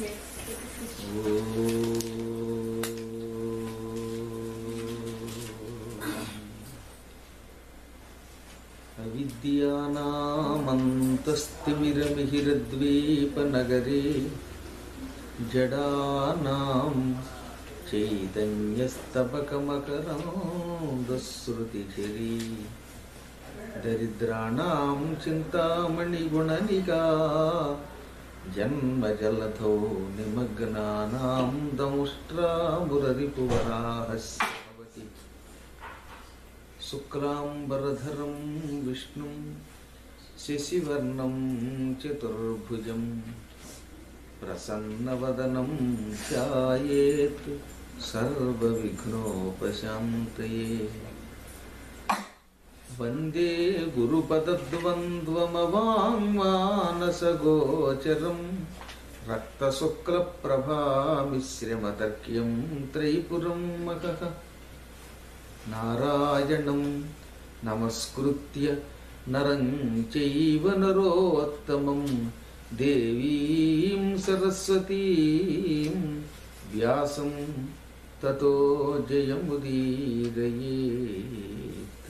అవిద్యానామంతస్తిమిరమిహిరద్వీపనగరే జడానాం చైతన్యస్తబకమకరాంధశ్రుతిఝరీ దరిద్రాణాం చింతామణిగుణనికా జన్మజలధో నిమగ్నానాం దంష్ట్రామురరిపువరాహస్యవతి శుక్లాంబరధరం విష్ణుం శశివర్ణం చతుర్భుజం ప్రసన్నవదనం ధ్యాయేత్ సర్వవిఘ్నోపశాంతయే వందే గురుపదద్వంద్వమవాङ्మానసగోచరం రక్తశుక్లప్రభామిశ్రమతర్క్యం త్రైపురం మహః నారాయణం నమస్కృత్య నరం చైవ నరోత్తమం దేవీం సరస్వతీం వ్యాసం తతో జయముదీరయేత్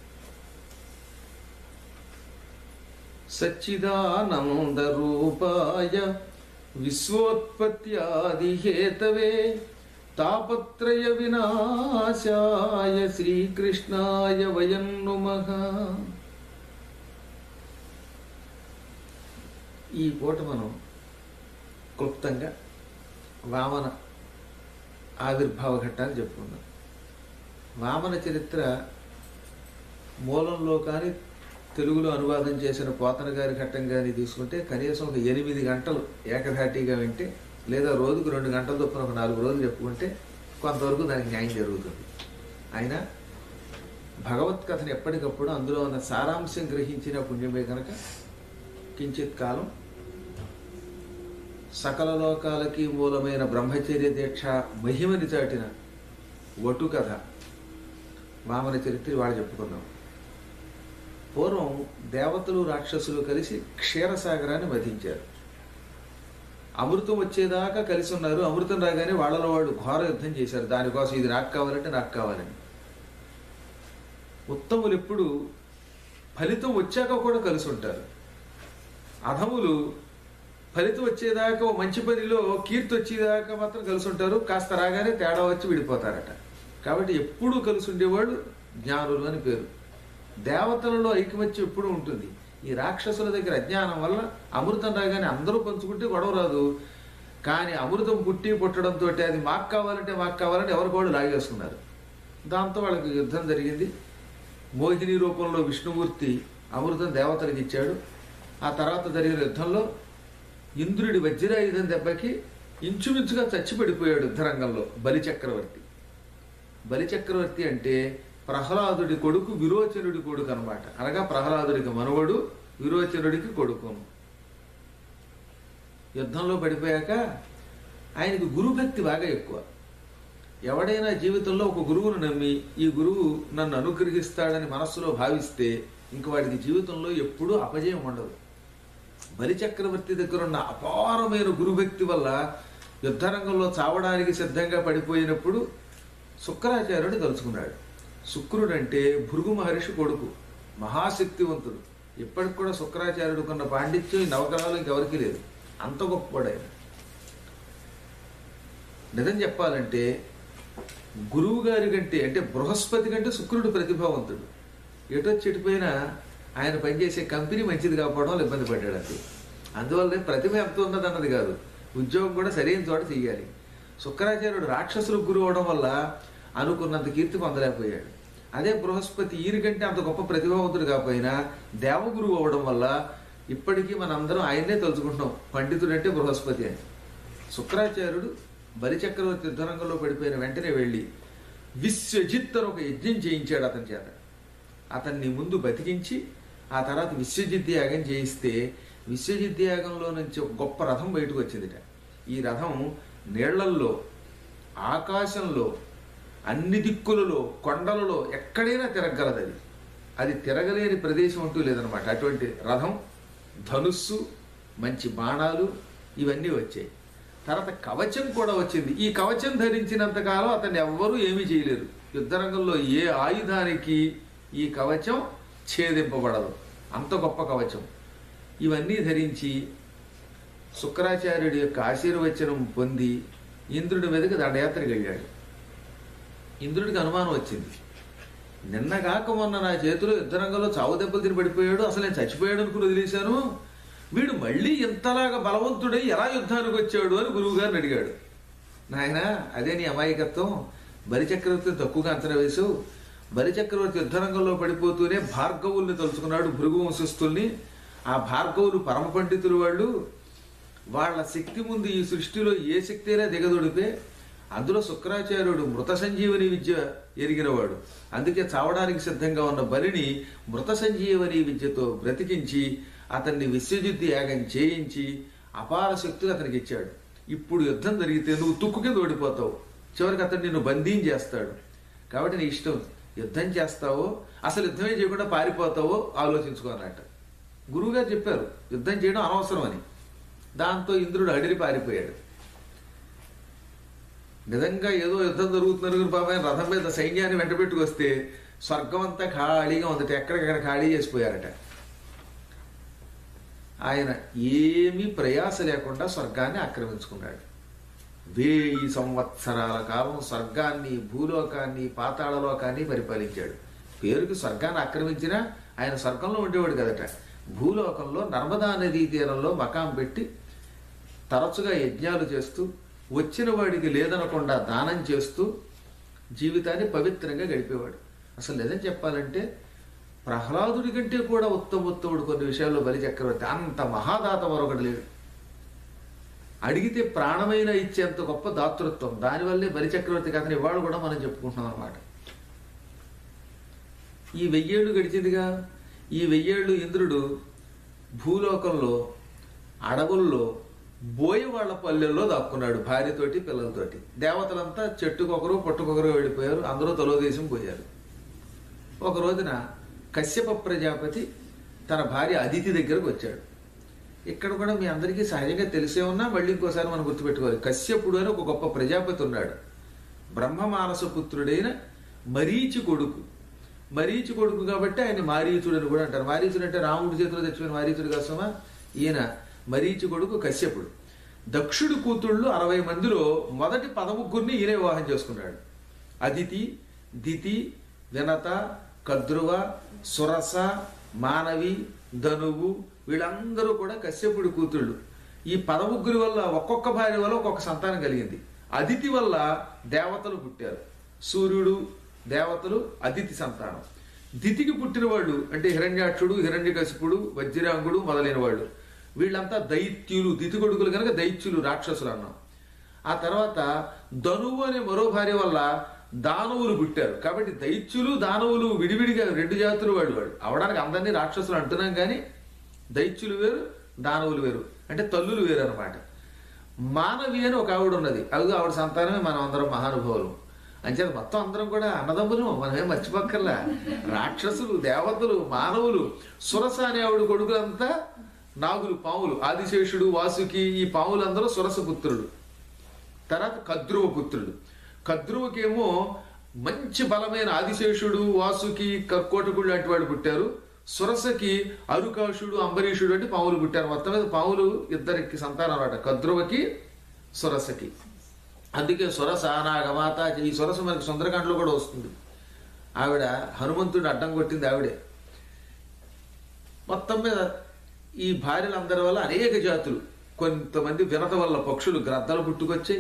సచ్చిదానందరూపాయ విశ్వోత్పత్యాదిహేతవే తాపత్రయ వినాశాయ శ్రీకృష్ణాయ వయం నుమః ఈ పూట మనం క్లుప్తంగా వామన ఆవిర్భావ ఘట్టాన్ని చెప్పుకుందాం వామన చరిత్ర మూలంలో కానీ తెలుగులో అనువాదం చేసిన పోతన గారి ఘట్టం కానీ తీసుకుంటే కనీసం ఒక ఎనిమిది గంటలు ఏకధాటిగా వింటే లేదా రోజుకు రెండు గంటల చొప్పున ఒక నాలుగు రోజులు చెప్పుకుంటే కొంతవరకు దానికి న్యాయం జరుగుతుంది అయినా భగవత్ కథను ఎప్పటికప్పుడు అందులో ఉన్న సారాంశం గ్రహించిన పుణ్యమే కనుక కించిత్ కాలం సకల లోకాలకి మూలమైన బ్రహ్మచర్య దీక్ష మహిమని చాటిన వటు కథ వామన చరిత్ర వాళ్ళు చెప్పుకుందాం పూర్వం దేవతలు రాక్షసులు కలిసి క్షీరసాగరాన్ని వధించారు అమృతం వచ్చేదాకా కలిసి ఉన్నారు అమృతం రాగానే వాళ్ళలో వాళ్ళు ఘోర యుద్ధం చేశారు దానికోసం ఇది నాకు కావాలంటే నాకు కావాలని ఉత్తములు ఎప్పుడు ఫలితం వచ్చాక కూడా కలిసి ఉంటారు అధములు ఫలితం వచ్చేదాకా ఓ మంచి పనిలో కీర్తి వచ్చేదాకా మాత్రం కలిసి ఉంటారు కాస్త రాగానే తేడా వచ్చి విడిపోతారట కాబట్టి ఎప్పుడూ కలిసి ఉండేవాళ్ళు జ్ఞానులు అని పేరు దేవతలలో ఐకమత్యం ఎప్పుడూ ఉంటుంది ఈ రాక్షసుల దగ్గర అజ్ఞానం వల్ల అమృతం రాగానే అందరూ పంచుకుంటే గొడవ రాదు కానీ అమృతం పుట్టి పుట్టడంతో అది మాకు కావాలంటే మాకు కావాలంటే ఎవరికోళ్ళు లాగేసుకున్నారు దాంతో వాళ్ళకి యుద్ధం జరిగింది మోహిని రూపంలో విష్ణుమూర్తి అమృతం దేవతలకు ఇచ్చాడు ఆ తర్వాత జరిగిన యుద్ధంలో ఇంద్రుడి వజ్రాయుధం దెబ్బకి ఇంచుమించుగా చచ్చి పడిపోయాడు యుద్ధరంగంలో బలిచక్రవర్తి బలిచక్రవర్తి అంటే ప్రహ్లాదుడి కొడుకు విరోచనుడి కొడుకు అనమాట అనగా ప్రహ్లాదుడికి మనవడు విరోచనుడికి కొడుకును యుద్ధంలో పడిపోయాక ఆయనకి గురుభక్తి బాగా ఎక్కువ ఎవడైనా జీవితంలో ఒక గురువును నమ్మి ఈ గురువు నన్ను అనుగ్రహిస్తాడని మనస్సులో భావిస్తే ఇంక వాడికి జీవితంలో ఎప్పుడూ అపజయం ఉండదు బలిచక్రవర్తి దగ్గర ఉన్న అపారమైన గురుభక్తి వల్ల యుద్ధరంగంలో చావడానికి సిద్ధంగా పడిపోయినప్పుడు శుక్రాచార్యుడు తలుచుకున్నాడు శుక్రుడు అంటే భృగు మహర్షి కొడుకు మహాశక్తివంతుడు ఇప్పటికి కూడా శుక్రాచార్యుడుకున్న పాండిత్యం ఈ నవగ్రహాలు ఇంకెవరికీ లేదు అంత గొప్పవాడు ఆయన నిజం చెప్పాలంటే గురువు గారి కంటే అంటే బృహస్పతి కంటే శుక్రుడు ప్రతిభావంతుడు ఎటో చెడిపోయినా ఆయన పనిచేసే కంపెనీ మంచిది కాకపోవడం వల్ల ఇబ్బంది పడ్డాడు అంతే అందువల్లనే ప్రతిభ ఎంత ఉన్నదన్నది కాదు ఉద్యోగం కూడా సరైన చోట చెయ్యాలి శుక్రాచార్యుడు రాక్షసులకు గురువు అవడం వల్ల అనుకున్నంత కీర్తి పొందలేకపోయాడు అదే బృహస్పతి ఈయన కంటే అంత గొప్ప ప్రతిభావంతుడు కాకపోయినా దేవగురువు అవడం వల్ల ఇప్పటికీ మనందరం ఆయన్నే తలుచుకుంటున్నాం పండితుడు అంటే బృహస్పతి అని శుక్రాచార్యుడు బలిచక్రవర్తి యుద్ధరంగంలో పడిపోయిన వెంటనే వెళ్ళి విశ్వజిత్ అని ఒక యజ్ఞం చేయించాడు అతని చేత అతన్ని ముందు బతికించి ఆ తర్వాత విశ్వజిత్ యాగం చేయిస్తే విశ్వజిత్ యాగంలో నుంచి ఒక గొప్ప రథం బయటకు వచ్చిందిట ఈ రథం నీళ్లల్లో ఆకాశంలో అన్ని దిక్కులలో కొండలలో ఎక్కడైనా తిరగలదు అది అది తిరగలేని ప్రదేశం అంటూ లేదనమాట అటువంటి రథం ధనుస్సు మంచి బాణాలు ఇవన్నీ వచ్చాయి తర్వాత కవచం కూడా వచ్చింది ఈ కవచం ధరించినంత కాలం అతన్ని ఎవ్వరూ ఏమీ చేయలేరు యుద్ధరంగంలో ఏ ఆయుధానికి ఈ కవచం ఛేదింపబడదు అంత గొప్ప కవచం ఇవన్నీ ధరించి శుక్రాచార్యుడి యొక్క ఆశీర్వచనం పొంది ఇంద్రుడి మీదకి దండయాత్రకు వెళ్ళాడు ఇంద్రుడికి అనుమానం వచ్చింది నిన్నగాక మొన్న నా చేతిలో యుద్ధరంగంలో చావు దెబ్బలు తిని పడిపోయాడు అసలు నేను చచ్చిపోయాడు అనుకుని వదిలేశాను వీడు మళ్ళీ ఇంతలాగా బలవంతుడై ఎలా యుద్ధానికి వచ్చాడు అని గురువు గారిని అడిగాడు నాయన అదే నీ అమాయకత్వం బలిచక్రవర్తిని తక్కువగా అంచనా వేశావు బలిచక్రవర్తి యుద్ధరంగంలో పడిపోతూనే భార్గవుల్ని తలుచుకున్నాడు భృగు వంశస్థుల్ని ఆ భార్గవులు పరమ పండితులు వాళ్ళు వాళ్ళ శక్తి ముందు ఈ సృష్టిలో ఏ శక్తి అయినా దిగదొడితే అందులో శుక్రాచార్యుడు మృత సంజీవని విద్య ఎరిగినవాడు అందుకే చావడానికి సిద్ధంగా ఉన్న బలిని మృత సంజీవని విద్యతో బ్రతికించి అతన్ని విశ్వజిత్ యాగం చేయించి అపార శక్తులు అతనికి ఇచ్చాడు ఇప్పుడు యుద్ధం జరిగితే నువ్వు తుక్కు కింద ఓడిపోతావు చివరికి అతను నిన్ను బందీం చేస్తాడు కాబట్టి నీ ఇష్టం యుద్ధం చేస్తావో అసలు యుద్ధమే చేయకుండా పారిపోతావో ఆలోచించుకో అన్నట్టు గురువుగారు చెప్పారు యుద్ధం చేయడం అనవసరం అని దాంతో ఇంద్రుడు అడిరి పారిపోయాడు నిజంగా ఏదో యుద్ధం జరుగుతున్నారు పాప ఆయన రథం మీద సైన్యాన్ని వెంట పెట్టుకొస్తే స్వర్గం అంతా ఖాళీగా ఉందట ఎక్కడికక్కడ ఖాళీ చేసిపోయారట ఆయన ఏమీ ప్రయాస లేకుండా స్వర్గాన్ని ఆక్రమించుకున్నాడు వేయి సంవత్సరాల కాలం స్వర్గాన్ని భూలోకాన్ని పాతాళలోకాన్ని పరిపాలించాడు పేరుకి స్వర్గాన్ని ఆక్రమించినా ఆయన స్వర్గంలో ఉండేవాడు కదట భూలోకంలో నర్మదా నదీ తీరంలో మకాం పెట్టి తరచుగా యజ్ఞాలు చేస్తూ వచ్చిన వాడికి లేదనకుండా దానం చేస్తూ జీవితాన్ని పవిత్రంగా గడిపేవాడు అసలు నిజం చెప్పాలంటే ప్రహ్లాదుడి కంటే కూడా ఉత్తమోత్తముడు కొన్ని విషయాల్లో బలి చక్రవర్తి అంత మహాదాత మరొకటి లేడు అడిగితే ప్రాణమైన ఇచ్చేంత గొప్ప దాతృత్వం దానివల్లే బలి చక్రవర్తి కథను ఇవాళ కూడా మనం చెప్పుకుంటున్నాం అనమాట ఈ వెయ్యేళ్ళు గడిచిందిగా ఈ వెయ్యేళ్ళు ఇంద్రుడు భూలోకంలో అడవుల్లో బోయవాళ్ల పల్లెల్లో దాక్కున్నాడు భార్యతోటి పిల్లలతోటి దేవతలంతా చెట్టుకొకరు పొట్టుకొకరు వెళ్ళిపోయారు అందరూ తలోదేశం పోయారు ఒక రోజున కశ్యప ప్రజాపతి తన భార్య అదితి దగ్గరకు వచ్చాడు ఇక్కడ కూడా మీ అందరికీ సహజంగా తెలిసే ఉన్నా మళ్ళీ ఇంకోసారి మనం గుర్తుపెట్టుకోవాలి కశ్యపుడు అని ఒక గొప్ప ప్రజాపతి ఉన్నాడు బ్రహ్మమానస పుత్రుడైన మరీచి కొడుకు మరీచి కొడుకు కాబట్టి ఆయన మారీచుడు అని కూడా అంటారు మారీచుడు అంటే రాముడి చేతిలో తెచ్చుకున్న మారీచుడు కోసమా ఈయన మరీచి కొడుకు కశ్యపుడు దక్షుడు కూతుళ్ళు అరవై మందిలో మొదటి పదముగ్గురిని ఈయన వివాహం చేసుకున్నాడు అదితి దితి వినత కద్రువ సురస మానవి ధనువు వీళ్ళందరూ కూడా కశ్యపుడి కూతుళ్ళు ఈ పదముగ్గురి వల్ల ఒక్కొక్క భార్య వల్ల ఒక్కొక్క సంతానం కలిగింది అదితి వల్ల దేవతలు పుట్టారు సూర్యుడు దేవతలు అదితి సంతానం దితికి పుట్టిన వాళ్ళు అంటే హిరణ్యాక్షుడు హిరణ్యకశిపుడు వజ్రాంగుడు మొదలైన వాళ్ళు వీళ్ళంతా దైత్యులు దితి కొడుకులు కనుక దైత్యులు రాక్షసులు అన్నాం ఆ తర్వాత ధనువు అనే మరో భార్య వల్ల దానవులు పుట్టారు కాబట్టి దైత్యులు దానవులు విడివిడిగా రెండు జాతులు వాళ్ళు వాడు అవడానికి అందరినీ రాక్షసులు అంటున్నాం కానీ దైత్యులు వేరు దానవులు వేరు అంటే తల్లులు వేరు అనమాట మానవి అని ఒక ఆవిడ ఉన్నది అది ఆవిడ సంతానమే మనం అందరం మహానుభావులు అంచేత మొత్తం అందరం కూడా అన్నదమ్ములు మనమేం మర్చిపోక్కర్లా రాక్షసులు దేవతలు మానవులు సురస అనే ఆవిడ కొడుకులంతా నాగులు పాములు ఆదిశేషుడు వాసుకి ఈ పాములందరూ సురస పుత్రులు తర్వాత కద్రువ పుత్రుడు కద్రువకేమో మంచి బలమైన ఆదిశేషుడు వాసుకి కర్కోటకుడు లాంటి వాడు పుట్టారు సురసకి అరుకాషుడు అంబరీషుడు అంటే పాములు పుట్టారు మొత్తం మీద పాములు ఇద్దరికి సంతానం అన్నమాట కద్రువకి సురసకి అందుకే సురస నాగమాత ఈ సురస మనకి సుందరకాండలో కూడా వస్తుంది ఆవిడ హనుమంతుడు అడ్డం కొట్టింది ఆవిడే మొత్తం మీద ఈ భార్యలందరి వల్ల అనేక జాతులు కొంతమంది వినత వల్ల పక్షులు గ్రద్దలు పుట్టుకొచ్చాయి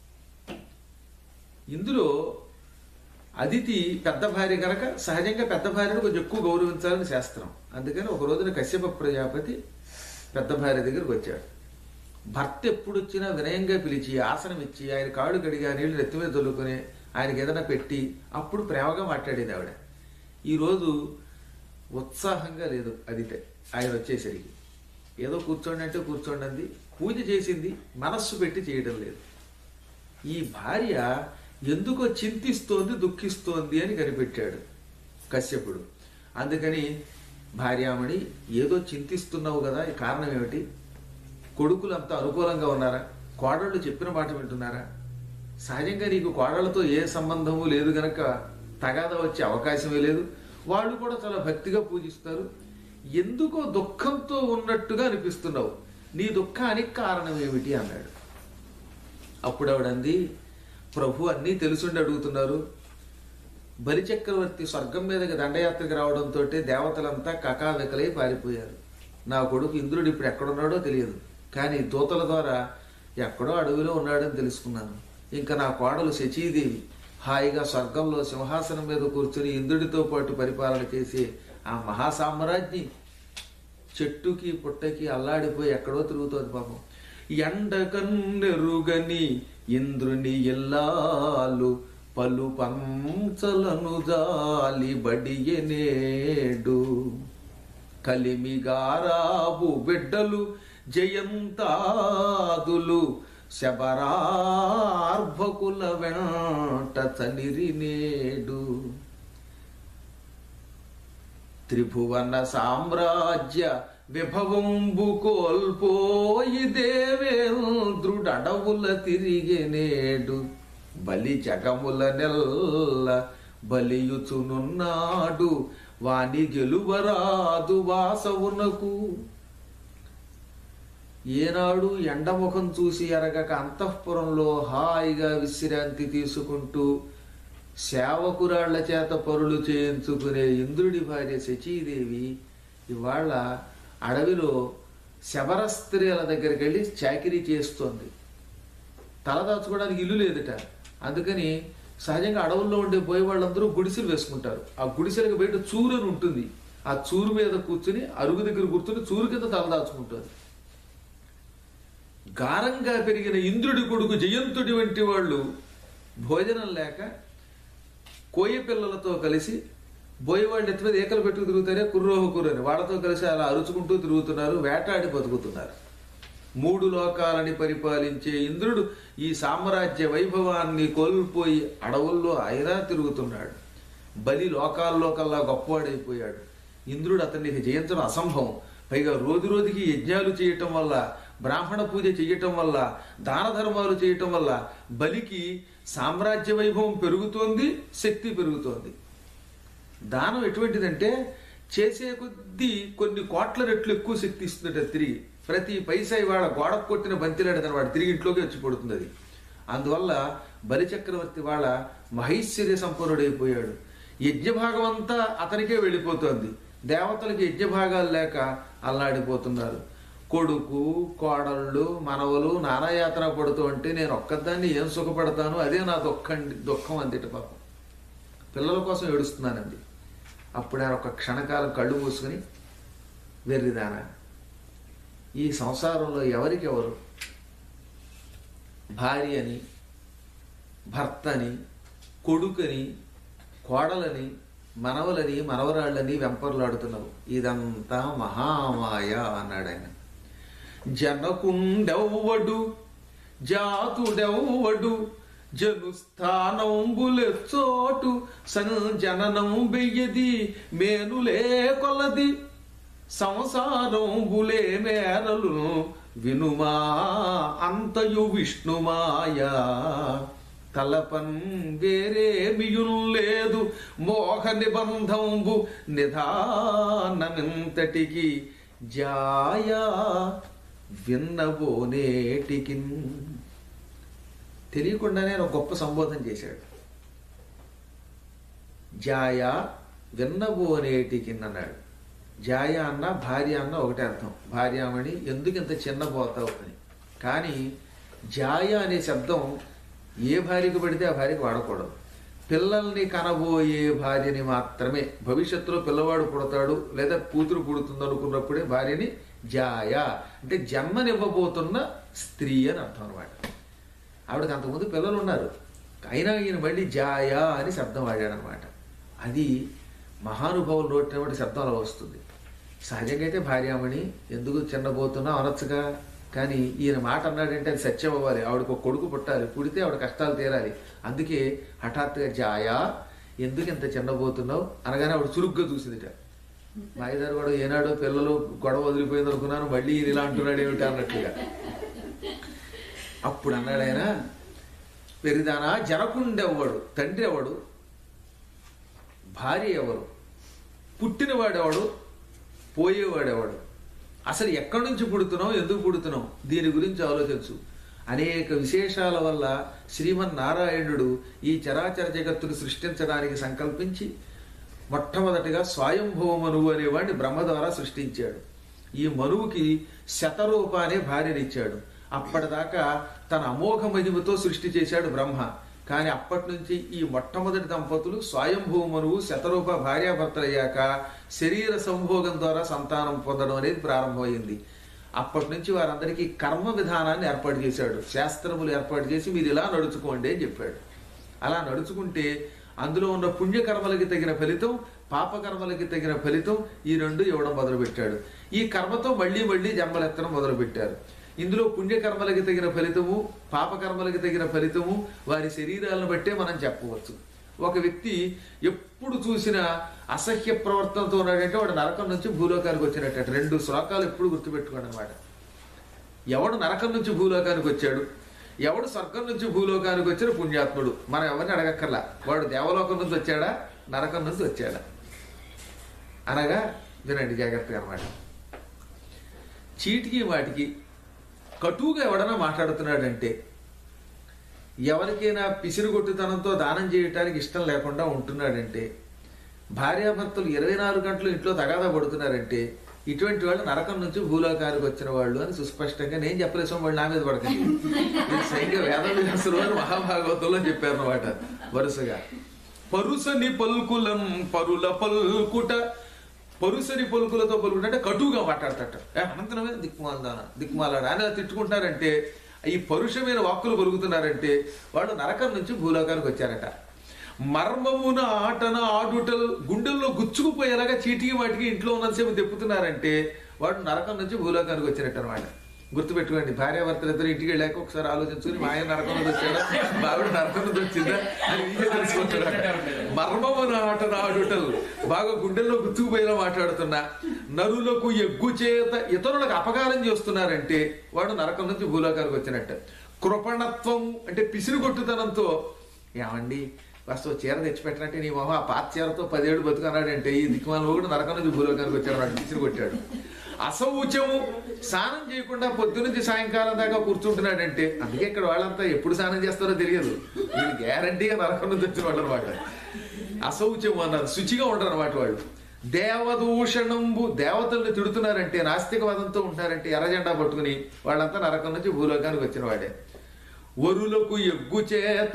ఇందులో అదితి పెద్ద భార్య కనుక సహజంగా పెద్ద భార్యను కొంచెం ఎక్కువ గౌరవించాలని శాస్త్రం అందుకని ఒక రోజున కశ్యప ప్రజాపతి పెద్ద భార్య దగ్గరికి వచ్చాడు భర్త ఎప్పుడు వచ్చినా వినయంగా పిలిచి ఆసనం ఇచ్చి ఆయన కాళ్ళు కడిగా నీళ్లు నెత్తి మీద చల్లుకొని ఆయనకి ఏదైనా పెట్టి అప్పుడు ప్రేమగా మాట్లాడేది ఆవిడ ఈరోజు ఉత్సాహంగా లేదు అదితే ఆయన వచ్చేసరికి ఏదో కూర్చోండి అంటే కూర్చోండి అంది పూజ చేసింది మనస్సు పెట్టి చేయడం లేదు ఈ భార్య ఎందుకో చింతిస్తోంది దుఃఖిస్తోంది అని కనిపెట్టాడు కశ్యపుడు అందుకని భార్యామణి ఏదో చింతిస్తున్నావు కదా ఈ కారణం ఏమిటి కొడుకులు అంత అనుకూలంగా ఉన్నారా కోడళ్ళు చెప్పిన మాట వింటున్నారా సహజంగా నీకు కోడళ్ళతో ఏ సంబంధము లేదు గనక తగాద వచ్చే అవకాశమే లేదు వాళ్ళు కూడా చాలా భక్తిగా పూజిస్తారు ఎందుకో దుఃఖంతో ఉన్నట్టుగా అనిపిస్తున్నావు నీ దుఃఖానికి కారణం ఏమిటి అన్నాడు అప్పుడు ఆవిడంది ప్రభు అన్నీ తెలుసుండి అడుగుతున్నారు బలిచక్రవర్తి స్వర్గం మీదకి దండయాత్రకు రావడంతో దేవతలంతా కకావికలై పారిపోయారు నా కొడుకు ఇంద్రుడు ఇప్పుడు ఎక్కడున్నాడో తెలియదు కానీ దూతల ద్వారా ఎక్కడో అడవిలో ఉన్నాడని తెలుసుకున్నాను ఇంకా నా కోడలు శచీదేవి హాయిగా స్వర్గంలో సింహాసనం మీద కూర్చుని ఇంద్రుడితో పాటు పరిపాలన చేసే ఆ మహాసామ్రాజ్ఞి చెట్టుకి పుట్టకి అల్లాడిపోయి ఎక్కడో తిరుగుతోంది పాపం ఎండ కన్నెరుగని ఇంద్రుని ఎల్లాలు పలు పంచలను జాలి బడియనేడు కలిమిగారాబు బిడ్డలు జయంతాదులు శబరార్భకుల వెంట చనిరినేడు త్రిభువన సామ్రాజ్య విభవంబు కోల్పోయి దేవేంద్రుడడవుల తిరిగెనేడు బలి జగముల నెల్ల బలియుచునున్నాడు వాని గెలువరాదు వాసవునకు ఏనాడు ఎండముఖం చూసి ఎరగక అంతఃపురంలో హాయిగా విశ్రాంతి తీసుకుంటూ సేవకురాళ్ల చేత పరులు చేయించుకునే ఇంద్రుడి భార్య శచీదేవి ఇవాళ అడవిలో శబర స్త్రీల దగ్గరికి వెళ్ళి చాకిరీ చేస్తోంది తలదాచుకోవడానికి ఇల్లు లేదట అందుకని సహజంగా అడవుల్లో ఉండే పోయే వాళ్ళందరూ గుడిసెలు వేసుకుంటారు ఆ గుడిసెలకు బయట చూరు అని ఉంటుంది ఆ చూరు మీద కూర్చుని అరుగు దగ్గర కూర్చుని చూరు కింద తలదాచుకుంటుంది గారంగా పెరిగిన ఇంద్రుడి కొడుకు జయంతుడి వంటి వాళ్ళు భోజనం లేక కోయ పిల్లలతో కలిసి బోయవాళ్ళు ఎత్తి మీద ఏకలు పెట్టుకు తిరుగుతారే కుర్రోహ కుర్రని వాళ్ళతో కలిసి అలా అరుచుకుంటూ తిరుగుతున్నారు వేటాడి బతుకుతున్నారు మూడు లోకాలని పరిపాలించే ఇంద్రుడు ఈ సామ్రాజ్య వైభవాన్ని కోల్పోయి అడవుల్లో అయినా తిరుగుతున్నాడు బలి లోకాల్లో కల్లా గొప్పవాడైపోయాడు ఇంద్రుడు అతనికి జయించడం అసంభవం పైగా రోజు రోజుకి యజ్ఞాలు చేయటం వల్ల బ్రాహ్మణ పూజ చేయటం వల్ల దాన ధర్మాలు చేయటం వల్ల బలికి సామ్రాజ్య వైభవం పెరుగుతోంది శక్తి పెరుగుతోంది దానం ఎటువంటిదంటే చేసే కొద్దీ కొన్ని కోట్ల రెట్లు ఎక్కువ శక్తి ఇస్తుందట తిరిగి ప్రతి పైసా ఇవాళ గోడకు కొట్టిన బంతిలాడదని వాడు తిరిగి ఇంట్లోకి వచ్చి పడుతుంది అది అందువల్ల బలిచక్రవర్తి వాళ్ళ మహైశ్వర్య సంపన్నుడైపోయాడు యజ్ఞభాగం అంతా అతనికే వెళ్ళిపోతోంది దేవతలకి యజ్ఞభాగాలు లేక అల్లాడిపోతున్నారు కొడుకు కోడళ్ళు మనవలు నానాయాతన పడుతూ అంటే నేను ఒక్కదాన్ని ఏం సుఖపడతాను అదే నా దుఃఖం దుఃఖం అందిట పాపం పిల్లల కోసం ఏడుస్తున్నానండి అప్పుడు ఆయన ఒక క్షణకాలం కళ్ళు మూసుకుని వెర్రిదానా ఈ సంసారంలో ఎవరికెవరు భార్య అని భర్తని కొడుకని కోడలని మనవలని మనవరాళ్ళని వెంపర్లాడుతున్నావు ఇదంతా మహామాయ అన్నాడు ఆయన జనకుండెవ్వడు జాతుడెవ్వడు జను స్థానంబులెచ్చోటు సంజననం బెయ్యది మేనులే కొలది సంసారం బులే మేరలు వినుమా అంతయు విష్ణుమాయా తలపన్ వేరేమియుల్ లేదు మోహ నిబంధంబు నిధానమింతటికి జాయా విన్నబోనేటికి తెలియకుండానే ఒక గొప్ప సంబోధన చేశాడు జాయ విన్నబోనేటికి అన్నాడు జాయ అన్న భార్య అన్న ఒకటే అర్థం భార్యామణి ఎందుకు ఇంత చిన్నబోతావు అని కానీ జాయ అనే శబ్దం ఏ భార్యకు పడితే ఆ భార్యకు వాడకూడదు పిల్లల్ని కనబోయే భార్యని మాత్రమే భవిష్యత్తులో పిల్లవాడు పుడతాడు లేదా కూతురు పుడుతుంది అనుకున్నప్పుడే భార్యని జాయ అంటే జన్మనివ్వబోతున్న స్త్రీ అని అర్థం అనమాట ఆవిడకి అంతకుముందు పిల్లలు ఉన్నారు అయినా ఈయన మళ్ళీ జాయ అని శబ్దం వాడాడనమాట అది మహానుభావుల నోటినటువంటి శబ్దం అలా వస్తుంది సహజంగా అయితే భార్యామణి ఎందుకు చిన్నబోతున్నా అనొచ్చుగా కానీ ఈయన మాట అన్నాడంటే అది సత్యం అవ్వాలి ఆవిడకు ఒక కొడుకు పుట్టాలి పుడితే ఆవిడ కష్టాలు తీరాలి అందుకే హఠాత్తుగా జాయా ఎందుకు ఇంత చిన్నబోతున్నావు అనగానే ఆవిడ చురుగ్గా చూసిందిట మాయదారు కూడా ఏనాడో పిల్లలు గొడవ వదిలిపోయింది అనుకున్నాను మళ్ళీ ఈయన ఇలా అంటున్నాడు ఏమిటి అన్నట్టుగా అప్పుడు అన్నాడు ఆయన పెరిదానా జనకుండెవ్వడు తండ్రి ఎవడు భార్య ఎవరు పుట్టినవాడెవడు పోయేవాడెవడు అసలు ఎక్కడి నుంచి పుడుతున్నాం ఎందుకు పుడుతున్నాం దీని గురించి ఆలోచించు అనేక విశేషాల వల్ల శ్రీమన్నారాయణుడు ఈ చరాచర జగత్తును సృష్టించడానికి సంకల్పించి మొట్టమొదటిగా స్వయంభవ మనువు అనేవాడిని బ్రహ్మ ద్వారా సృష్టించాడు ఈ మనువుకి శతరూప అనే భార్యనిచ్చాడు అప్పటిదాకా తన అమోఘ మహిమతో సృష్టి చేశాడు బ్రహ్మ కానీ అప్పటి నుంచి ఈ మొట్టమొదటి దంపతులు స్వయంభూ మనువు శతరూప భార్యాభర్తలయ్యాక శరీర సంభోగం ద్వారా సంతానం పొందడం అనేది ప్రారంభమైంది అప్పటి నుంచి వారందరికీ కర్మ విధానాన్ని ఏర్పాటు చేశాడు శాస్త్రములు ఏర్పాటు చేసి మీరు ఇలా నడుచుకోండి అని చెప్పాడు అలా నడుచుకుంటే అందులో ఉన్న పుణ్యకర్మలకి తగిన ఫలితం పాపకర్మలకి తగిన ఫలితం ఈ రెండు ఇవ్వడం మొదలుపెట్టాడు ఈ కర్మతో మళ్ళీ మళ్ళీ జన్మలెత్తడం మొదలుపెట్టారు ఇందులో పుణ్యకర్మలకి తగిన ఫలితము పాపకర్మలకి తగిన ఫలితము వారి శరీరాలను బట్టే మనం చెప్పవచ్చు ఒక వ్యక్తి ఎప్పుడు చూసినా అసహ్య ప్రవర్తనతో ఉన్నాడంటే వాడు నరకం నుంచి భూలోకానికి వచ్చినట్టు రెండు శ్లోకాలు ఎప్పుడు గుర్తుపెట్టుకోండి అనమాట ఎవడు నరకం నుంచి భూలోకానికి వచ్చాడు ఎవడు స్వర్గం నుంచి భూలోకానికి వచ్చిన పుణ్యాత్ముడు మనం ఎవరిని అడగక్కర్లా వాడు దేవలోకం నుంచి వచ్చాడా నరకం నుంచి వచ్చాడా అనగా వినండి జాగ్రత్తగా అనమాట చీటికి వాటికి కటువుగా ఎవడన్నా మాట్లాడుతున్నాడంటే ఎవరికైనా పిసిరుగొట్టుతనంతో దానం చేయటానికి ఇష్టం లేకుండా ఉంటున్నాడంటే భార్యాభర్తలు ఇరవై నాలుగు గంటలు ఇంట్లో తగాదా పడుతున్నారంటే ఇటువంటి వాళ్ళు నరకం నుంచి భూలోకానికి వచ్చిన వాళ్ళు అని సుస్పష్టంగా నేను చెప్పలేసాం వాళ్ళు నా మీద పడకండి ఇది సైన్య వేదవ్యాసులు అని మహాభాగవతంలో చెప్పారన్నమాట వరుసగా పరుసని పలుకులం పరుల పలుకుట పరుసని పలుకులతో పలుకుట అంటే కటువుగా మాట్లాడతట ఏ, అనంతరమే దిక్మాలదాన దిక్మాలాడ అని అలా తిట్టుకుంటారంటే ఈ పరుషమైన వాక్కులు పలుకుతున్నారంటే వాళ్ళు నరకం నుంచి భూలోకానికి వచ్చారట మర్మమున ఆటన ఆడుటలు గుండెల్లో గుచ్చుకుపోయేలాగా చీటికి వాటికి ఇంట్లో ఉన్నంతసేపు తెప్పుతున్నారంటే వాడు నరకం నుంచి భూలోకానికి వచ్చినట్టు అనమాట గుర్తుపెట్టుకోండి భార్యాభర్తలు ఇద్దరు ఇంటికి వెళ్ళాక ఒకసారి ఆలోచించుకుని మా ఆయన నరకం నుంచి వచ్చాడా మా ఆవిడ నరకం నుంచి వచ్చిందా అని మీకే తెలుసుకుంటాడు మర్మమున ఆటన ఆడుటలు బాగా గుండెల్లో గుచ్చుకుపోయేలా మాట్లాడుతున్నా నరులకు ఎగ్గు చేత ఇతరులకు అపకారం చేస్తున్నారంటే వాడు నరకం నుంచి భూలోకానికి వచ్చినట్టు కృపణత్వం అంటే పిసిరుగొట్టుతనంతో ఏమండి వస్తు చీర తెచ్చిపెట్టినట్టే నీ మొహం ఆ పాత చీరతో పదేళ్ళు బతుకన్నాడంటే ఈ దిక్కుమాల కూడా నరకం నుంచి భూలోకానికి వచ్చాడు వాడు పిసిరి కొట్టాడు అసౌచము స్నానం చేయకుండా పొద్దు నుంచి సాయంకాలం దాకా కూర్చుంటున్నాడంటే అందుకే ఇక్కడ వాళ్ళంతా ఎప్పుడు స్నానం చేస్తారో తెలియదు వీళ్ళు గ్యారంటీగా నరకం నుంచి వచ్చిన వాళ్ళు అనమాట అసౌచము అన్నారు శుచిగా ఉండరు అనమాట వాళ్ళు దేవదూషణంబు దేవతల్ని తిడుతున్నారంటే నాస్తికవాదంతో ఉంటారంటే ఎర్రజెండా పట్టుకుని వాళ్ళంతా నరకం నుంచి భూలోకానికి వచ్చిన వాడే వరులకు ఎగ్గు చేత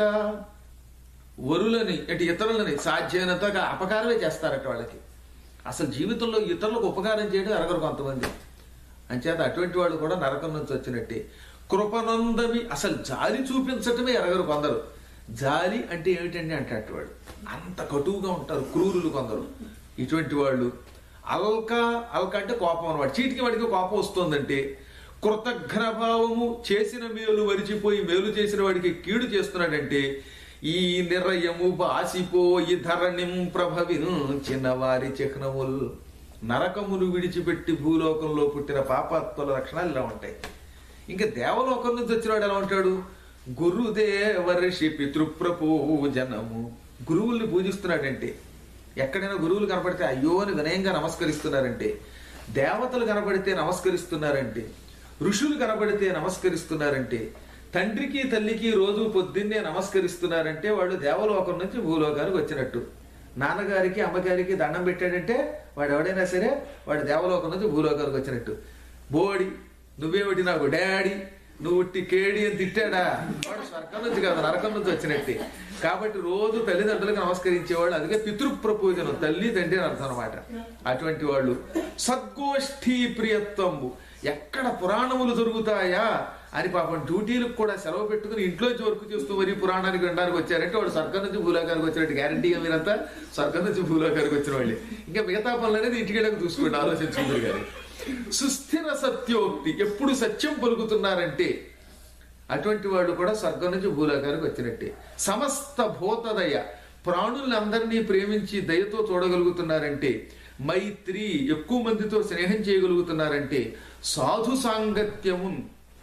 వరులని అంటే ఇతరులని సాధ్యమైనంతగా అపకారమే చేస్తారట వాళ్ళకి అసలు జీవితంలో ఇతరులకు ఉపకారం చేయడం అరగరు కొంతమంది అంచేత అటువంటి వాళ్ళు కూడా నరకం నుంచి వచ్చినట్టే కృపనందమి అసలు జాలి చూపించటమే ఎరగరు కొందరు జాలి అంటే ఏమిటండి అంటే అటువాడు అంత కటువుగా ఉంటారు క్రూరులు కొందరు ఇటువంటి వాళ్ళు అల్క అల్క అంటే కోపం అనమాట చీటికి వాడికి కోపం వస్తుందంటే కృతఘ్నభావము చేసిన మేలు వరిచిపోయి మేలు చేసిన వాడికి కీడు చేస్తున్నాడంటే ఈ నిర్ణయము బాసిపోయి ధరణిం ప్రభవించిన వారి చిహ్నముల్ నరకమును విడిచిపెట్టి భూలోకంలో పుట్టిన పాపాత్మల లక్షణాలు ఇలా ఉంటాయి ఇంకా దేవలోకం నుంచి వచ్చినవాడు ఎలా ఉంటాడు గురుదేవర్షి పితృప్రపూజనము గురువుల్ని పూజిస్తున్నాడంటే ఎక్కడైనా గురువులు కనపడితే అయ్యో అని వినయంగా నమస్కరిస్తున్నారంటే దేవతలు కనపడితే నమస్కరిస్తున్నారంటే ఋషులు కనపడితే నమస్కరిస్తున్నారంటే తండ్రికి తల్లికి రోజు పొద్దున్నే నమస్కరిస్తున్నారంటే వాళ్ళు దేవలోకం నుంచి భూలోకానికి వచ్చినట్టు నాన్నగారికి అమ్మగారికి దండం పెట్టాడంటే వాడు ఎవడైనా సరే వాడు దేవలోకం నుంచి భూలోకానికి వచ్చినట్టు బోడి నువ్వేమిటి నాకు డాడీ నువ్వు ఉట్టి కేడి అని తిట్టాడా వాడు స్వర్గం నుంచి కాదు నరకం నుంచి వచ్చినట్టే కాబట్టి రోజు తల్లిదండ్రులకు నమస్కరించేవాళ్ళు అందుకే పితృప్రపూజనం తల్లి తండ్రి అని అర్థం అనమాట అటువంటి వాళ్ళు సద్గోష్ఠీ ప్రియత్వము ఎక్కడ పురాణములు దొరుకుతాయా అని పాపం డ్యూటీలకు కూడా సెలవు పెట్టుకుని ఇంట్లోంచి వర్క్ చేస్తూ మరి పురాణానికి వినడానికి వచ్చారంటే వాడు స్వర్గం నుంచి భూలోకానికి వచ్చినట్టు గ్యారంటీగా మీరంతా స్వర్గం నుంచి భూలోకానికి వచ్చిన వాళ్ళే ఇంకా మిగతా పనులు అనేది ఇంటికి వెళ్ళక చూసుకోండి ఆలోచించుకుంటారు కానీ సుస్థిర సత్యోక్తి ఎప్పుడు సత్యం పలుకుతున్నారంటే అటువంటి వాళ్ళు కూడా స్వర్గం నుంచి భూలోకానికి వచ్చినట్టే సమస్త భూతదయ ప్రాణులందరినీ ప్రేమించి దయతో చూడగలుగుతున్నారంటే మైత్రి ఎక్కువ మందితో స్నేహం చేయగలుగుతున్నారంటే సాధు సాంగత్యము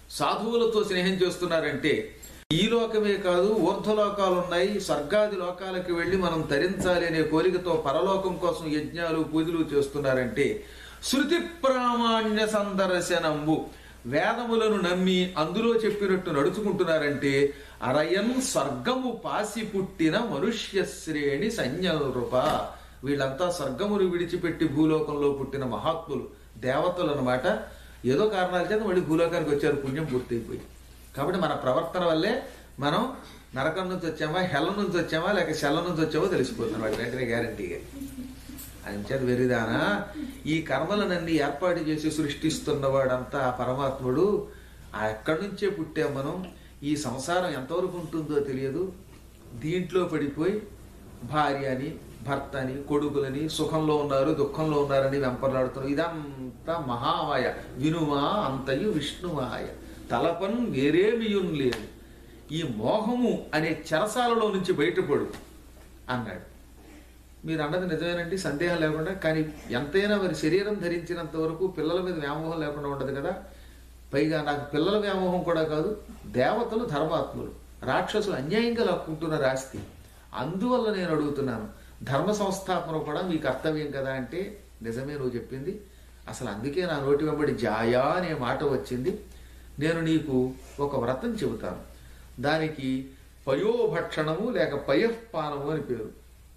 సాధువులతో స్నేహం చేస్తున్నారంటే ఈ లోకమే కాదు ఊర్ధ్వలోకాలు ఉన్నాయి స్వర్గాది లోకాలకు వెళ్ళి మనం తరించాలి అనే కోరికతో పరలోకం కోసం యజ్ఞాలు పూజలు చేస్తున్నారంటే శృతి ప్రామాణ్య సందర్శనంబు వేదములను నమ్మి అందులో చెప్పినట్టు నడుచుకుంటున్నారంటే అరయన్ స్వర్గము పాసి పుట్టిన మనుష్య శ్రేణి సంజ్ఞరూప వీళ్ళంతా స్వర్గమును విడిచిపెట్టి భూలోకంలో పుట్టిన మహాత్ములు దేవతలు అన్నమాట ఏదో కారణాల చేత మళ్ళీ భూలోకానికి వచ్చారు పుణ్యం పూర్తయిపోయి కాబట్టి మన ప్రవర్తన వల్లే మనం నరకం నుంచి వచ్చామా హెల్ల నుంచి వచ్చామా లేక శెల్ల నుంచి వచ్చామో తెలిసిపోతుంది వాటి వెంటనే గ్యారంటీగా అంచేత వెరిదానా ఈ కర్మలనన్నీ ఏర్పాటు చేసి సృష్టిస్తున్నవాడంతా ఆ పరమాత్ముడు ఆ ఎక్కడి నుంచే పుట్టాం మనం ఈ సంసారం ఎంతవరకు ఉంటుందో తెలియదు దీంట్లో పడిపోయి భార్య అని భర్త అని కొడుకులని సుఖంలో ఉన్నారు దుఃఖంలో ఉన్నారని వెంపర్లాడుతున్నారు ఇదంతా మహామాయ వినుమా అంతయు విష్ణుమాయ తలపన్ వేరేమియున్ లేదు ఈ మోహము అనే చెరసాలలో నుంచి బయటపడు అన్నాడు మీరు అన్నది నిజమేనండి సందేహం లేకుండా కానీ ఎంతైనా మరి శరీరం ధరించినంత వరకు పిల్లల మీద వ్యామోహం లేకుండా ఉండదు కదా పైగా నాకు పిల్లల వ్యామోహం కూడా కాదు దేవతలు ధర్మాత్ములు రాక్షసులు అన్యాయంగా లాక్కుంటున్నారు ఆస్తి అందువల్ల నేను అడుగుతున్నాను ధర్మ సంస్థాపన కూడా మీ కర్తవ్యం కదా అంటే నిజమే నువ్వు చెప్పింది అసలు అందుకే నా నోటి వెంబడి జాయా అనే మాట వచ్చింది నేను నీకు ఒక వ్రతం చెబుతాను దానికి పయోభక్షణము లేక పయఃపానము అని పేరు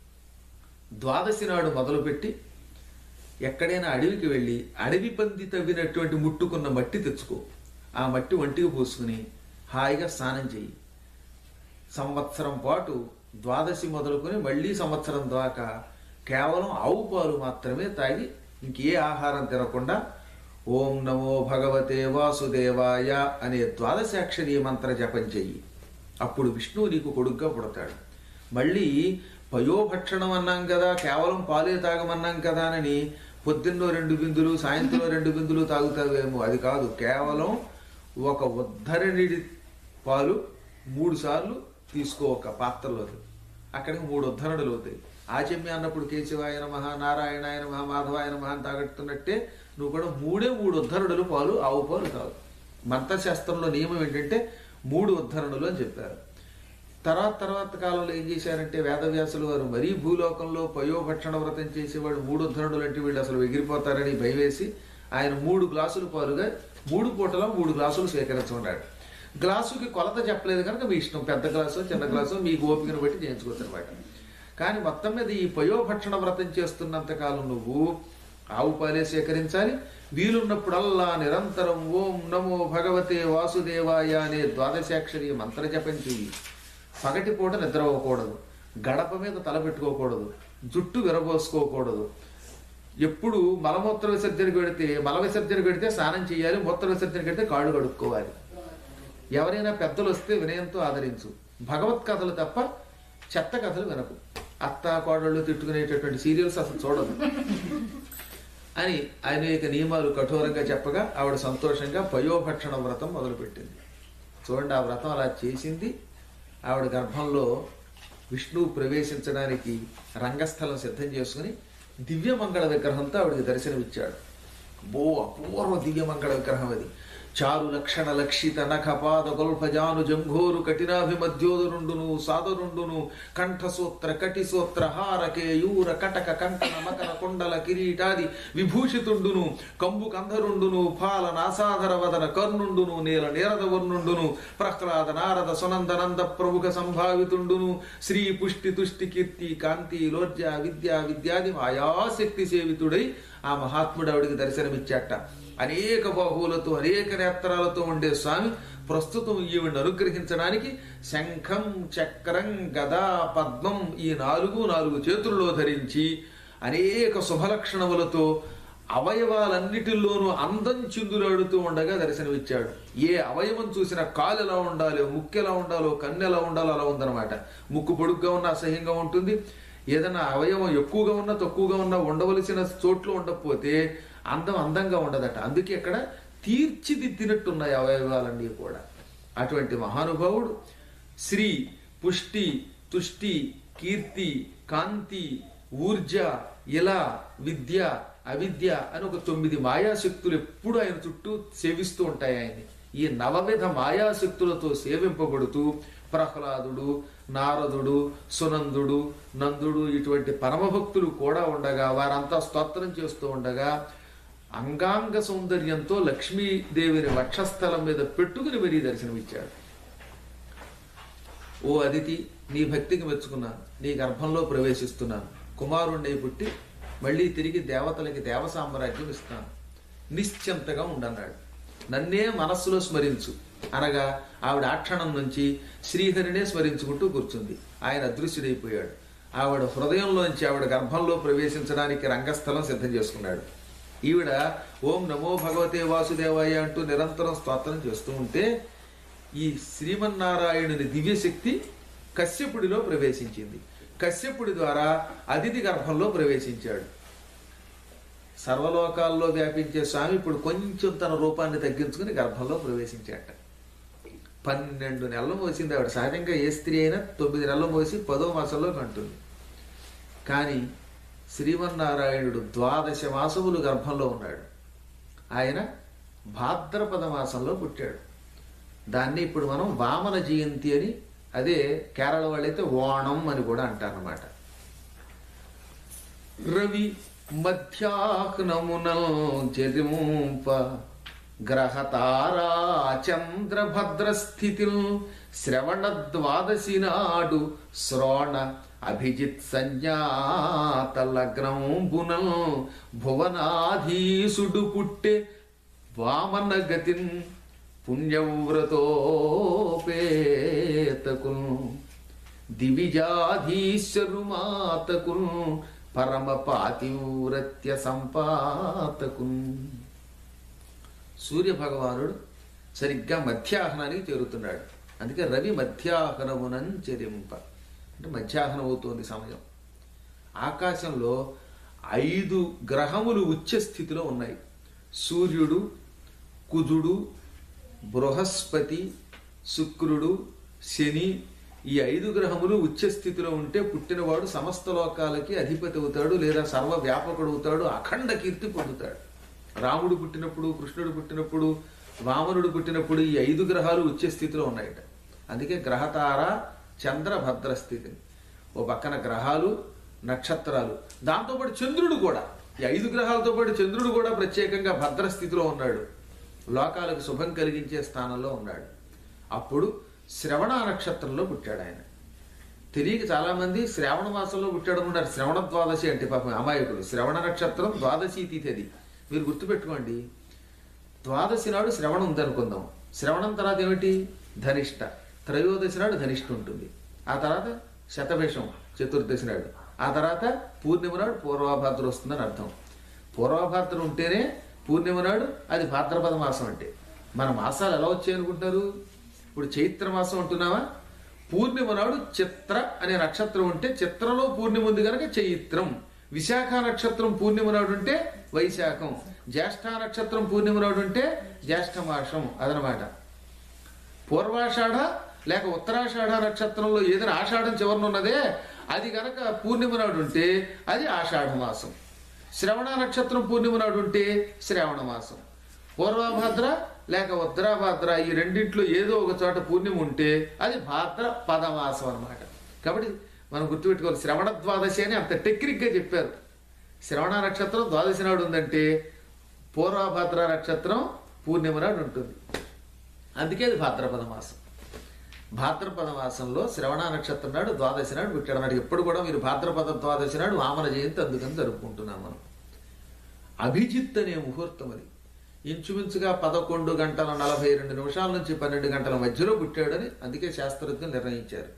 ద్వాదశి నాడు మొదలుపెట్టి ఎక్కడైనా అడవికి వెళ్ళి అడవి పంది తవ్వినటువంటి ముట్టుకున్న మట్టి తెచ్చుకో ఆ మట్టి ఒంటికి పూసుకుని హాయిగా స్నానం చెయ్యి సంవత్సరం పాటు ద్వాదశి మొదలుకొని మళ్ళీ సంవత్సరం దాకా కేవలం ఆవు పాలు మాత్రమే తాగి ఇంకే ఆహారం తినకుండా ఓం నమో భగవతే వాసుదేవాయ అనే ద్వాదశాక్షరి మంత్ర జపం చెయ్యి అప్పుడు విష్ణువు నీకు కొడుగ్గా పుడతాడు మళ్ళీ పయోభక్షణం అన్నాం కదా కేవలం పాలే తాగమన్నాం కదా అని పొద్దున్నో రెండు బిందులు సాయంత్రం రెండు బిందులు తాగుతావేమో అది కాదు కేవలం ఒక ఉద్ధరణిడి పాలు మూడు సార్లు తీసుకో ఒక పాత్రలోకి అక్కడికి మూడు ఉద్ధరణలు అవుతాయి ఆచమ్య అన్నప్పుడు కేశవాయ నమః నారాయణాయ నమః మాధవాయ నమః అని తాగట్టున్నట్టే నువ్వు కూడా మూడే మూడు ఉద్ధరణలు పాలు ఆవు పాలు తాగు మంత్రశాస్త్రంలో నియమం ఏంటంటే మూడు ఉద్ధరణలు అని చెప్పారు తర్వాత తర్వాత కాలంలో ఏం చేశారంటే వేదవ్యాసులు వారు మరీ భూలోకంలో పయోభక్షణ వ్రతం చేసేవాడు మూడు ఉద్ధరణులు అంటే వీళ్ళు అసలు ఎగిరిపోతారని భయవేసి ఆయన మూడు గ్లాసులు పాలుగా మూడు పూటలో మూడు గ్లాసులు స్వీకరించమన్నాడు గ్లాసుకి కొలత చెప్పలేదు కనుక మీ ఇష్టం పెద్ద గ్లాసు చిన్న గ్లాసు మీకు ఓపికను బట్టి చేయించుకోవచ్చు అనమాట కానీ మొత్తం మీద ఈ పయోభక్షణ వ్రతం చేస్తున్నంత కాలం నువ్వు ఆవు పాలే సేకరించాలి వీలున్నప్పుడల్లా నిరంతరం ఓం నమో భగవతే వాసుదేవాయ అనే ద్వాదశాక్షరి మంత్ర జపం చెయ్యి పగటి పూట నిద్రపోకూడదు గడప మీద తల పెట్టుకోకూడదు జుట్టు విరబోసుకోకూడదు ఎప్పుడు మలమూత్ర విసర్జనకు పెడితే మల విసర్జన పెడితే స్నానం చేయాలి మూత్ర విసర్జన పెడితే కాళ్ళు కడుక్కోవాలి ఎవరైనా పెద్దలు వస్తే వినయంతో ఆదరించు భగవత్ కథలు తప్ప చెత్త కథలు వినకు అత్త కోడళ్ళు తిట్టుకునేటటువంటి సీరియల్స్ అసలు చూడదు అని అనేక నియమాలు కఠోరంగా చెప్పగా ఆవిడ సంతోషంగా పయోభక్షణ వ్రతం మొదలుపెట్టింది చూడండి ఆ వ్రతం అలా చేసింది ఆవిడ గర్భంలో విష్ణువు ప్రవేశించడానికి రంగస్థలం సిద్ధం చేసుకుని దివ్యమంగళ విగ్రహంతో ఆవిడకి దర్శనమిచ్చాడు బో అపూర్వ దివ్యమంగళ విగ్రహం అది చారు లక్షణ లక్షిత నఖ పాద గొల్ఫజాను జంఘోరు కఠినాభిమధ్యోదరుండును సాదరుండును కంఠసూత్ర కటిసూత్ర హార కేయూర కటక కంకణ మకర కుండల కిరీటాది విభూషితుండును కంబు కంధరుండును పాల నాసాధర వదన కర్ణుండును నీల నీరద వర్ణుండును ప్రహ్లాద నారద సునందనంద ప్రముఖ సంభావితుండును శ్రీ పుష్టి తుష్టి కీర్తి కాంతి లోర్జ విద్య విద్యాది మాయాశక్తి సేవితుడై ఆ మహాత్ముడు ఆవిడికి దర్శనమిచ్చాట అనేక బాహువులతో అనేక నేత్రాలతో ఉండే స్వామి ప్రస్తుతం ఈవిడిని అనుగ్రహించడానికి శంఖం చక్రం గదా పద్మం ఈ నాలుగు నాలుగు చేతుల్లో ధరించి అనేక శుభలక్షణములతో అవయవాలన్నిటిలోనూ అందం చిందులాడుతూ ఉండగా దర్శనమిచ్చాడు ఏ అవయవం చూసినా కాలు ఎలా ఉండాలో ముక్కు ఎలా ఉండాలో కన్ను ఎలా ఉండాలో అలా ఉందన్నమాట ముక్కు పొడుగ్గా ఉన్న అసహ్యంగా ఉంటుంది ఏదైనా అవయవం ఎక్కువగా ఉన్నా తక్కువగా ఉన్నా ఉండవలసిన చోట్ల ఉండకపోతే అందం అందంగా ఉండదట అందుకే ఇక్కడ తీర్చిదిద్దినట్టున్నాయి అవయవాలన్నీ కూడా అటువంటి మహానుభావుడు శ్రీ పుష్టి తుష్టి కీర్తి కాంతి ఊర్జ ఇలా విద్య అవిద్య అని ఒక తొమ్మిది మాయాశక్తులు ఎప్పుడు ఆయన చుట్టూ సేవిస్తూ ఉంటాయి ఆయన్ని ఈ నవవిధ మాయాశక్తులతో సేవింపబడుతూ ప్రహ్లాదుడు నారదుడు సునందుడు నందుడు ఇటువంటి పరమభక్తులు కూడా ఉండగా వారంతా స్తోత్రం చేస్తూ ఉండగా అంగాంగ సౌందర్యంతో లక్ష్మీదేవిని వక్షస్థలం మీద పెట్టుకుని మరీ దర్శనమిచ్చాడు ఓ అదితి నీ భక్తికి మెచ్చుకున్నాను నీ గర్భంలో ప్రవేశిస్తున్నాను కుమారుణ్ణి పుట్టి మళ్ళీ తిరిగి దేవతలకి దేవ సామ్రాజ్యం ఇస్తాను నిశ్చింతగా ఉండన్నాడు నన్నే మనస్సులో స్మరించు అనగా ఆవిడ ఆ క్షణం నుంచి శ్రీహరినే స్మరించుకుంటూ కూర్చుంది ఆయన అదృశ్యుడైపోయాడు ఆవిడ హృదయంలోంచి ఆవిడ గర్భంలో ప్రవేశించడానికి రంగస్థలం సిద్ధం చేసుకున్నాడు ఈవిడ ఓం నమో భగవతే వాసుదేవాయ అంటూ నిరంతరం స్తోత్రం చేస్తూ ఉంటే ఈ శ్రీమన్నారాయణుని దివ్యశక్తి కశ్యపుడిలో ప్రవేశించింది కశ్యపుడి ద్వారా అతిథి గర్భంలో ప్రవేశించాడు సర్వలోకాల్లో వ్యాపించే స్వామి ఇప్పుడు కొంచెం తన రూపాన్ని తగ్గించుకుని గర్భంలో ప్రవేశించాట పన్నెండు నెలలు మోసింది ఆవిడ సహజంగా ఏ స్త్రీ అయినా తొమ్మిది నెలలు మోసి పదో మాసంలో కంటుంది కానీ శ్రీమన్నారాయణుడు ద్వాదశ మాసములు గర్భంలో ఉన్నాడు ఆయన భాద్రపద మాసంలో పుట్టాడు దాన్ని ఇప్పుడు మనం వామన జయంతి అని అదే కేరళ వాళ్ళైతే ఓణం అని కూడా అంటారన్నమాట రవి మధ్యాహ్నమున జరింప గ్రహతారా చంద్రభద్రస్థితి శ్రవణ ద్వాదశి నాడు శ్రోణ అభిజిత్ సంజాత లగ్నంబున భువనాధీసుడు పుట్టే వామన గతిన్ పుణ్యవ్రతోపేతకును దివిజాధీశ్వరు మాతకును పరమ పాతివ్రత్య సంపాతకును సూర్య భగవానుడు సరిగ్గా మధ్యాహ్నానికి చేరుతున్నాడు అందుకే రవి మధ్యాహ్నమునం చెరింప అంటే మధ్యాహ్నం అవుతోంది సమయం ఆకాశంలో ఐదు గ్రహములు ఉచ్చ స్థితిలో ఉన్నాయి సూర్యుడు కుజుడు బృహస్పతి శుక్రుడు శని ఈ ఐదు గ్రహములు ఉచ్చ స్థితిలో ఉంటే పుట్టినవాడు సమస్త లోకాలకి అధిపతి అవుతాడు లేదా సర్వ వ్యాపకుడు అవుతాడు అఖండ కీర్తి పొందుతాడు రాముడు పుట్టినప్పుడు కృష్ణుడు పుట్టినప్పుడు వామనుడు పుట్టినప్పుడు ఈ ఐదు గ్రహాలు ఉచ్చ స్థితిలో ఉన్నాయట అందుకే గ్రహతార చంద్ర భద్ర స్థితి ఓ పక్కన గ్రహాలు నక్షత్రాలు దాంతోపాటు చంద్రుడు కూడా ఈ ఐదు గ్రహాలతో పాటు చంద్రుడు కూడా ప్రత్యేకంగా భద్ర స్థితిలో ఉన్నాడు లోకాలకు శుభం కలిగించే స్థానంలో ఉన్నాడు అప్పుడు శ్రవణ నక్షత్రంలో పుట్టాడు ఆయన తెలియక చాలా మంది శ్రావణ మాసంలో పుట్టాడు అనుకుంటారు శ్రవణ ద్వాదశి అంటే పాపం అమాయకుడు శ్రవణ నక్షత్రం ద్వాదశి తిథి అది మీరు గుర్తుపెట్టుకోండి ద్వాదశి నాడు శ్రవణం ఉందనుకుందాం శ్రవణం తర్వాత ఏమిటి ధనిష్ట త్రయోదశి నాడు ధనిష్ట ఉంటుంది ఆ తర్వాత శతభిషం చతుర్దశి నాడు ఆ తర్వాత పూర్ణిమ నాడు పూర్వభాద్ర వస్తుందని అర్థం పూర్వభాద్ర ఉంటేనే పూర్ణిమ నాడు అది భాద్రపద మాసం అంటే మన మాసాలు ఎలా వచ్చాయి అనుకుంటారు ఇప్పుడు చైత్ర మాసం అంటున్నావా పూర్ణిమ నాడు చిత్ర అనే నక్షత్రం ఉంటే చిత్రలో పూర్ణిమ ఉంది కనుక చైత్రం విశాఖ నక్షత్రం పూర్ణిమ నాడు ఉంటే వైశాఖం జ్యేష్ఠ నక్షత్రం పూర్ణిమ నాడు ఉంటే జ్యేష్ఠ మాసం అదనమాట పూర్వాషాఢ లేక ఉత్తరాషాఢ నక్షత్రంలో ఏదైనా ఆషాఢం చివరన ఉన్నదే అది గనక పూర్ణిమ నాడు ఉంటే అది ఆషాఢ మాసం శ్రవణ నక్షత్రం పూర్ణిమ నాడు ఉంటే శ్రావణ మాసం పూర్వభద్ర లేక ఉత్తరాభద్ర ఈ రెండింటిలో ఏదో ఒక చోట పూర్ణిమ ఉంటే అది భాద్ర పదమాసం అన్నమాట కాబట్టి మనం గుర్తుపెట్టుకోవాలి శ్రవణ ద్వాదశి అని అంత టెక్నిక్గా చెప్పారు శ్రవణ నక్షత్రం ద్వాదశి నాడు ఉందంటే పూర్వభద్ర నక్షత్రం పూర్ణిమ నాడు ఉంటుంది అందుకే అది భాద్రపద మాసం భాద్రపద మాసంలో శ్రవణ నక్షత్రం నాడు ద్వాదశి నాడు పుట్టాడు నాడు ఎప్పుడు కూడా మీరు భాద్రపద ద్వాదశి నాడు వామన జయంతి అందుకని జరుపుకుంటున్నాం మనం అభిజిత్ అనే ముహూర్తం అది ఇంచుమించుగా పదకొండు గంటల నలభై రెండు నిమిషాల నుంచి పన్నెండు గంటల మధ్యలో పుట్టాడని అందుకే శాస్త్రజ్ఞులు నిర్ణయించారు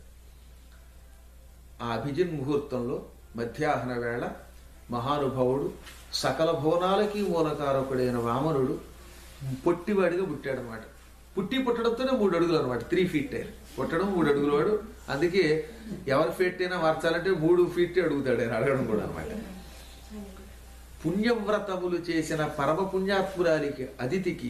ఆ అభిజిన్ ముహూర్తంలో మధ్యాహ్న వేళ మహానుభావుడు సకల భువనాలకి మూలకారకుడైన వామనుడు పొట్టివాడిగా పుట్టాడనమాట పుట్టి పుట్టడంతోనే మూడు అడుగులు అనమాట త్రీ ఫీట్ ఆయన పుట్టడం మూడు అడుగులు వాడు అందుకే ఎవరి ఫీట్ అయినా మార్చాలంటే మూడు ఫీట్ అడుగుతాడు ఆయన అడగడం కూడా అనమాట పుణ్యవ్రతములు చేసిన పరమ పుణ్యాత్మురాలికి అదితికి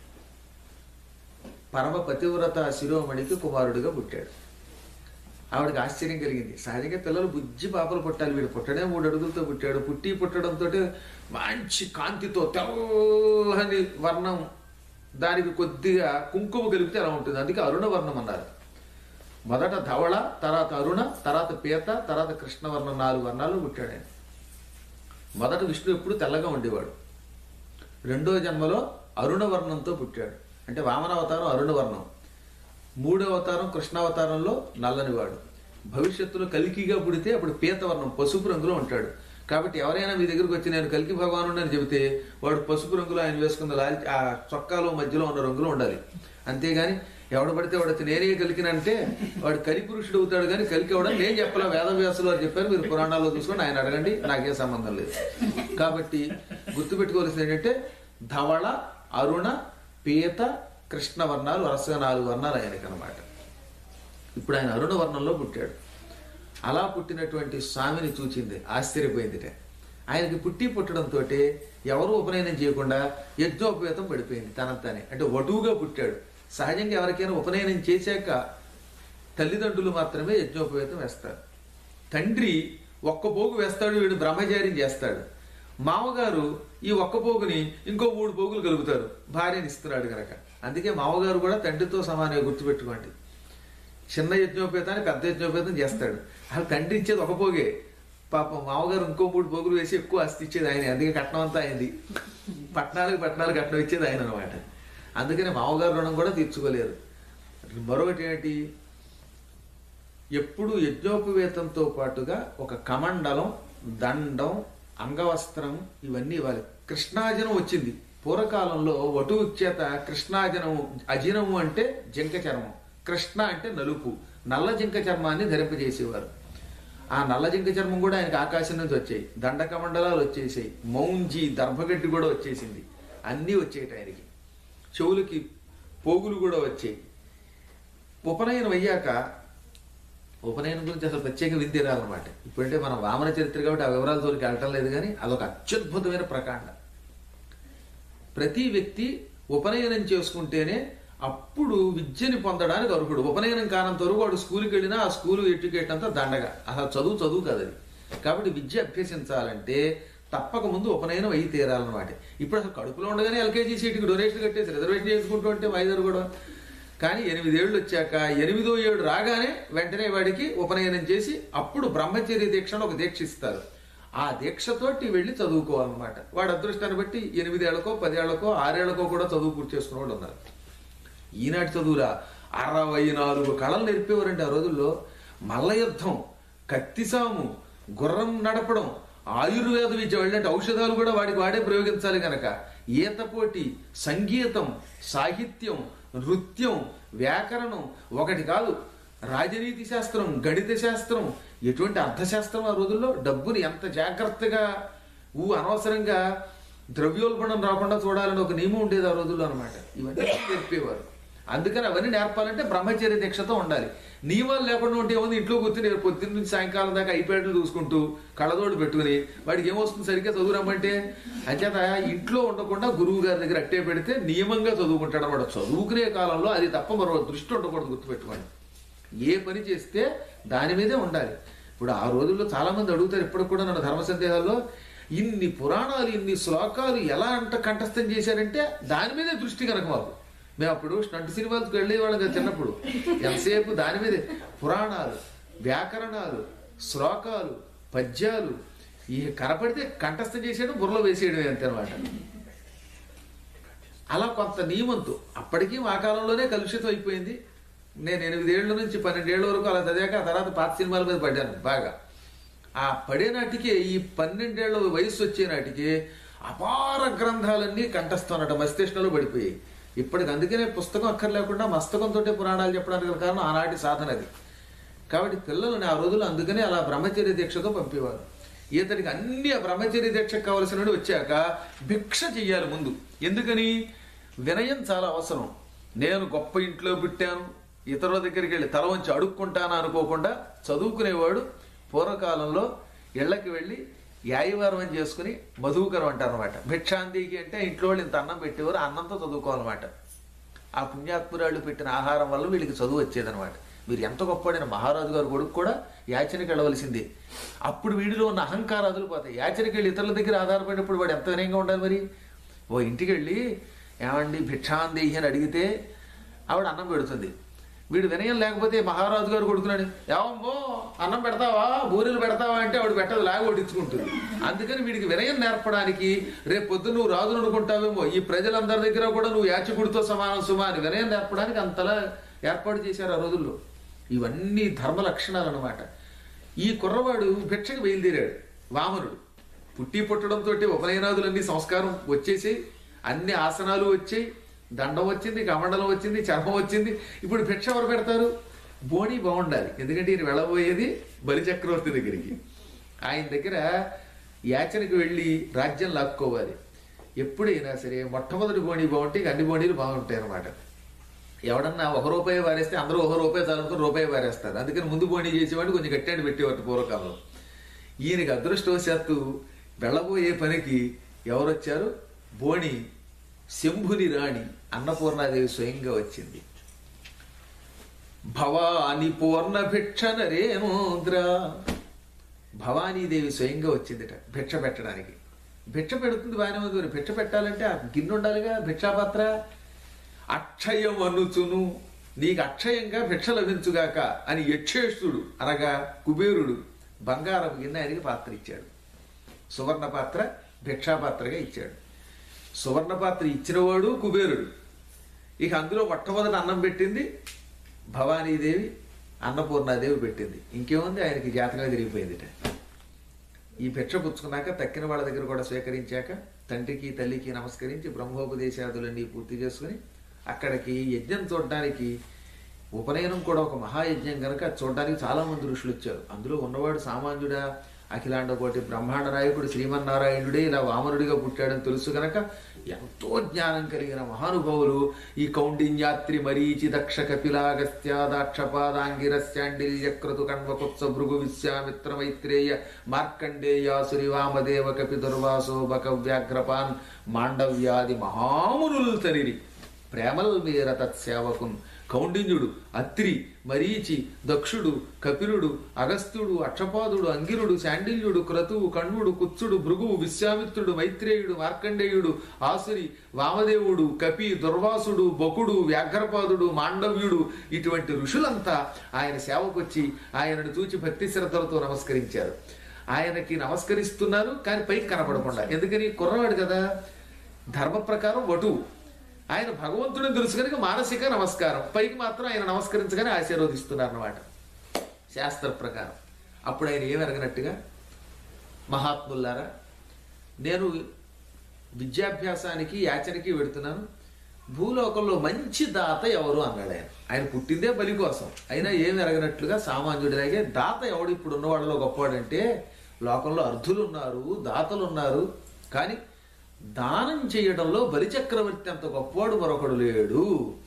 పరమ పతివ్రత శిరోమణికి కుమారుడిగా పుట్టాడు ఆవిడకి ఆశ్చర్యం కలిగింది సహజంగా పిల్లలు బుజ్జి పాపలు పుట్టాలి వీడు పుట్టడే మూడు అడుగులతో పుట్టాడు పుట్టి పుట్టడంతో మంచి కాంతితో తెల్లని వర్ణం దానికి కొద్దిగా కుంకుమ కలిపితే అలా ఉంటుంది అందుకే అరుణవర్ణం అన్నారు మొదట ధవళ తర్వాత అరుణ తర్వాత పీత తర్వాత కృష్ణవర్ణం నాలుగు వర్ణాలు పుట్టాడు ఆయన మొదట విష్ణు ఎప్పుడు తెల్లగా ఉండేవాడు రెండో జన్మలో అరుణవర్ణంతో పుట్టాడు అంటే వామనావతారం అరుణవర్ణం మూడో అవతారం కృష్ణావతారంలో నల్లనివాడు భవిష్యత్తులో కలికిగా పుడితే అప్పుడు పీతవర్ణం పసుపు రంగులో ఉంటాడు కాబట్టి ఎవరైనా మీ దగ్గరకు వచ్చి నేను కలికి భగవాను అని చెబితే వాడు పసుపు రంగులో ఆయన వేసుకున్న లాల్ ఆ చొక్కాలో మధ్యలో ఉన్న రంగులో ఉండాలి అంతేగాని ఎవడు పడితే వాడు వచ్చి నేనే కలికినంటే వాడు కలి పురుషుడు అవుతాడు కానీ కలికి అవడం నేను చెప్పలా వేదవ్యాసులు వారు చెప్పారు మీరు పురాణాల్లో చూసుకొని ఆయన అడగండి నాకేం సంబంధం లేదు కాబట్టి గుర్తుపెట్టుకోవాల్సింది ఏంటంటే ధవళ అరుణ పీత కృష్ణ వర్ణాలు వరుసగా నాలుగు వర్ణాలు ఆయనకి అనమాట ఇప్పుడు ఆయన అరుణ వర్ణంలో పుట్టాడు అలా పుట్టినటువంటి స్వామిని చూచింది ఆశ్చర్యపోయిందిట ఆయనకి పుట్టి పుట్టడంతో ఎవరు ఉపనయనం చేయకుండా యజ్ఞోపవేతం పడిపోయింది తనంతానే అంటే వటువుగా పుట్టాడు సహజంగా ఎవరికైనా ఉపనయనం చేశాక తల్లిదండ్రులు మాత్రమే యజ్ఞోపవేతం వేస్తారు తండ్రి ఒక్క పోగు వేస్తాడు వీడు బ్రహ్మచారిని చేస్తాడు మామగారు ఈ ఒక్క పోగుని ఇంకో మూడు పోగులు కలుపుతారు భార్యని ఇస్తున్నాడు గనక అందుకే మామగారు కూడా తండ్రితో సమానంగా గుర్తుపెట్టుకోండి చిన్న యజ్ఞోపేతాన్ని పెద్ద యజ్ఞోపేతం చేస్తాడు అసలు తండ్రి ఇచ్చేది ఒక పోగే పాపం మామగారు ఇంకో మూడు పోగులు వేసి ఎక్కువ ఆస్తి ఇచ్చేది ఆయన అందుకే కట్నం అంతా అయింది పట్నాలకు పట్నాలు కట్నం ఇచ్చేది ఆయన అనమాట అందుకని మామగారు రుణం కూడా తీర్చుకోలేరు మరొకటి ఏంటి ఎప్పుడు యజ్ఞోపవేతంతో పాటుగా ఒక కమండలం దండం అంగవస్త్రం ఇవన్నీ ఇవ్వాలి కృష్ణాజనం వచ్చింది పూర్వకాలంలో వటువు చేత కృష్ణాజనము అజినము అంటే జింక చర్మం కృష్ణ అంటే నలుపు నల్ల జింక చర్మాన్ని ధరింపజేసేవారు ఆ నల్ల జింక చర్మం కూడా ఆయనకి ఆకాశం నుంచి వచ్చాయి దండకమండలాలు వచ్చేసాయి మౌంజి దర్భగడ్డి కూడా వచ్చేసింది అన్నీ వచ్చేటి ఆయనకి చెవులకి పోగులు కూడా వచ్చాయి ఉపనయనం అయ్యాక ఉపనయనం గురించి అసలు ప్రత్యేక విద్య రాలన్నమాట ఇప్పుడంటే మనం వామన చరిత్ర కాబట్టి ఆ వివరాల జోలికి వెళ్ళటం లేదు కానీ అదొక అత్యద్భుతమైన ప్రకాండ ప్రతి వ్యక్తి ఉపనయనం చేసుకుంటేనే అప్పుడు విద్యని పొందడానికి అర్హుడు ఉపనయనం కానంత వరకు వాడు స్కూల్కి వెళ్ళినా ఆ స్కూల్ ఎడ్యుకేట్ అంతా దండగా అసలు చదువు చదువు కదా అది కాబట్టి విద్య అభ్యసించాలంటే తప్పక ముందు ఉపనయనం అయి తీరాలన్నమాట ఇప్పుడు అసలు కడుపులో ఉండగానే ఎల్కేజీ సీటుకి డొనేషన్ కట్టేసి రిజర్వేషన్ చేసుకుంటూ ఉంటే మైదారు కూడా కానీ ఎనిమిదేళ్ళు వచ్చాక ఎనిమిదో ఏడు రాగానే వెంటనే వాడికి ఉపనయనం చేసి అప్పుడు బ్రహ్మచర్య దీక్షను ఒక దీక్ష ఇస్తారు ఆ దీక్షతోటి వెళ్ళి చదువుకోవాలన్నమాట వాడి అదృష్టాన్ని బట్టి ఎనిమిదేళ్లకో పదేళ్లకో ఆరేళ్లకో కూడా చదువు పూర్తి చేసుకున్న వాళ్ళు ఉన్నారు ఈనాటి చదువురా అరవై నాలుగు కళలు నేర్పేవారండి ఆ రోజుల్లో మల్ల యుద్ధం కత్తిసాము గుర్రం నడపడం ఆయుర్వేద విద్య వెళ్ళంటే ఔషధాలు కూడా వాడికి వాడే ప్రయోగించాలి గనక ఈత పోటీ సంగీతం సాహిత్యం నృత్యం వ్యాకరణం ఒకటి కాదు రాజనీతి శాస్త్రం గణిత శాస్త్రం ఎటువంటి అర్థశాస్త్రం ఆ రోజుల్లో డబ్బుని ఎంత జాగ్రత్తగా ఊ అనవసరంగా ద్రవ్యోల్బణం రాకుండా చూడాలని ఒక నియమం ఉండేది ఆ రోజుల్లో అనమాట ఇవన్నీ నేర్పేవారు అందుకని అవన్నీ నేర్పాలంటే బ్రహ్మచర్య దీక్షతో ఉండాలి నియమాలు లేకుండా ఉంటే ఏముంది ఇంట్లో కూర్చుని పొద్దున్న నుంచి సాయంకాలం దాకా ఐప్యాడ్లు చూసుకుంటూ కళ్ళతోడు పెట్టుకుని వాడికి ఏమొస్తుంది సరిగ్గా చదువు రమ్మంటే అంచేత ఇంట్లో ఉండకుండా గురువు గారి దగ్గర అట్టే పెడితే నియమంగా చదువుకుంటాడు అనమాట చదువుకునే కాలంలో అది తప్ప మరో దృష్టి ఉండకూడదు గుర్తుపెట్టుకోండి ఏ పని చేస్తే దాని మీదే ఉండాలి ఇప్పుడు ఆ రోజుల్లో చాలా మంది అడుగుతారు ఇప్పటికి కూడా నన్ను ధర్మ సందేహాల్లో ఇన్ని పురాణాలు ఇన్ని శ్లోకాలు ఎలా అంట కంఠస్థం చేశారంటే దాని మీదే దృష్టి కనుక మాకు మేము అప్పుడు స్టంట్ సినిమాలకు వెళ్ళేవాళ్ళం కదా చిన్నప్పుడు ఎంతసేపు దాని మీదే పురాణాలు వ్యాకరణాలు శ్లోకాలు పద్యాలు ఈ కనపడితే కంఠస్థం చేసేయడం బుర్రలో వేసేయడం అంతే అనమాట అలా కొంత నియమంతో అప్పటికీ మా కాలంలోనే కలుషితం అయిపోయింది నేను ఎనిమిదేళ్ల నుంచి పన్నెండేళ్ల వరకు అలా చదివాక ఆ తర్వాత పాత సినిమాల మీద పడ్డాను బాగా ఆ పడే నాటికే ఈ పన్నెండేళ్ల వయసు వచ్చే నాటికి అపార గ్రంథాలన్నీ కంఠస్థనట మస్తిష్కంలో పడిపోయాయి ఇప్పటికి అందుకనే పుస్తకం అక్కర్లేకుండా మస్తకంతో పురాణాలు చెప్పడానికి గల కారణం ఆనాటి సాధన అది కాబట్టి పిల్లలని ఆ రోజుల్లో అందుకనే అలా బ్రహ్మచర్య దీక్షతో పంపేవారు ఇతనికి అన్ని ఆ బ్రహ్మచర్య దీక్షకు కావలసిన వచ్చాక భిక్ష చెయ్యాలి ముందు ఎందుకని వినయం చాలా అవసరం నేను గొప్ప ఇంట్లో పుట్టాను ఇతరుల దగ్గరికి వెళ్ళి తల వంచి అడుక్కుంటాను అనుకోకుండా చదువుకునేవాడు పూర్వకాలంలో ఇళ్ళకి వెళ్ళి యాయవారం అని చేసుకుని మధుకరం అంటారు అనమాట భిక్షాంతికి అంటే ఇంట్లో వాళ్ళు ఇంత అన్నం పెట్టేవారు ఆ అన్నంతో చదువుకోవాలన్నమాట ఆ పుణ్యాత్మురాళ్ళు పెట్టిన ఆహారం వల్ల వీళ్ళకి చదువు వచ్చేదనమాట మీరు ఎంత గొప్పడైన మహారాజు గారు కొడుకు కూడా యాచనకి వెళ్ళవలసిందే అప్పుడు వీడిలో ఉన్న అహంకారాదులు పోతాయి యాచనకి వెళ్ళి ఇతరుల దగ్గర ఆధారపడినప్పుడు వాడు ఎంత వినయంగా ఉండాలి మరి ఓ ఇంటికి వెళ్ళి ఏమండి భిక్షాందేహి అని అడిగితే ఆవిడ అన్నం పెడుతుంది వీడు వినయం లేకపోతే మహారాజు గారు కొడుకున్నాడు ఏమమ్మో అన్నం పెడతావా బూరెలు పెడతావా అంటే ఆవిడ పెట్టదు లాగా కొట్టించుకుంటుంది అందుకని వీడికి వినయం నేర్పడానికి రేపు పొద్దున్న నువ్వు రాజును అనుకుంటావేమో ఈ ప్రజలందరి దగ్గర కూడా నువ్వు యాచకుడితో సమానం సుమా అని వినయం నేర్పడానికి అంతలా ఏర్పాటు చేశారు ఆ రోజుల్లో ఇవన్నీ ధర్మ లక్షణాలు అనమాట ఈ కుర్రవాడు భిక్షకు బయలుదేరాడు వామనుడు పుట్టి పుట్టడంతో ఉపనయనాదులన్నీ సంస్కారం వచ్చేసి అన్ని ఆసనాలు వచ్చాయి దండం వచ్చింది కమండలం వచ్చింది చర్మం వచ్చింది ఇప్పుడు భిక్ష ఎవరు పెడతారు బోణి బాగుండాలి ఎందుకంటే ఈయన వెళ్ళబోయేది బలి చక్రవర్తి దగ్గరికి ఆయన దగ్గర యాచనకి వెళ్ళి రాజ్యం లాక్కోవాలి ఎప్పుడైనా సరే మొట్టమొదటి బోణి బాగుంటే ఇక అన్ని బోణీలు బాగుంటాయి అన్నమాట ఎవడన్నా ఒక రూపాయి వారేస్తే అందరూ ఒక రూపాయి చాలనుకుని రూపాయి వారేస్తారు అందుకని ముందు బోణి చేసేవాడు కొంచెం గట్టాడు పెట్టేవారు పూర్వకాలంలో ఈయనకి అదృష్టవశాత్తు వెళ్ళబోయే పనికి ఎవరొచ్చారు బోణి శంభుని రాణి అన్నపూర్ణాదేవి స్వయంగా వచ్చింది భవాని పూర్ణ భిక్ష నరేంద్ర భవానీదేవి స్వయంగా వచ్చిందిట భిక్ష పెట్టడానికి భిక్ష పెడుతుంది బాగానే ఉంది మరి భిక్ష పెట్టాలంటే ఆ గిన్నె ఉండాలిగా భిక్షాపాత్ర అక్షయం అనుచును నీకు అక్షయంగా భిక్ష లభించుగాక అని యక్షేష్ఠుడు అనగా కుబేరుడు బంగారం గిన్నె ఆయనకి పాత్ర ఇచ్చాడు సువర్ణ పాత్ర భిక్షాపాత్రగా ఇచ్చాడు సువర్ణ పాత్ర ఇచ్చినవాడు కుబేరుడు ఇక అందులో మొట్టమొదటి అన్నం పెట్టింది భవానీదేవి అన్నపూర్ణాదేవి పెట్టింది ఇంకేముంది ఆయనకి జాతగా తిరిగిపోయిందిట ఈ భిక్ష పుచ్చుకున్నాక తక్కిన వాళ్ళ దగ్గర కూడా స్వీకరించాక తండ్రికి తల్లికి నమస్కరించి బ్రహ్మోపదేశాదులన్నీ పూర్తి చేసుకుని అక్కడికి యజ్ఞం చూడడానికి ఉపనయనం కూడా ఒక మహాయజ్ఞం కనుక చూడడానికి చాలా మంది ఋషులు వచ్చారు అందులో ఉన్నవాడు సామాన్యుడా అఖిలాండ కోటి బ్రహ్మాండ నాయకుడు శ్రీమన్నారాయణుడే ఇలా వామనుడిగా పుట్టాడని తెలుసు గనక ఎంతో జ్ఞానం కలిగిన మహానుభావులు ఈ కౌండిన్యాత్రి మరీచి దక్ష కపిలాగస్త్య దాక్షపాదాంగిరస్యాండిల్య క్రతు కణ్వకుత్స భృగు విశ్వామిత్ర మైత్రేయ మార్కండేయాసురి వామదేవ కపి దుర్వాసో బక వ్యాఘ్రపాన్ మాండవ్యాది మహామునులు తనిరి ప్రేమల్ మీర తత్సేవకున్ కౌండిన్యుడు అత్రి మరీచి దక్షుడు కపిలుడు అగస్త్యుడు అక్షపాదుడు అంగిరుడు శాండిల్యుడు క్రతువు కణ్వుడు కుత్సుడు భృగువు విశ్వామిత్రుడు మైత్రేయుడు మార్కండేయుడు ఆసురి వామదేవుడు కపి దుర్వాసుడు బకుడు వ్యాఘ్రపాదుడు మాండవ్యుడు ఇటువంటి ఋషులంతా ఆయన సేవకొచ్చి ఆయనను చూచి భక్తి శ్రద్ధలతో నమస్కరించారు ఆయనకి నమస్కరిస్తున్నారు కానీ పైకి కనపడకుండా ఎందుకని కుర్రవాడు కదా ధర్మ ప్రకారం వటువు ఆయన భగవంతుడిని తెలుసు కనుక మానసిక నమస్కారం పైకి మాత్రం ఆయన నమస్కరించగానే ఆశీర్వదిస్తున్నారు అన్నమాట శాస్త్ర ప్రకారం అప్పుడు ఆయన ఏం ఎరగనట్టుగా మహాత్ములారా నేను విద్యాభ్యాసానికి యాచనకి వెడుతున్నాను భూలోకంలో మంచి దాత ఎవరు అన్నాడు ఆయన ఆయన పుట్టిందే బలి కోసం అయినా ఏం ఎరగనట్లుగా సామాన్యుడిలాగే దాత ఎవడు ఇప్పుడు ఉన్నవాళ్ళలో గొప్పవాడంటే లోకంలో అర్ధులు ఉన్నారు దాతలు ఉన్నారు కానీ దానం చేయడంలో బలిచక్రవర్తి అంత గొప్పవాడు మరొకడు లేడు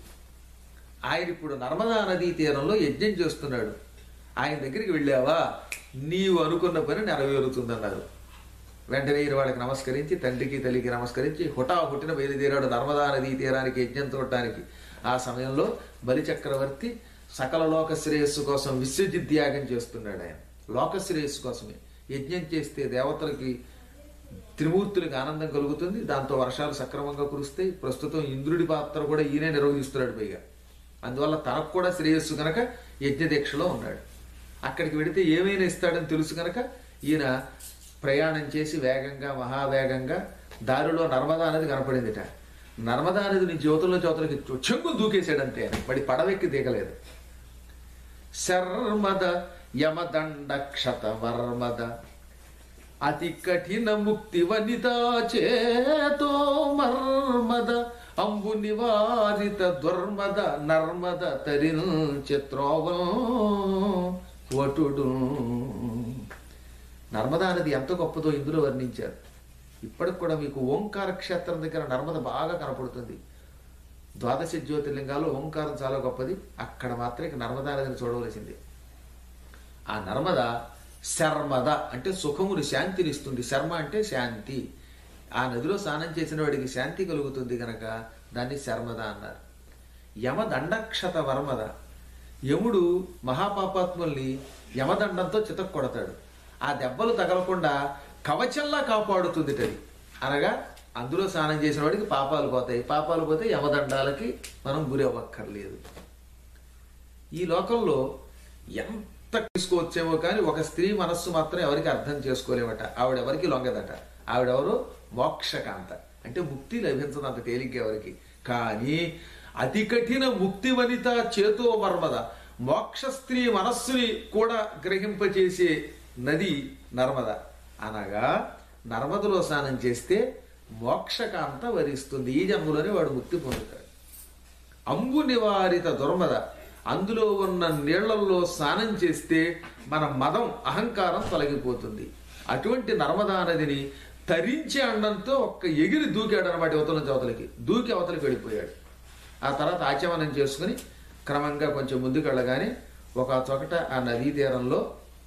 ఆయన ఇప్పుడు నర్మదా నదీ తీరంలో యజ్ఞం చేస్తున్నాడు ఆయన దగ్గరికి వెళ్ళావా నీవు అనుకున్న పని నెరవేరుతుందన్నారు వెంటనే ఈయన వాళ్ళకి నమస్కరించి తండ్రికి తల్లికి నమస్కరించి హుటా హుట్టిన బయలుదేరాడు నర్మదా నదీ తీరానికి యజ్ఞం చూడటానికి ఆ సమయంలో బలిచక్రవర్తి సకల లోక శ్రేయస్సు కోసం విశ్వజిత్ త్యాగం చేస్తున్నాడు ఆయన లోక శ్రేయస్సు కోసమే యజ్ఞం చేస్తే దేవతలకి త్రిమూర్తులకు ఆనందం కలుగుతుంది దాంతో వర్షాలు సక్రమంగా కురుస్తాయి ప్రస్తుతం ఇంద్రుడి పాత్ర కూడా ఈయనే నిర్వహిస్తున్నాడు పైగా అందువల్ల తనకు కూడా శ్రేయస్సు కనుక యజ్ఞదీక్షలో ఉన్నాడు అక్కడికి వెడితే ఏమైనా ఇస్తాడని తెలుసు కనుక ఈయన ప్రయాణం చేసి వేగంగా మహావేగంగా దారిలో నర్మదా నది కనపడిందిట నర్మదా నది నుంచి యువతల్లో చోతలకి చెంగు దూకేశాడంతే ఆయన. మరి పడవెక్కి దిగలేదు శర్మద యమదండ క్షత వర్మద అతి కఠిన ముక్తి వనితా చేతో మర్మద అంబు నివారిత దుర్మద నర్మద తరిన్ చిత్రోవల్ వటుడు నర్మదా నది ఎంత గొప్పదో ఇందులో వర్ణించారు ఇప్పటికి కూడా మీకు ఓంకార క్షేత్రం దగ్గర నర్మద బాగా కనపడుతుంది ద్వాదశ జ్యోతిర్లింగాల్లో ఓంకారం చాలా గొప్పది అక్కడ మాత్రం ఇక నర్మదా నదిని చూడవలసింది ఆ నర్మద శర్మద అంటే సుఖముని శాంతిని ఇస్తుంది శర్మ అంటే శాంతి ఆ నదిలో స్నానం చేసిన వాడికి శాంతి కలుగుతుంది గనక దాన్ని శర్మద అన్నారు యమదండక్షత వర్మద యముడు మహాపాపాత్ముల్ని యమదండంతో చితక్ కొడతాడు ఆ దెబ్బలు తగలకుండా కవచంలా కాపాడుతుంది అది అనగా అందులో స్నానం చేసిన వాడికి పాపాలు పోతాయి పాపాలు పోతే యమదండాలకి మనం గురి అవ్వక్కర్లేదు ఈ లోకంలో ఎంత తీసుకోవచ్చేమో కానీ ఒక స్త్రీ మనస్సు మాత్రం ఎవరికి అర్థం చేసుకోలేమట ఆవిడ ఎవరికి లొంగదట ఆవిడెవరు మోక్షకాంత అంటే ముక్తి లభించదు అంత తేలిగ్గా ఎవరికి కానీ అతి కఠిన ముక్తి వనిత చేతో మర్మద మోక్ష స్త్రీ మనస్సుని కూడా గ్రహింపచేసే నది నర్మద అనగా నర్మదలో స్నానం చేస్తే మోక్షకాంత వరిస్తుంది ఈ జన్మలోనే వాడు ముక్తి పొందుతాడు అంబు నివారిత దుర్మద అందులో ఉన్న నీళ్లలో స్నానం చేస్తే మన మదం అహంకారం తొలగిపోతుంది అటువంటి నర్మదా నదిని తరించి అండంతో ఒక్క ఎగిరి దూకాడు అనమాట యువతల నుంచి అవతలకి దూకి అవతలకి వెళ్ళిపోయాడు ఆ తర్వాత ఆచమనం చేసుకుని క్రమంగా కొంచెం ముందుకు వెళ్ళగానే ఒక చోకట ఆ నదీ తీరంలో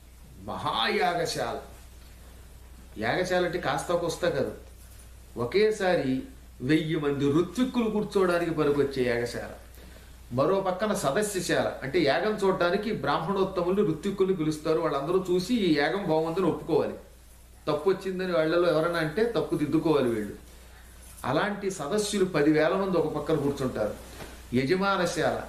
మహాయాగశాల యాగశాల అంటే కాస్త కొస్తా కాదు ఒకేసారి వెయ్యి మంది ఋత్విక్కులు కూర్చోవడానికి పనికొచ్చే యాగశాల మరో పక్కన సదస్యశాల అంటే యాగం చూడడానికి బ్రాహ్మణోత్తములు ఋత్విక్కుల్ని పిలుస్తారు వాళ్ళందరూ చూసి ఈ యాగం బాగుందని ఒప్పుకోవాలి తప్పు వచ్చిందని వాళ్ళలో ఎవరైనా అంటే తప్పు దిద్దుకోవాలి వీళ్ళు అలాంటి సదస్సులు పదివేల మంది ఒక పక్కన కూర్చుంటారు యజమానశాల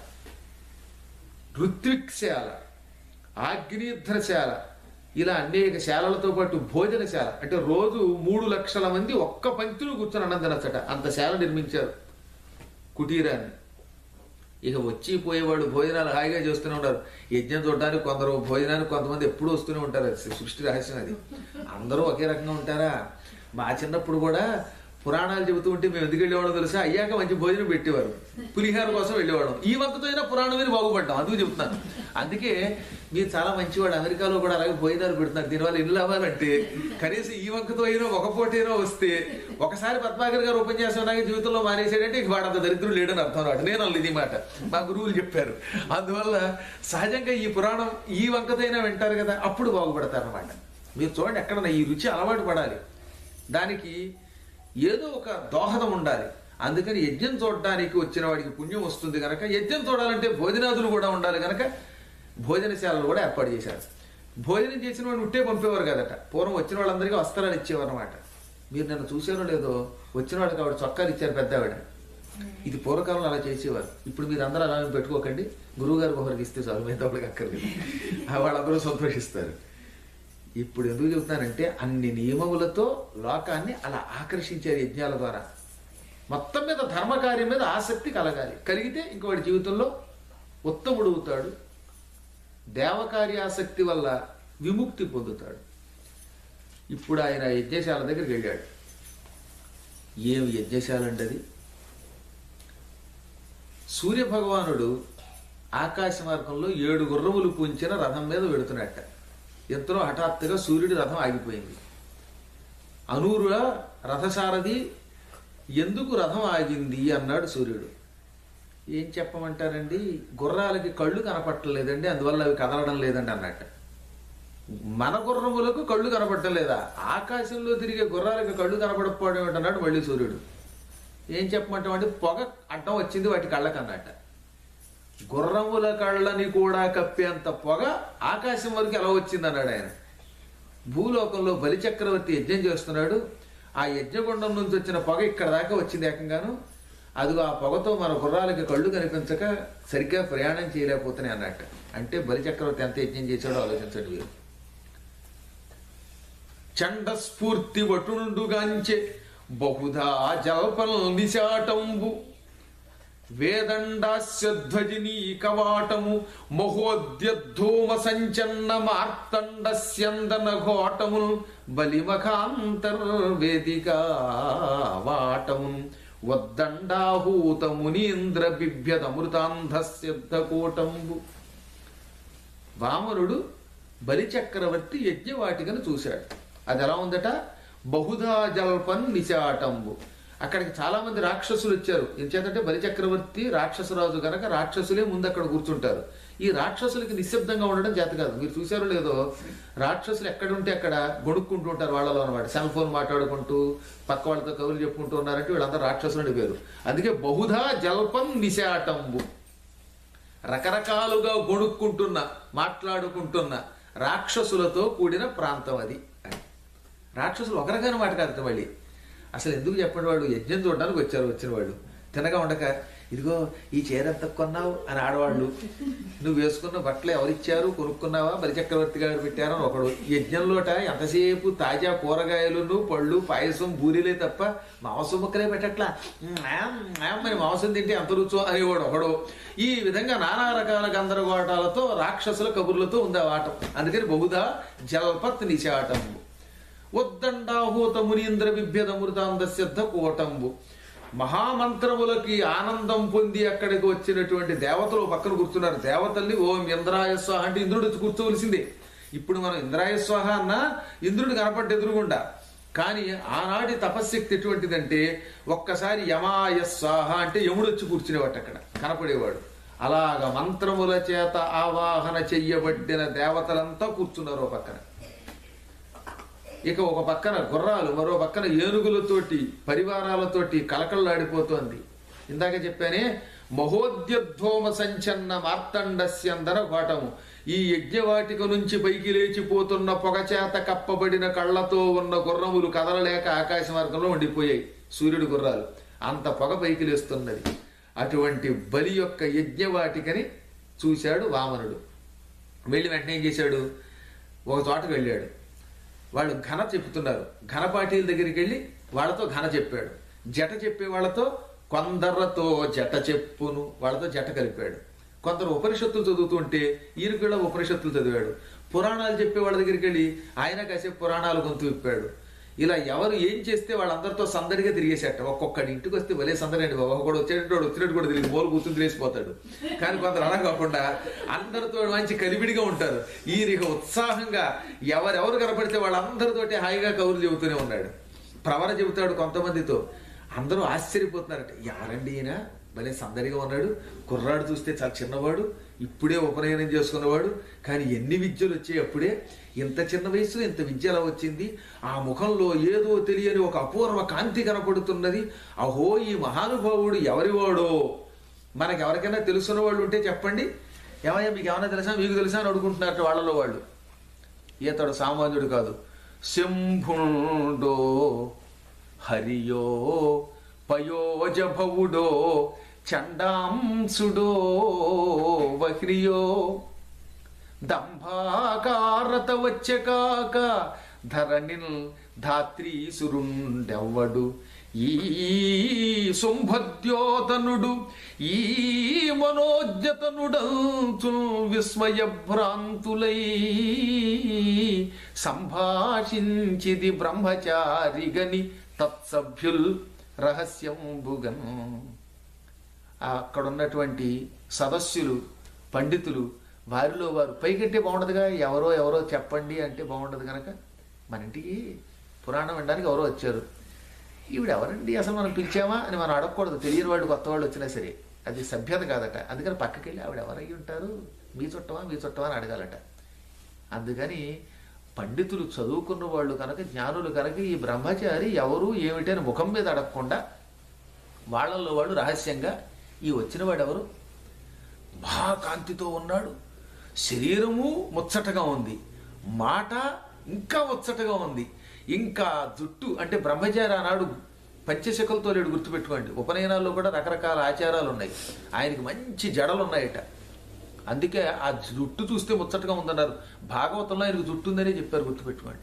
ఋత్విక్శాల ఆగ్నేధ్రశాల ఇలా అనేక శాలలతో పాటు భోజనశాల అంటే రోజు మూడు లక్షల మంది ఒక్క పంక్తిలో కూర్చొని అన్నం తినచ్చట అంత శాల నిర్మించారు కుటీరాన్ని ఇక వచ్చి పోయేవాడు భోజనాలు హాయిగా చేస్తూనే ఉంటారు యజ్ఞం చూడడానికి కొందరు భోజనానికి కొంతమంది ఎప్పుడూ వస్తూనే ఉంటారు అది సృష్టి రహస్యం అది అందరూ ఒకే రకంగా ఉంటారా మా చిన్నప్పుడు కూడా పురాణాలు చెబుతూ ఉంటే మేము ఎందుకు వెళ్ళేవాళ్ళం తెలుసా అయ్యాక మంచి భోజనం పెట్టేవారు పులిహార కోసం వెళ్ళేవాళ్ళం ఈ వంకతో అయినా పురాణం మీద బాగుపడ్డాం అందుకు చెప్తున్నాను అందుకే మీరు చాలా మంచివాడు అమెరికాలో కూడా అలాగే భోజనాలు పెడుతున్నారు దీనివల్ల ఎన్ని లాభాలంటే కనీసం ఈ వంకతో అయినా ఒక పూటైనా వస్తే ఒకసారి పద్మాకర్ గారు ఉపన్యాసం నాకు జీవితంలో మానేశాడంటే ఇక వాడంత దరిద్రుడు లేడని అర్థం వాడు నేను అల్లు ఇది మాట మా గురువులు చెప్పారు అందువల్ల సహజంగా ఈ పురాణం ఈ వంకతైనా వింటారు కదా అప్పుడు బాగుపడతారు అనమాట మీరు చూడండి ఎక్కడన్నా ఈ రుచి అలవాటు పడాలి దానికి ఏదో ఒక దోహదం ఉండాలి అందుకని యజ్ఞం చూడడానికి వచ్చిన వాడికి పుణ్యం వస్తుంది కనుక యజ్ఞం చూడాలంటే భోజనాదులు కూడా ఉండాలి కనుక భోజనశాలలు కూడా ఏర్పాటు చేశారు భోజనం చేసిన వాడిని ఉట్టే పంపేవారు కదట పూర్వం వచ్చిన వాళ్ళందరికీ వస్త్రాలు ఇచ్చేవారు అనమాట మీరు నన్ను చూసారో లేదో వచ్చిన వాడికి ఆవిడ చొక్కాలు ఇచ్చారు పెద్ద ఆవిడ ఇది పూర్వకాలంలో అలా చేసేవారు ఇప్పుడు మీరు అందరూ అలా ఏం పెట్టుకోకండి గురువు గారికి ఒకరికి ఇస్తే చాలు మీద వాళ్ళకి అక్కర్లేదు ఆ వాళ్ళందరూ సంతోషిస్తారు ఇప్పుడు ఎందుకు చెబుతున్నానంటే అన్ని నియమములతో లోకాన్ని అలా ఆకర్షించారు యజ్ఞాల ద్వారా మొత్తం మీద ధర్మకార్యం మీద ఆసక్తి కలగాలి కలిగితే ఇంకోటి జీవితంలో ఉత్తముడు అవుతాడు దేవకార్యాసక్తి వల్ల విముక్తి పొందుతాడు ఇప్పుడు ఆయన యజ్ఞశాల దగ్గరికి వెళ్ళాడు ఏమి యజ్ఞశాల అండి అది సూర్య భగవానుడు ఆకాశ మార్గంలో ఏడు గుర్రములు పూంచిన రథం మీద వెడుతున్నట్ట ఎంతలో హఠాత్తుగా సూర్యుడి రథం ఆగిపోయింది అనూరుల రథసారథి ఎందుకు రథం ఆగింది అన్నాడు సూర్యుడు ఏం చెప్పమంటారండి గుర్రాలకి కళ్ళు కనపట్టలేదండి అందువల్ల అవి కదలడం లేదండి అన్నట్ట మన గుర్రములకు కళ్ళు కనపడటం లేదా ఆకాశంలో తిరిగే గుర్రాలకు కళ్ళు కనపడకపోవడం ఏమిటన్నాడు మళ్ళీ సూర్యుడు ఏం చెప్పమంటాం అంటే పొగ అడ్డం వచ్చింది వాటి కళ్ళకు అన్నట్ట గుర్రముల కళ్ళని కూడా కప్పేంత పొగ ఆకాశం వరకు ఎలా వచ్చింది అన్నాడు ఆయన భూలోకంలో బలిచక్రవర్తి యజ్ఞం చేస్తున్నాడు ఆ యజ్ఞగుండం నుంచి వచ్చిన పొగ ఇక్కడ దాకా వచ్చింది ఏకంగాను అదిగో ఆ పొగతో మన గుర్రాలకి కళ్ళు కనిపించక సరిగ్గా ప్రయాణం చేయలేకపోతున్నాయి అన్నట్టు అంటే బలిచక్రవర్తి ఎంత యజ్ఞం చేశాడో ఆలోచించండి మీరు చండ స్ఫూర్తి వటుండుగాంచె బహుధా జల్పల్ నిశాటంబు వేదండాస్యధ్వజినీ కవాటము మహోద్యద్ధూమ సంచన్న మార్తండ స్యందన ఘోటముల్ బలిమఖాంతర్వేదికా వాటమున్ వద్దండాహూత మునీంద్ర బిభ్యదమృతాంధస్యద్ధకోటంబు వామనుడు బలిచక్రవర్తి యజ్ఞవాటికను చూశాడు అది ఎలా ఉందట బహుధా జల్పన్ నిశాటంబు అక్కడికి చాలా మంది రాక్షసులు వచ్చారు ఎంచేతంటే బలిచక్రవర్తి రాక్షసరాజు కనుక రాక్షసులే ముందు అక్కడ కూర్చుంటారు ఈ రాక్షసులకి నిశ్శబ్దంగా ఉండడం చేత కాదు మీరు చూసారో లేదో రాక్షసులు ఎక్కడ ఉంటే అక్కడ గొడుక్కుంటూ ఉంటారు వాళ్ళలో అనమాట సెల్ ఫోన్ మాట్లాడుకుంటూ పక్క వాళ్ళతో కబుర్లు చెప్పుకుంటూ ఉన్నారంటే వీళ్ళందరూ రాక్షసులని పేరు అందుకే బహుధా జల్పన్ నిశాటంబు రకరకాలుగా గొడుక్కుంటున్న మాట్లాడుకుంటున్న రాక్షసులతో కూడిన ప్రాంతం అది అని రాక్షసులు ఒకరిగానే మాట కాదు మళ్ళీ అసలు ఎందుకు చెప్పండి వాళ్ళు యజ్ఞం చూడడానికి వచ్చారు వచ్చిన వాళ్ళు తినగా ఉండక ఇదిగో ఈ చీర ఎంత కొన్నావు అని ఆడవాళ్ళు నువ్వు వేసుకున్న బట్టలు ఎవరిచ్చారు కొనుక్కున్నావా బలిచక్రవర్తి గారు పెట్టారు అని ఒకడు యజ్ఞంలోట ఎంతసేపు తాజా కూరగాయలను పళ్ళు పాయసం బూరిలే తప్ప మాంసం ముక్కలే పెట్టట్లా మ్యామ్, మ్యామ్ మరి మాంసం తింటే ఎంత రుచో అనేవాడు ఒకడు ఈ విధంగా నానా రకాల గందరగోటాలతో రాక్షసుల కబుర్లతో ఉంది ఆ ఆటం అందుకని బహుదా జల్పత్ నిశాటము ఉద్దండాహూత మునీంద్ర బిభ్యదమృతాంద సిద్ధ కూటంబు మహామంత్రములకి ఆనందం పొంది అక్కడికి వచ్చినటువంటి దేవతలు ఓ పక్కన కూర్చున్నారు దేవతల్ని ఓం ఇంద్రాయ స్వాహ అంటే ఇంద్రుడు వచ్చి కూర్చోవలసిందే ఇప్పుడు మనం ఇంద్రాయ స్వాహ అన్న ఇంద్రుడు కనపడ్డ ఎదురుగుండా కానీ ఆనాటి తపశ్శక్తి ఎటువంటిదంటే ఒక్కసారి యమాయ స్వాహ అంటే యముడు వచ్చి కూర్చునేవాడు అక్కడ కనపడేవాడు అలాగ మంత్రముల చేత ఆవాహన చెయ్యబడిన దేవతలంతా కూర్చున్నారు ఓ పక్కన ఇక ఒక పక్కన గుర్రాలు మరో పక్కన ఏనుగులతోటి పరివారాలతోటి కలకల్లాడిపోతోంది ఇందాక చెప్పానే మహోద్యధ్వోమ సంచన్న మార్తండస్యందర ఘాటము ఈ యజ్ఞవాటిక నుంచి పైకి లేచిపోతున్న పొగ చేత కప్పబడిన కళ్ళతో ఉన్న గుర్రములు కదలలేక ఆకాశ మార్గంలో ఉండిపోయాయి సూర్యుడి గుర్రాలు అంత పొగ పైకి లేస్తున్నది అటువంటి బలి యొక్క యజ్ఞవాటికని చూశాడు వామనుడు వెళ్ళి వెంటనే ఏం చేశాడు ఒక చోటకు వెళ్ళాడు వాళ్ళు ఘన చెప్తున్నారు ఘనపాటీల దగ్గరికి వెళ్ళి వాళ్ళతో ఘన చెప్పాడు జట చెప్పే వాళ్ళతో కొందరతో జట చెప్పును వాళ్ళతో జట కలిపాడు కొందరు ఉపనిషత్తులు చదువుతుంటే ఈయన కూడా ఉపనిషత్తులు చదివాడు పురాణాలు చెప్పే వాళ్ళ దగ్గరికి వెళ్ళి ఆయన కాసేపు పురాణాలు గొంతు విప్పాడు ఇలా ఎవరు ఏం చేస్తే వాళ్ళందరితో సందడిగా తిరిగేసేట ఒక్కొక్కడి ఇంటికి వస్తే భలే సందడి అండి బాబు ఒకడు వచ్చేటట్టు వాడు వచ్చినట్టు కూడా తెలియదు మోలు కూర్చుని తిరిగిపోతాడు కానీ కొందరు అలా కాకుండా అందరితో మంచి కలివిడిగా ఉంటారు ఈయన ఇక ఉత్సాహంగా ఎవరెవరు కనపడితే వాళ్ళందరితోటి హాయిగా కబుర్లు చెబుతూనే ఉన్నాడు ప్రవర చెబుతాడు కొంతమందితో అందరూ ఆశ్చర్యపోతున్నారట ఎవరండి ఈయన భలే సందడిగా ఉన్నాడు కుర్రాడు చూస్తే చాలా చిన్నవాడు ఇప్పుడే ఉపనయనం చేసుకున్నవాడు కానీ ఎన్ని విద్యలు వచ్చాయి అప్పుడే ఇంత చిన్న వయసులో ఇంత విద్య ఎలా వచ్చింది ఆ ముఖంలో ఏదో తెలియని ఒక అపూర్వ కాంతి కనపడుతున్నది అహో ఈ మహానుభావుడు ఎవరివాడో మనకి ఎవరికైనా తెలుసున్న వాళ్ళు ఉంటే చెప్పండి ఏమయ్యా మీకు ఏమైనా తెలుసా మీకు తెలుసా అని అడుగుంటున్నారు వాళ్ళలో వాళ్ళు ఈతడు సామాన్యుడు కాదు శంభుండో హరియో పయోజభవుడో చండాంసుడో వహ్రియో దంభాకారత వచ్చే కాక ధరణిల్ ధాత్రీసురుండెవ్వడు ఈ శుంభద్యోతనుడు ఈ మనోజ్ఞతనుడంచు విస్మయ భ్రాంతులై సంభాషించిది బ్రహ్మచారిగని తత్సభ్యుల్ రహస్యంబుగన్ అక్కడ ఉన్నటువంటి సదస్సులు పండితులు వారిలో వారు పైకంటే బాగుండదుగా ఎవరో ఎవరో చెప్పండి అంటే బాగుండదు కనుక మన ఇంటికి పురాణం వినడానికి ఎవరో వచ్చారు ఈవిడ ఎవరండి అసలు మనం పిలిచామా అని మనం అడగకూడదు తెలియని వాళ్ళు కొత్త వాళ్ళు వచ్చినా సరే అది సభ్యత కాదట అందుకని పక్కకి వెళ్ళి ఆవిడ ఎవరై ఉంటారు మీ చుట్టమా మీ చుట్టమా అని అడగాలట అందుకని పండితులు చదువుకున్న వాళ్ళు కనుక జ్ఞానులు కనుక ఈ బ్రహ్మచారి ఎవరు ఏమిటని ముఖం మీద అడగకుండా వాళ్ళల్లో వాళ్ళు రహస్యంగా ఈ వచ్చిన వాడు ఎవరు మహాకాంతితో ఉన్నాడు శరీరము ముచ్చటగా ఉంది మాట ఇంకా ముచ్చటగా ఉంది ఇంకా జుట్టు అంటే బ్రహ్మచారి ఆనాడు పంచశకలతో లేడు గుర్తుపెట్టుకోండి ఉపనయనాల్లో కూడా రకరకాల ఆచారాలు ఉన్నాయి ఆయనకి మంచి జడలు ఉన్నాయట అందుకే ఆ జుట్టు చూస్తే ముచ్చటగా ఉందన్నారు భాగవతంలో ఆయనకు జుట్టు ఉందని చెప్పారు గుర్తుపెట్టుకోండి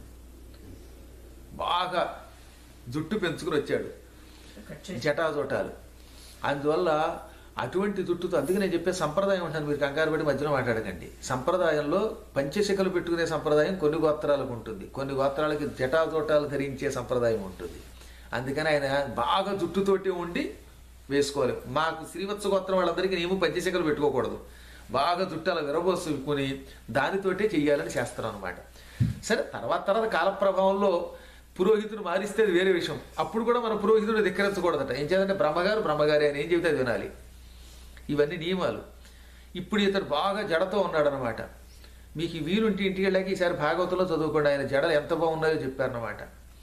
బాగా జుట్టు పెంచుకుని వచ్చాడు జటాజోటాలు అందువల్ల అటువంటి జుట్టుతో అందుకే నేను చెప్పే సంప్రదాయం ఉంటాను మీరు కంగారు పడి మధ్యలో మాట్లాడకండి సంప్రదాయంలో పంచశిఖలు పెట్టుకునే సంప్రదాయం కొన్ని గోత్రాలకు ఉంటుంది కొన్ని గోత్రాలకి జటాజోటాలు ధరించే సంప్రదాయం ఉంటుంది అందుకని ఆయన బాగా జుట్టుతోటి ఉండి వేసుకోవాలి మాకు శ్రీవత్స గోత్రం వాళ్ళందరికీ మేము పంచశిఖలు పెట్టుకోకూడదు బాగా జుట్టు అలా విరబోసుకుని దానితోటే చెయ్యాలని శాస్త్రం అనమాట సరే తర్వాత తర్వాత కాలప్రభావంలో పురోహితుడు మారిస్తే అది వేరే విషయం అప్పుడు కూడా మన పురోహితుడు ధిక్కరించకూడదట ఏం చేయాలంటే బ్రహ్మగారు బ్రహ్మగారి అని ఏం చెబితే అది వినాలి ఇవన్నీ నియమాలు ఇప్పుడు ఇతడు బాగా జడతో ఉన్నాడనమాట మీకు ఈ వీలుంటే ఇంటికి వెళ్ళాక ఈసారి భాగవతంలో చదువుకోండి ఆయన జడలు ఎంత బాగున్నాయో చెప్పారనమాట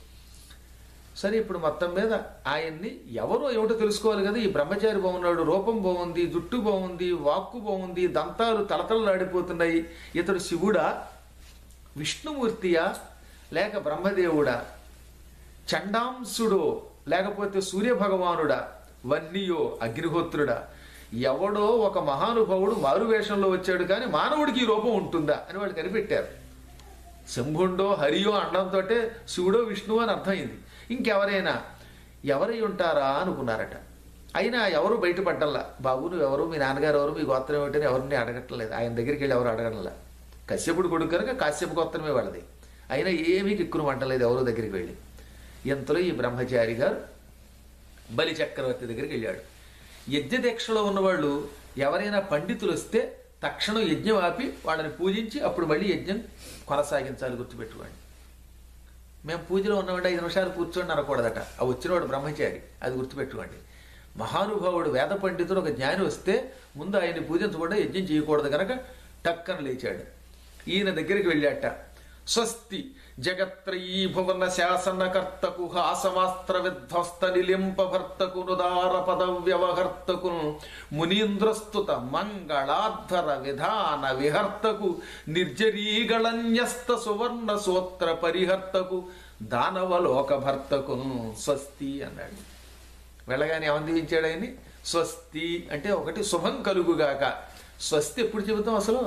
సరే ఇప్పుడు మొత్తం మీద ఆయన్ని ఎవరో ఏమిటో తెలుసుకోవాలి కదా ఈ బ్రహ్మచారి బాగున్నాడు రూపం బాగుంది జుట్టు బాగుంది వాక్కు బాగుంది దంతాలు తలతలలాడిపోతున్నాయి ఇతడు శివుడా విష్ణుమూర్తియా లేక బ్రహ్మదేవుడా చండాంసుడో లేకపోతే సూర్య భగవానుడా వన్నియో అగ్నిహోత్రుడా ఎవడో ఒక మహానుభావుడు మారు వేషంలో వచ్చాడు కానీ మానవుడికి ఈ రూపం ఉంటుందా అని వాళ్ళు కనిపెట్టారు శంభుండో హరియో అనడంతో శివుడో విష్ణువు అని అర్థమైంది ఇంకెవరైనా ఎవరై ఉంటారా అనుకున్నారట అయినా ఎవరు బయటపడ్డల్లా బాబు నువ్వు ఎవరు మీ నాన్నగారు ఎవరు మీ గోత్రం ఏమిటని ఎవరిని అడగట్లేదు ఆయన దగ్గరికి వెళ్ళి ఎవరు అడగడంలా కశ్యపుడు కొడుకు కనుక కాశ్యప గోత్రమే వాళ్ళది అయినా ఏమీ కిక్కురు వంటలేదు ఎవరో దగ్గరికి వెళ్ళి ఇంతలో ఈ బ్రహ్మచారి గారు బలి చక్రవర్తి దగ్గరికి వెళ్ళాడు యజ్ఞదీక్షలో ఉన్నవాళ్ళు ఎవరైనా పండితులు వస్తే తక్షణం యజ్ఞం ఆపి వాళ్ళని పూజించి అప్పుడు మళ్ళీ యజ్ఞం కొనసాగించాలి గుర్తుపెట్టుకోండి మేము పూజలో ఉన్నవాడు ఐదు నిమిషాలు కూర్చోండి అనకూడదట ఆ వచ్చినవాడు బ్రహ్మచారి అది గుర్తుపెట్టుకోండి మహానుభావుడు వేద పండితుడు ఒక జ్ఞాని వస్తే ముందు ఆయన్ని పూజించకుండా యజ్ఞం చేయకూడదు కనుక టక్కన లేచాడు ఈయన దగ్గరికి వెళ్ళాట స్వస్తి జగత్రయీ భువన శాసనకర్తకు హాసమాస్త్ర విధ్వస్త నిలింప భర్తకు నుదార పద వ్యవహర్తకు మునీంద్రస్తుత మంగళాధ్వర విధాన విహర్తకు నిర్జరీగళన్యస్త సువర్ణ సూత్ర పరిహర్తకు దానవలోక భర్తకు స్వస్తి అన్నాడు వెళ్ళగానే ఏమని దీవించాడు ఆయన్ని స్వస్తి అంటే ఒకటి శుభం కలుగుగాక స్వస్తి ఎప్పుడు చెబుతాం అసలు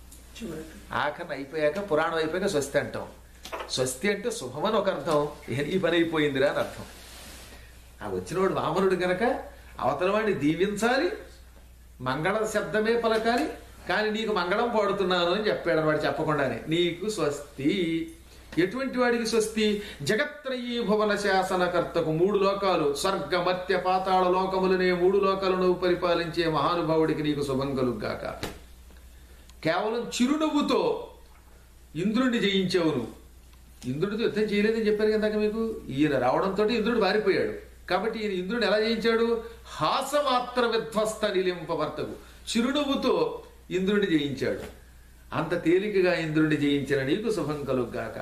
ఆఖరణ అయిపోయాక పురాణం అయిపోయాక స్వస్తి అంటాం స్వస్తి అంటే శుభమని ఒక అర్థం ఏ- ఈ పని అయిపోయిందిరా అని అర్థం ఆ వచ్చినవాడు వామనుడు గనక అవతల వాడిని దీవించాలి మంగళ శబ్దమే పలకాలి కానీ నీకు మంగళం పాడుతున్నాను అని చెప్పాడు వాడు చెప్పకుండానే నీకు స్వస్తి ఎటువంటి వాడికి స్వస్తి జగత్రయీ భువన శాసనకర్తకు మూడు లోకాలు స్వర్గ మత్య పాతాళ లోకములనే మూడు లోకాలను పరిపాలించే మహానుభావుడికి నీకు శుభం కలుగ్గాక కేవలం చిరునవ్వుతో ఇంద్రుడిని జయించావు నువ్వు ఇంద్రుడితో యుద్ధం చేయలేదని చెప్పారు కదా మీకు ఈయన రావడంతో ఇంద్రుడు పారిపోయాడు కాబట్టి ఈయన ఇంద్రుడిని ఎలా జయించాడు హాసమాత్ర విధ్వస్త నిలింపవర్తకు చిరునవ్వుతో ఇంద్రుడిని జయించాడు అంత తేలికగా ఇంద్రుడిని జయించిన నీకు శుభం కలుగ్గాక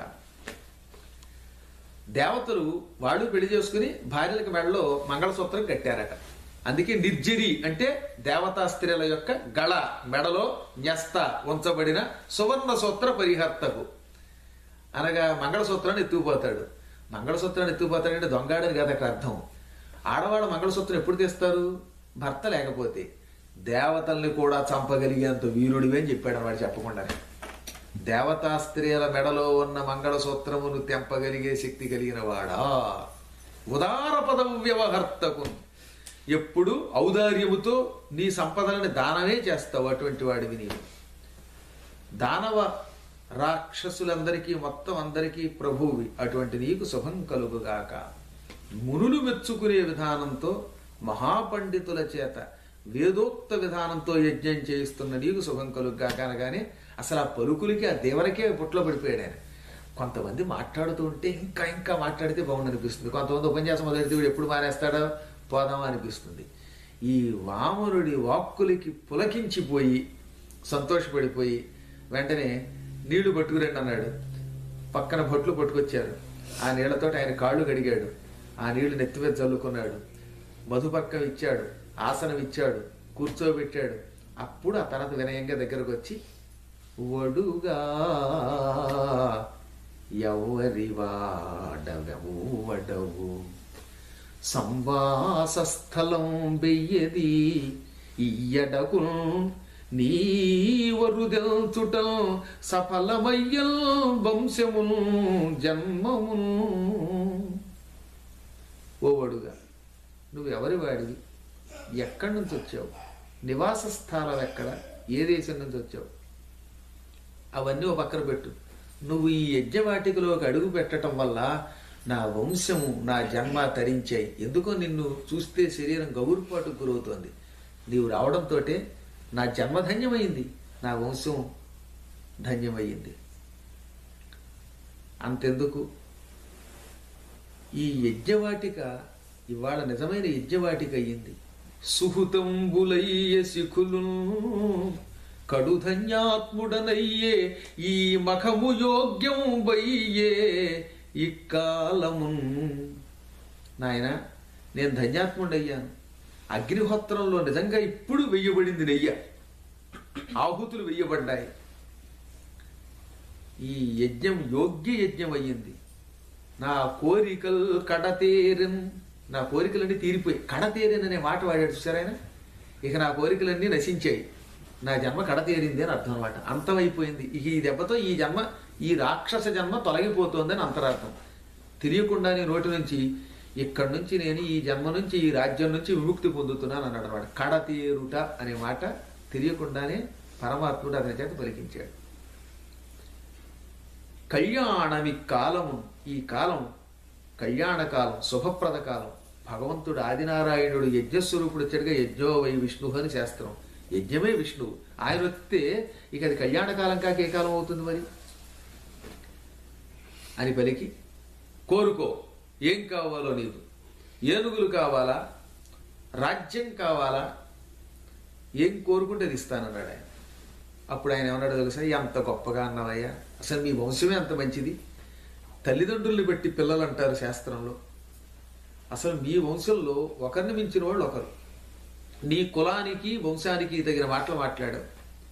దేవతలు వాళ్ళు పెళ్లి చేసుకుని భార్యలకు మెడలో మంగళసూత్రం కట్టారట అందుకే నిర్జరి అంటే దేవతా స్త్రీల యొక్క గళ మెడలో న్యస్త ఉంచబడిన సువర్ణ సూత్ర పరిహర్తకు అనగా మంగళసూత్రాన్ని ఎత్తుకుపోతాడు మంగళసూత్రాన్ని ఎత్తుకుపోతాడంటే దొంగాడని కాదు అక్కడ అర్థం ఆడవాళ్ళ మంగళసూత్రం ఎప్పుడు తీస్తారు భర్త లేకపోతే దేవతల్ని కూడా చంపగలిగేంత వీరుడివి అని చెప్పాడు వాడు చెప్పకుండానే దేవతా స్త్రీల మెడలో ఉన్న మంగళసూత్రమును తెంపగలిగే శక్తి కలిగిన వాడా ఉదార పదవు వ్యవహర్తకు ఎప్పుడు ఔదార్యముతో నీ సంపదలని దానమే చేస్తావు అటువంటి వాడివి నీవు దానవ రాక్షసులందరికీ మొత్తం అందరికీ ప్రభువి అటువంటి నీకు శుభం కలుగుగాక మునులు మెచ్చుకునే విధానంతో మహాపండితుల చేత వేదోక్త విధానంతో యజ్ఞం చేయిస్తున్న నీకు శుభం కలుగ్గాక అనగానే అసలు ఆ పలుకులకి ఆ దేవరకే పుట్లో పడిపోయాడు ఆయన కొంతమంది మాట్లాడుతూ ఉంటే ఇంకా ఇంకా మాట్లాడితే బాగుంది అనిపిస్తుంది కొంతమంది ఉపన్యాసం మొదలెడితే వీడు ఎప్పుడు మానేస్తాడో పోదామా అనిపిస్తుంది ఈ వామనుడి వాక్కులకి పులకించిపోయి సంతోషపడిపోయి వెంటనే నీళ్లు పట్టుకురండి అన్నాడు పక్కన బొట్లు పట్టుకొచ్చారు ఆ నీళ్లతో ఆయన కాళ్ళు కడిగాడు ఆ నీళ్లు నెత్తి మీద చల్లుకున్నాడు మధుపక్కం ఇచ్చాడు ఆసనం ఇచ్చాడు కూర్చోబెట్టాడు అప్పుడు ఆ తర్వాత వినయంగా దగ్గరకు వచ్చి వడుగా ఎవరి వాడవెవ్వడవు సంవాసస్థలం వెయ్యది ఇయ్యడకు నీవరుదెల్చుటం సఫలమయ్యల్ వంశమును జన్మమును ఓ వడుగా నువ్వు ఎవరి వాడివి ఎక్కడి నుంచి వచ్చావు నివాస స్థానం ఎక్కడ ఏ దేశం నుంచి వచ్చావు అవన్నీ ఓ పక్కన పెట్టు నువ్వు ఈ యజ్ఞవాటికలోకి అడుగు పెట్టడం వల్ల నా వంశము నా జన్మ తరించాయి ఎందుకో నిన్ను చూస్తే శరీరం గౌరుపాటుకు గురవుతోంది నీవు రావడంతో నా జన్మ ధన్యమైంది నా వంశం ధన్యమయ్యింది అంతెందుకు ఈ యజ్ఞవాటిక ఇవాళ నిజమైన యజ్ఞవాటిక అయ్యింది సుహృతంబులయ్య శిఖులు కడుధన్యాత్ముడనయ్యే ఈ మఖము యోగ్యం వయ్యే ఇక్కాలమున్ నాయన నేను ధన్యాత్ముడయ్యాను అగ్నిహోత్రంలో నిజంగా ఇప్పుడు వెయ్యబడింది నెయ్య ఆహుతులు వెయ్యబడ్డాయి ఈ యజ్ఞం యోగ్య యజ్ఞం అయ్యింది నా కోరికల్ కడతేరన్ నా కోరికలన్నీ తీరిపోయి కడ తీరేననే మాట వాడాడు చూసారు ఆయన ఇక నా కోరికలన్నీ నశించాయి నా జన్మ కడ తీరింది అని అర్థం అనమాట అంతమైపోయింది ఇక ఈ దెబ్బతో ఈ జన్మ ఈ రాక్షస జన్మ తొలగిపోతోందని అంతరార్థం తెలియకుండానే నోటి నుంచి ఇక్కడి నుంచి నేను ఈ జన్మ నుంచి ఈ రాజ్యం నుంచి విముక్తి పొందుతున్నాను అన్నాడు అనమాట కడ తీరుట అనే మాట తెలియకుండానే పరమాత్ముడు అతని చేత పలికించాడు కళ్యాణమి కాలము ఈ కాలం కళ్యాణ కాలం శుభప్రద కాలం భగవంతుడు ఆదినారాయణుడు యజ్ఞస్వరూపుడు వచ్చాడుగా యజ్ఞో వై విష్ణు అని శాస్త్రం యజ్ఞమే విష్ణువు ఆయన వస్తే ఇక అది కళ్యాణ కాలం కాక ఏ కాలం అవుతుంది మరి అని పలికి కోరుకో ఏం కావాలో నీకు ఏనుగులు కావాలా రాజ్యం కావాలా ఏం కోరుకుంటే అది ఇస్తానన్నాడు ఆయన అప్పుడు ఆయన ఏమన్నాడు తెలుసా ఎంత గొప్పగా అన్నావయ్యా అసలు మీ వంశమే అంత మంచిది తల్లిదండ్రుల్ని బట్టి పిల్లలు అంటారు శాస్త్రంలో అసలు మీ వంశంలో ఒకరిని మించిన వాళ్ళు ఒకరు నీ కులానికి వంశానికి తగిన మాటలు మాట్లాడావు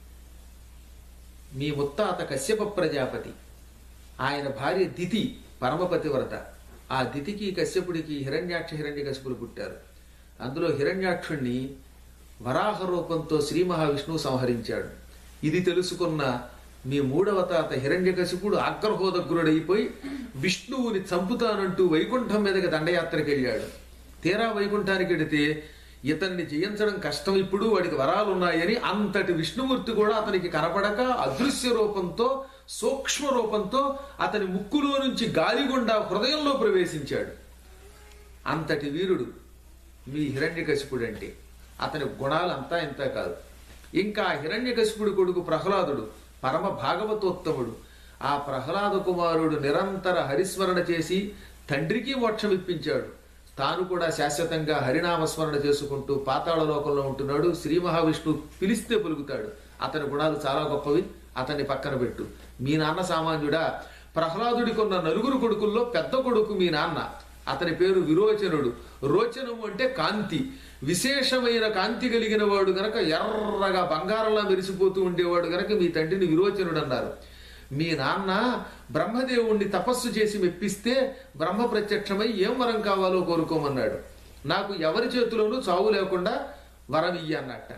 మీ ముత్తాత కశ్యప ప్రజాపతి ఆయన భార్య దితి పరమపతివ్రత ఆ దితికి కశ్యపుడికి హిరణ్యాక్ష హిరణ్యకశిపులు పుట్టారు అందులో హిరణ్యాక్షుణ్ణి వరాహ రూపంతో శ్రీ మహావిష్ణువు సంహరించాడు ఇది తెలుసుకున్న మీ మూడవ తాత హిరణ్యకశిపుడు ఆగ్రహోదగ్రుడైపోయి విష్ణువుని చంపుతానంటూ వైకుంఠం మీదకి దండయాత్రకు వెళ్ళాడు తీరా వైకుంఠానికి వెడితే ఇతన్ని జయించడం కష్టం ఇప్పుడు వాడికి వరాలు ఉన్నాయని అంతటి విష్ణుమూర్తి కూడా అతనికి కనపడక అదృశ్య రూపంతో సూక్ష్మ రూపంతో అతని ముక్కులో నుంచి గాలిగుండా హృదయంలో ప్రవేశించాడు అంతటి వీరుడు మీ హిరణ్యకశిపుడు అంటే అతని గుణాలు అంతా ఇంత కాదు ఇంకా హిరణ్యకశిపుడు కొడుకు ప్రహ్లాదుడు పరమ భాగవతోత్తముడు ఆ ప్రహ్లాద కుమారుడు నిరంతర హరిస్మరణ చేసి తండ్రికి మోక్షం ఇప్పించాడు తాను కూడా శాశ్వతంగా హరినామస్మరణ చేసుకుంటూ పాతాళ లోకంలో ఉంటున్నాడు శ్రీ మహావిష్ణువు పిలిస్తే పలుకుతాడు అతని గుణాలు చాలా గొప్పవి అతన్ని పక్కన పెట్టు మీ నాన్న సామాన్యుడా ప్రహ్లాదుడికున్న నలుగురు కొడుకుల్లో పెద్ద కొడుకు మీ నాన్న అతని పేరు విరోచనుడు రోచనము అంటే కాంతి విశేషమైన కాంతి కలిగిన వాడు గనక ఎర్రగా బంగారంలా మెరిసిపోతూ ఉండేవాడు గనక మీ తండ్రిని విరోచనుడు అన్నారు మీ నాన్న బ్రహ్మదేవుణ్ణి తపస్సు చేసి మెప్పిస్తే బ్రహ్మ ప్రత్యక్షమై ఏం వరం కావాలో కోరుకోమన్నాడు నాకు ఎవరి చేతిలోనూ చావు లేకుండా వరం ఇయ్యి అన్నట్ట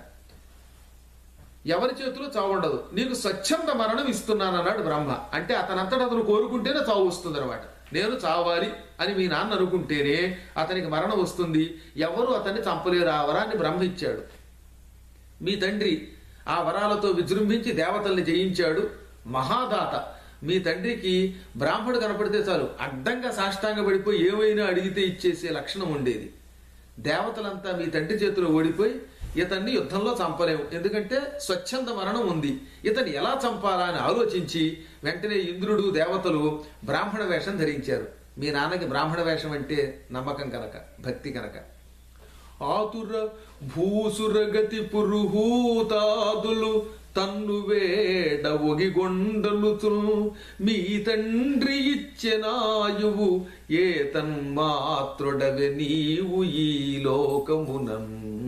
ఎవరి చేతిలో చావు ఉండదు నీకు స్వచ్ఛంద మరణం ఇస్తున్నానన్నాడు బ్రహ్మ అంటే అతనంతట అతను కోరుకుంటేనే చావు వస్తుంది అనమాట నేను చావాలి అని మీ నాన్న అనుకుంటేనే అతనికి మరణం వస్తుంది ఎవరు అతన్ని చంపలేరు ఆ వరాన్ని బ్రహ్మ ఇచ్చాడు మీ తండ్రి ఆ వరాలతో విజృంభించి దేవతల్ని జయించాడు మహాదాత మీ తండ్రికి బ్రాహ్మడు కనపడితే చాలు అడ్డంగా సాష్టాంగ పడిపోయి ఏమైనా అడిగితే ఇచ్చేసే లక్షణం ఉండేది దేవతలంతా మీ తండ్రి చేతిలో ఓడిపోయి ఇతన్ని యుద్ధంలో చంపలేము ఎందుకంటే స్వచ్ఛంద మరణం ఉంది ఇతన్ని ఎలా చంపాలా అని ఆలోచించి వెంటనే ఇంద్రుడు దేవతలు బ్రాహ్మణ వేషం ధరించారు మీ నాన్నకి బ్రాహ్మణ వేషం అంటే నమ్మకం కనుక భక్తి కనుక ఆతుర భూసురగతి పురుహూతాదులు తన్ను వేడ ఒగిగొండలుతుల్ మీ తండ్రి ఇచ్చెనాయువు ఏ తన్మాత్రుడవె నీవు ఈ లోకమునం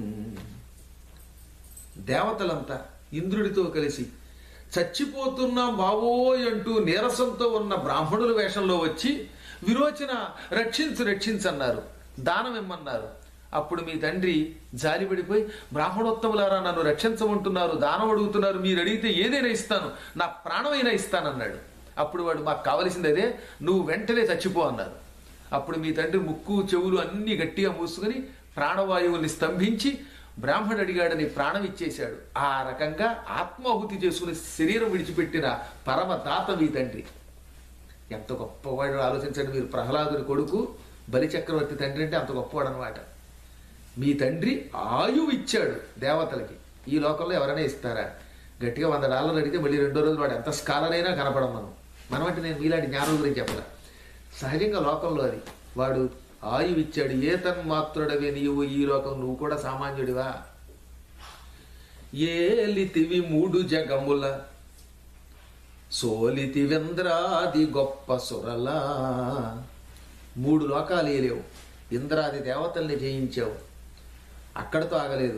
దేవతలంతా ఇంద్రుడితో కలిసి చచ్చిపోతున్నాం బావోయ్ అంటూ నీరసంతో ఉన్న బ్రాహ్మణుల వేషంలో వచ్చి విరోచన రక్షించు రక్షించన్నారు దానం ఇమ్మన్నారు అప్పుడు మీ తండ్రి జాలిపడిపోయి బ్రాహ్మణోత్తములారా నన్ను రక్షించమంటున్నారు దానం అడుగుతున్నారు మీరు అడిగితే ఏదైనా ఇస్తాను నా ప్రాణమైనా ఇస్తానన్నాడు అప్పుడు వాడు మాకు కావలసింది అదే నువ్వు వెంటనే చచ్చిపో అన్నారు అప్పుడు మీ తండ్రి ముక్కు చెవులు అన్ని గట్టిగా మూసుకుని ప్రాణవాయువుల్ని స్తంభించి బ్రాహ్మణుడు అడిగాడని ప్రాణం ఇచ్చేశాడు ఆ రకంగా ఆత్మాహుతి చేసుకుని శరీరం విడిచిపెట్టిన పరమ దాత మీ తండ్రి ఎంత గొప్పవాడు ఆలోచించండి మీరు ప్రహ్లాదుని కొడుకు బలిచక్రవర్తి తండ్రి అంటే అంత గొప్పవాడు అనమాట మీ తండ్రి ఆయువు ఇచ్చాడు దేవతలకి ఈ లోకంలో ఎవరైనా ఇస్తారా గట్టిగా వంద డాలర్లు అడిగితే మళ్ళీ రెండో రోజు వాడు ఎంత స్కాలర్ అయినా కనపడం మనం మనం అంటే నేను మీలాంటి జ్ఞానం గురించి చెప్పలే సహజంగా లోకంలో అది వాడు ఆయువు ఇచ్చాడు ఏ తన్మాత్రుడవే నీవు ఈ లోకం నువ్వు కూడా సామాన్యుడివా ఏలితివి మూడు జగముల సోలితి వెంద్రాది గొప్ప సురలా మూడు లోకాలు ఏలేవు ఇంద్రాది దేవతల్ని జయించావు అక్కడతో ఆగలేదు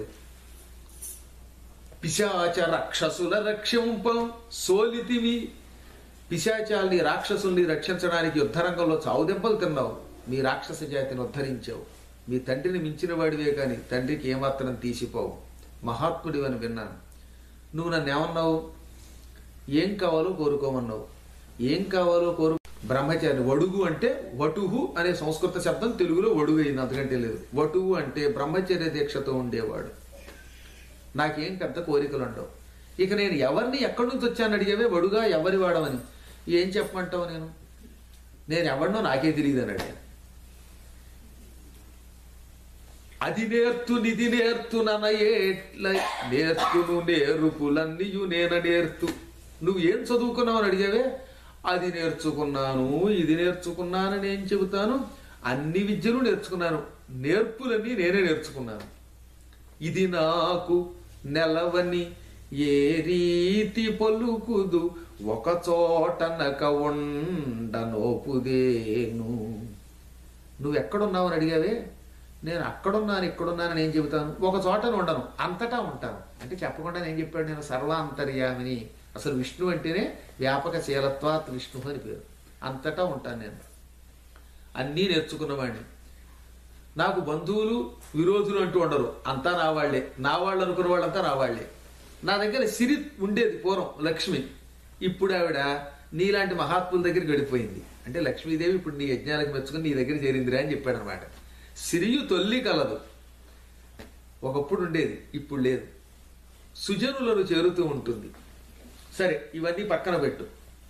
పిశాచ రక్షసుల రక్షింపం సోలితివి పిశాచాల్ని రాక్షసుల్ని రక్షించడానికి యుద్ధరంగంలో చావు దెబ్బలు తిన్నావు మీ రాక్షస జాతిని ఉద్ధరించావు మీ తండ్రిని మించిన వాడివే కానీ తండ్రికి ఏమాత్రం తీసిపోవు మహాత్ముడివని విన్నాను నువ్వు నన్ను ఏమన్నావు ఏం కావాలో కోరుకోమన్నావు ఏం కావాలో కోరు బ్రహ్మచారి వడుగు అంటే వటుహు అనే సంస్కృత శబ్దం తెలుగులో వడుగు అయింది అంతకంటే లేదు వటువు అంటే బ్రహ్మచర్య దీక్షతో ఉండేవాడు నాకేం పెద్ద కోరికలు ఉండవు ఇక నేను ఎవరిని ఎక్కడి నుంచి వచ్చాను అడిగేవే వడుగా ఎవరి వాడమని ఏం చెప్పమంటావు నేను నేను ఎవరినో నాకే తెలియదు అని అడిగాను అది నేర్తు నిధి నేర్తు ననయేట్ల నేర్తును నేర్పులన్నీయు నేన నేర్తు నువ్వు ఏం చదువుకున్నావు అని అడిగావే అది నేర్చుకున్నాను ఇది నేర్చుకున్నానని నేను చెబుతాను అన్ని విద్యలు నేర్చుకున్నాను నేర్పులన్నీ నేనే నేర్చుకున్నాను ఇది నాకు నెలవని ఏ రీతి పలుకుదు ఒక చోటనక ఉండనోపుదేను నువ్వు ఎక్కడున్నావు అని అడిగావే నేను అక్కడున్నాను ఇక్కడున్నానని ఏం చెబుతాను ఒక చోటన ఉండను అంతటా ఉంటాను అంటే చెప్పకుండా నేను చెప్పాడు నేను సర్వాంతర్యామిని అసలు విష్ణు అంటేనే వ్యాపక శీలత్వాత్ విష్ణు అని పేరు అంతటా ఉంటాను నేను అన్నీ నేర్చుకున్నవాడిని నాకు బంధువులు విరోధులు అంటూ ఉండరు అంతా నా వాళ్ళే నా వాళ్ళు అనుకున్న వాళ్ళంతా నా వాళ్ళే నా దగ్గర సిరి ఉండేది పూర్వం లక్ష్మి ఇప్పుడు ఆవిడ నీలాంటి మహాత్ముల దగ్గరికి గడిపోయింది అంటే లక్ష్మీదేవి ఇప్పుడు నీ యజ్ఞాలకు మెచ్చుకుని నీ దగ్గర చేరిందిరా అని చెప్పాడు అనమాట సిరియు తొల్లి కలదు ఒకప్పుడు ఉండేది ఇప్పుడు లేదు సుజనులను చేరుతూ ఉంటుంది సరే ఇవన్నీ పక్కన పెట్టు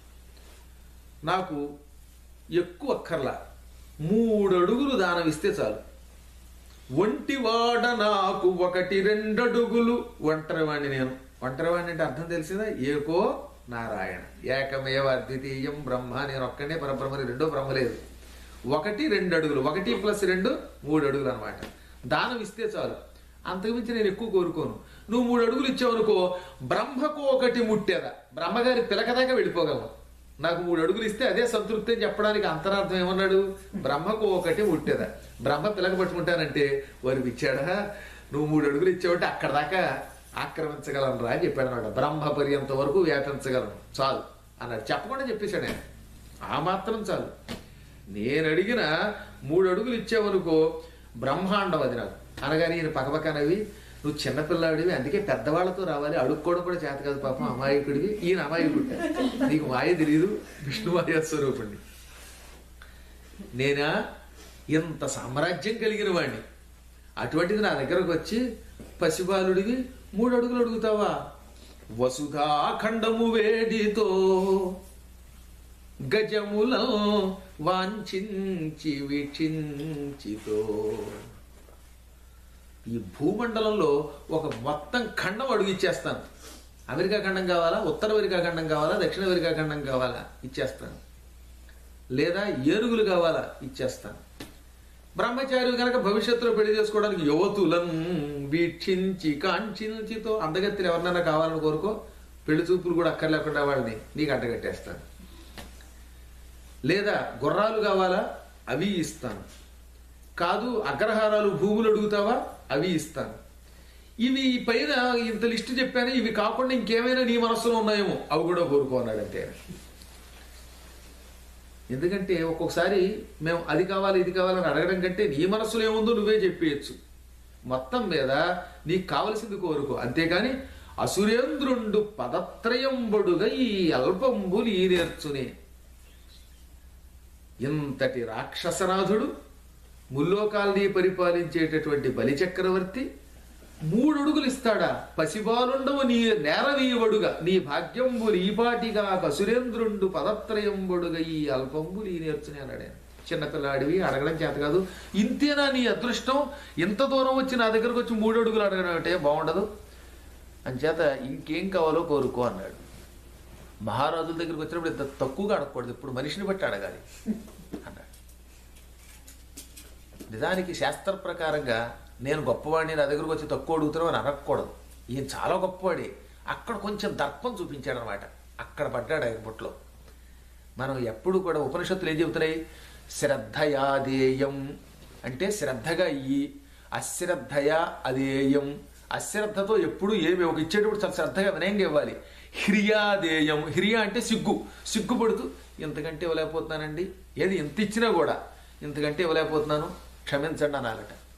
నాకు ఎక్కువ అక్కర్లా మూడు అడుగులు దానం ఇస్తే చాలు ఒంటివాడ నాకు ఒకటి రెండడుగులు ఒంటరివాణ్ణి నేను ఒంటరివాణ్ణి అంటే అర్థం తెలిసిందా ఏకో నారాయణ ఏకమేవ అద్వితీయం బ్రహ్మ నేను ఒక్కడే పరబ్రహ్మని రెండో బ్రహ్మ లేదు ఒకటి రెండు అడుగులు ఒకటి ప్లస్ రెండు మూడు అడుగులు అనమాట దానం ఇస్తే చాలు అంతకుమించి నేను ఎక్కువ కోరుకోను నువ్వు మూడు అడుగులు ఇచ్చావనుకో బ్రహ్మకు ఒకటి ముట్టేదా బ్రహ్మగారి పిలక దాకా వెళ్ళిపోగలవు నాకు మూడు అడుగులు ఇస్తే అదే సంతృప్తి అని చెప్పడానికి అంతరార్థం ఏమన్నాడు బ్రహ్మకు ఒకటి ముట్టేదా బ్రహ్మ పిలక పట్టుకుంటానంటే వారికి ఇచ్చాడా నువ్వు మూడు అడుగులు ఇచ్చావంటే అక్కడ దాకా ఆక్రమించగలను రా అని చెప్పాడు అనమాట బ్రహ్మ పర్యంత వరకు వ్యాపించగలను చాలు అన్నాడు చెప్పకుండా చెప్పేశాడు ఆయన ఆ మాత్రం చాలు నేను అడిగిన మూడు అడుగులు ఇచ్చావనుకో బ్రహ్మాండం అది నాకు అనగానే ఈయన పక్కపక్కనవి నువ్వు చిన్నపిల్లాడివి అందుకే పెద్దవాళ్లతో రావాలి అడుక్కోవడం కూడా చేత కాదు పాపం అమాయకుడివి ఈయన అమాయకుడు నీకు మాయ తెలియదు విష్ణు మాయ స్వరూపుణ్ణి నేనా ఇంత సామ్రాజ్యం కలిగిన వాడిని అటువంటిది నా దగ్గరకు వచ్చి పసిబాలుడివి మూడు అడుగులు అడుగుతావా వసుధాఖండము వేడితో గజముల వాంఛించి వీక్షించితో ఈ భూమండలంలో ఒక మొత్తం ఖండం అడుగు ఇచ్చేస్తాను అమెరికా ఖండం కావాలా ఉత్తర అమెరికా ఖండం కావాలా దక్షిణ అమెరికా ఖండం కావాలా ఇచ్చేస్తాను లేదా ఏనుగులు కావాలా ఇచ్చేస్తాను బ్రహ్మచారి కనుక భవిష్యత్తులో పెళ్లి చేసుకోవడానికి యువతులను వీక్షించి కాంక్షించితో అందగత్తులు ఎవరినైనా కావాలని కోరుకో పెళ్లి చూపులు కూడా అక్కర్లేకుండా వాళ్ళని నీకు అడ్డగట్టేస్తాను లేదా గుర్రాలు కావాలా అవి ఇస్తాను కాదు అగ్రహారాలు భూములు అడుగుతావా అవి ఇస్తాను ఇవి పైన ఇంత లిస్టు చెప్పాను ఇవి కాకుండా ఇంకేమైనా నీ మనస్సులో ఉన్నాయేమో అవి కూడా కోరుకో అన్నాడు అంతే ఎందుకంటే ఒక్కొక్కసారి మేము అది కావాలి ఇది కావాలని అడగడం కంటే నీ మనస్సులో ఏముందో నువ్వే చెప్పేయచ్చు మొత్తం మీద నీకు కావలసింది కోరుకో అంతేగాని అసురేంద్రుండు పదత్రయంబడుగా ఈ అల్పంబులు ఈ నేర్చునే ఇంతటి రాక్షసనాథుడు ముల్లోకాల్ని పరిపాలించేటటువంటి బలిచక్రవర్తి మూడు అడుగులు ఇస్తాడా పసిబాలుండవు నీ నేరవీయవడుగా నీ భాగ్యంబు ఈపాటిగా కసురేంద్రుండు పదత్రయంబడుగా ఈ అల్పంబులు ఈ నేర్చునే అన్నాడు ఆయన. చిన్నపిల్లాడివి అడగడం చేత కాదు ఇంతేనా నీ అదృష్టం ఇంత దూరం వచ్చి నా దగ్గరకు వచ్చి మూడు అడుగులు అడగడం అంటే బాగుండదు అంచేత ఇంకేం కావాలో కోరుకో అన్నాడు మహారాజుల దగ్గరికి వచ్చినప్పుడు ఇంత తక్కువగా అడగకూడదు ఇప్పుడు మనిషిని బట్టి అడగాలి అన్నాడు నిజానికి శాస్త్ర ప్రకారంగా నేను గొప్పవాడిని నా దగ్గరకు వచ్చి తక్కువ అడుగుతున్నావు అని అనకూడదు ఈయన చాలా గొప్పవాడి అక్కడ కొంచెం దర్పం చూపించాడు అనమాట అక్కడ పడ్డాడు ఆయన బుట్లో మనం ఎప్పుడు కూడా ఉపనిషత్తులు ఏం చెబుతున్నాయి శ్రద్ధయాదేయం అంటే శ్రద్ధగా ఇయ్యి అశ్రద్ధయా అదేయం అశ్రద్ధతో ఎప్పుడు ఏమి ఒక ఇచ్చేటప్పుడు చాలా శ్రద్ధగా వినయంగా ఇవ్వాలి హ్రియాదేయం హ్రియా అంటే సిగ్గు సిగ్గుపడుతూ ఇంతకంటే ఇవ్వలేకపోతున్నానండి ఏది ఇంత ఇచ్చినా కూడా ఇంతకంటే ఇవ్వలేకపోతున్నాను క్షమించండి అనాలట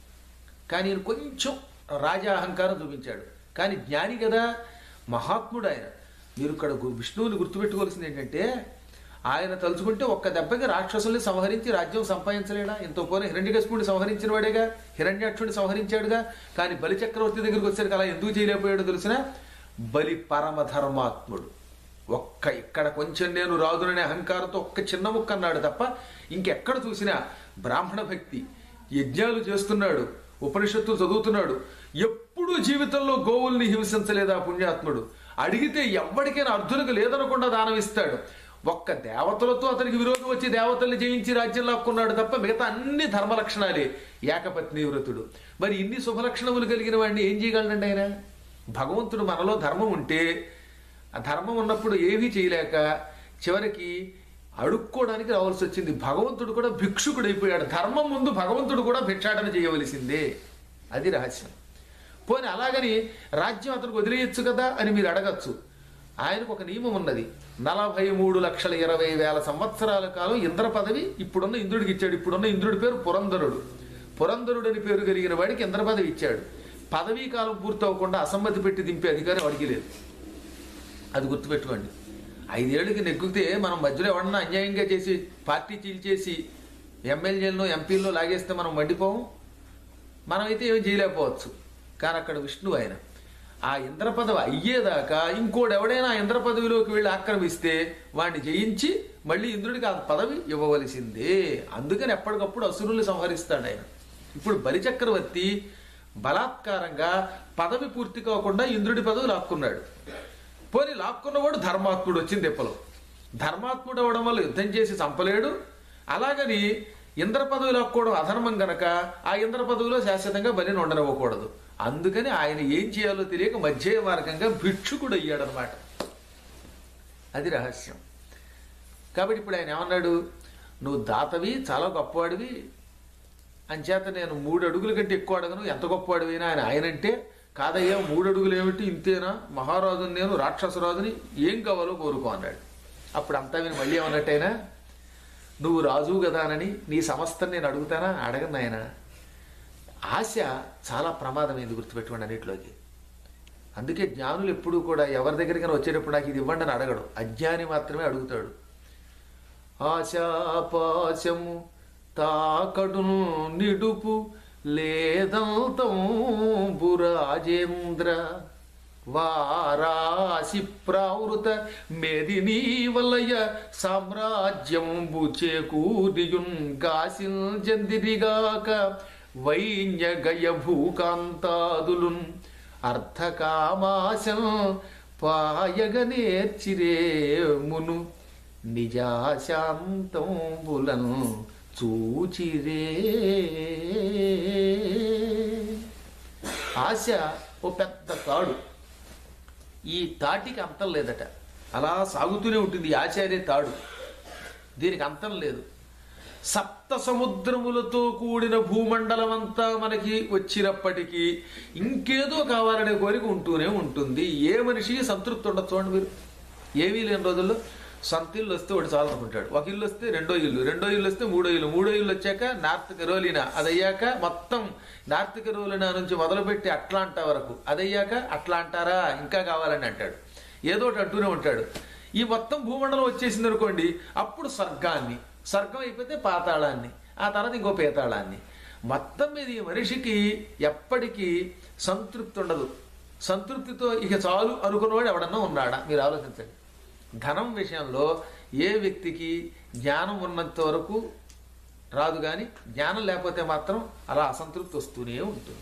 కానీ ఈయన కొంచెం రాజా అహంకారం చూపించాడు కానీ జ్ఞాని కదా మహాత్ముడు ఆయన మీరు ఇక్కడ గు- విష్ణువుని గుర్తుపెట్టుకోవాల్సింది ఏంటంటే ఆయన తలుచుకుంటే ఒక్క దెబ్బకి రాక్షసుల్ని సంహరించి రాజ్యం సంపాదించలేడా ఎంతో పోనీ హిరణ్యకశిపుడిని సంహరించిన వాడేగా హిరణ్యాక్షుడిని సంహరించాడుగా కానీ బలి చక్రవర్తి దగ్గరికి వచ్చేసరికి అలా ఎందుకు చేయలేకపోయాడో తెలిసిన బలి పరమధర్మాత్ముడు ఒక్క ఇక్కడ కొంచెం నేను రాదుననే అహంకారంతో ఒక్క చిన్న ముక్క అన్నాడు తప్ప ఇంకెక్కడ చూసినా బ్రాహ్మణ భక్తి యజ్ఞాలు చేస్తున్నాడు ఉపనిషత్తులు చదువుతున్నాడు ఎప్పుడూ జీవితంలో గోవుల్ని హింసించలేదా పుణ్యాత్ముడు అడిగితే ఎవ్వడికైనా అర్జునుకు లేదనకుండా దానం ఇస్తాడు ఒక్క దేవతలతో అతనికి విరోధం వచ్చి దేవతల్ని జయించి రాజ్యం లాక్కున్నాడు తప్ప మిగతా అన్ని ధర్మ లక్షణాలే ఏకపత్ని వ్రతుడు మరి ఇన్ని శుభలక్షణములు కలిగిన వాడిని ఏం చేయగలడండి ఆయన భగవంతుడు మనలో ధర్మం ఉంటే ఆ ధర్మం ఉన్నప్పుడు ఏమీ చేయలేక చివరికి అడుక్కోవడానికి రావాల్సి వచ్చింది భగవంతుడు కూడా భిక్షుకుడు అయిపోయాడు ధర్మం ముందు భగవంతుడు కూడా భిక్షాటన చేయవలసిందే అది రహస్యం పోనీ అలాగని రాజ్యం అతనికి వదిలేయచ్చు కదా అని మీరు అడగచ్చు ఆయనకు ఒక నియమం ఉన్నది నలభై మూడు లక్షల ఇరవై వేల సంవత్సరాల కాలం ఇంద్ర పదవి ఇప్పుడున్న ఇంద్రుడికి ఇచ్చాడు ఇప్పుడున్న ఇంద్రుడి పేరు పురంధరుడు పురంధరుడు అని పేరు కలిగిన వాడికి ఇంద్ర పదవి ఇచ్చాడు పదవీ కాలం పూర్తవకుండా అసమ్మతి పెట్టి దింపే అధికారం వాడికి లేదు అది గుర్తుపెట్టుకోండి ఐదేళ్ళకి నెగ్గితే మనం మధ్యలో ఎవరన్నా అన్యాయంగా చేసి పార్టీ చీల్చేసి ఎమ్మెల్యేలను ఎంపీలను లాగేస్తే మనం మండిపోము మనమైతే ఏమి చేయలేకపోవచ్చు కానీ అక్కడ విష్ణు ఆయన ఆ ఇంద్ర పదవి అయ్యేదాకా ఇంకోడు ఎవడైనా ఆ ఇంద్ర పదవిలోకి వెళ్ళి ఆక్రమిస్తే వాడిని జయించి మళ్ళీ ఇంద్రుడికి ఆ పదవి ఇవ్వవలసిందే అందుకని ఎప్పటికప్పుడు అసురుల్ని సంహరిస్తాడు ఆయన ఇప్పుడు బలిచక్రవర్తి బలాత్కారంగా పదవి పూర్తి కాకుండా ఇంద్రుడి పదవి లాక్కున్నాడు పోనీ లాక్కున్నవాడు ధర్మాత్ముడు వచ్చింది దెప్పలో ధర్మాత్ముడు అవడం వల్ల యుద్ధం చేసి చంపలేడు అలాగని ఇంద్ర పదవి లాక్కోవడం అధర్మం గనక ఆ ఇంద్ర పదవిలో శాశ్వతంగా బలిని ఉండనివ్వకూడదు అందుకని ఆయన ఏం చేయాలో తెలియక మధ్య మార్గంగా భిక్షుకుడు అయ్యాడనమాట అది రహస్యం కాబట్టి ఇప్పుడు ఆయన ఏమన్నాడు నువ్వు దాతవి చాలా గొప్పవాడివి అంచేత నేను మూడు అడుగుల కంటే ఎక్కువ అడగను ఎంత గొప్పవాడివైనా ఆయన ఆయనంటే కాదయ్యా మూడు అడుగులు ఏమిటి ఇంతేనా మహారాజుని నేను రాక్షసరాజుని ఏం కావాలో కోరుకో అన్నాడు అప్పుడు అంతా విని మళ్ళీ ఏమన్నట్టయినా నువ్వు రాజువు కదా అని నీ సమస్తం నేను అడుగుతానా అడగను ఆయన ఆశ చాలా ప్రమాదమైంది గుర్తుపెట్టుకోండి అన్నింటిలోకి అందుకే జ్ఞానులు ఎప్పుడూ కూడా ఎవరి దగ్గరికైనా వచ్చేటప్పుడు నాకు ఇది ఇవ్వండి అని అడగడు అజ్ఞాని మాత్రమే అడుగుతాడు ఆశాపాశము తాకడు నిడుపు లేదంతంబు రాజేంద్ర వారాసి ప్రావృత మెదినీ వలయ సామ్రాజ్యంబు చేకూరియున్ గాసింజందిరిగాక వైన్య గయ భూకాంతాదులున్ అర్థకామాశం పాయగ నేర్చిరే మును నిజాశాంతంబులను చూచిరే ఆశ ఓ పెద్ద తాడు ఈ తాటికి అంతం లేదట అలా సాగుతూనే ఉంటుంది ఈ ఆశ అనే తాడు దీనికి అంతం లేదు సప్త సముద్రములతో కూడిన భూమండలం అంతా మనకి వచ్చినప్పటికీ ఇంకేదో కావాలనే కోరిక ఉంటూనే ఉంటుంది ఏ మనిషికి సంతృప్తి ఉండదు చూడండి మీరు ఏమీ లేని రోజుల్లో సొంత ఇల్లు వస్తే ఒకటి చాలు అనుకుంటాడు ఒక ఇల్లు వస్తే రెండో ఇల్లు రెండో ఇల్లు వస్తే మూడో ఇల్లు మూడో ఇల్లు వచ్చాక నార్త్ కెరోలినా అది అయ్యాక మొత్తం నార్త్ కెరోలినా నుంచి మొదలుపెట్టి అట్లాంటా వరకు అది అయ్యాక అట్లా అంటారా ఇంకా కావాలని అంటాడు ఏదో ఒకటి అంటూనే ఉంటాడు ఈ మొత్తం భూమండలం వచ్చేసింది అనుకోండి అప్పుడు స్వర్గాన్ని స్వర్గం అయిపోతే పాతాళాన్ని ఆ తర్వాత ఇంకో పేతాళాన్ని మొత్తం మీద ఈ మనిషికి ఎప్పటికీ సంతృప్తి ఉండదు సంతృప్తితో ఇక చాలు అనుకున్నవాడు ఎవడన్నా ఉన్నాడా మీరు ఆలోచించండి ధనం విషయంలో ఏ వ్యక్తికి జ్ఞానం ఉన్నంత వరకు రాదు కానీ జ్ఞానం లేకపోతే మాత్రం అలా అసంతృప్తి వస్తూనే ఉంటుంది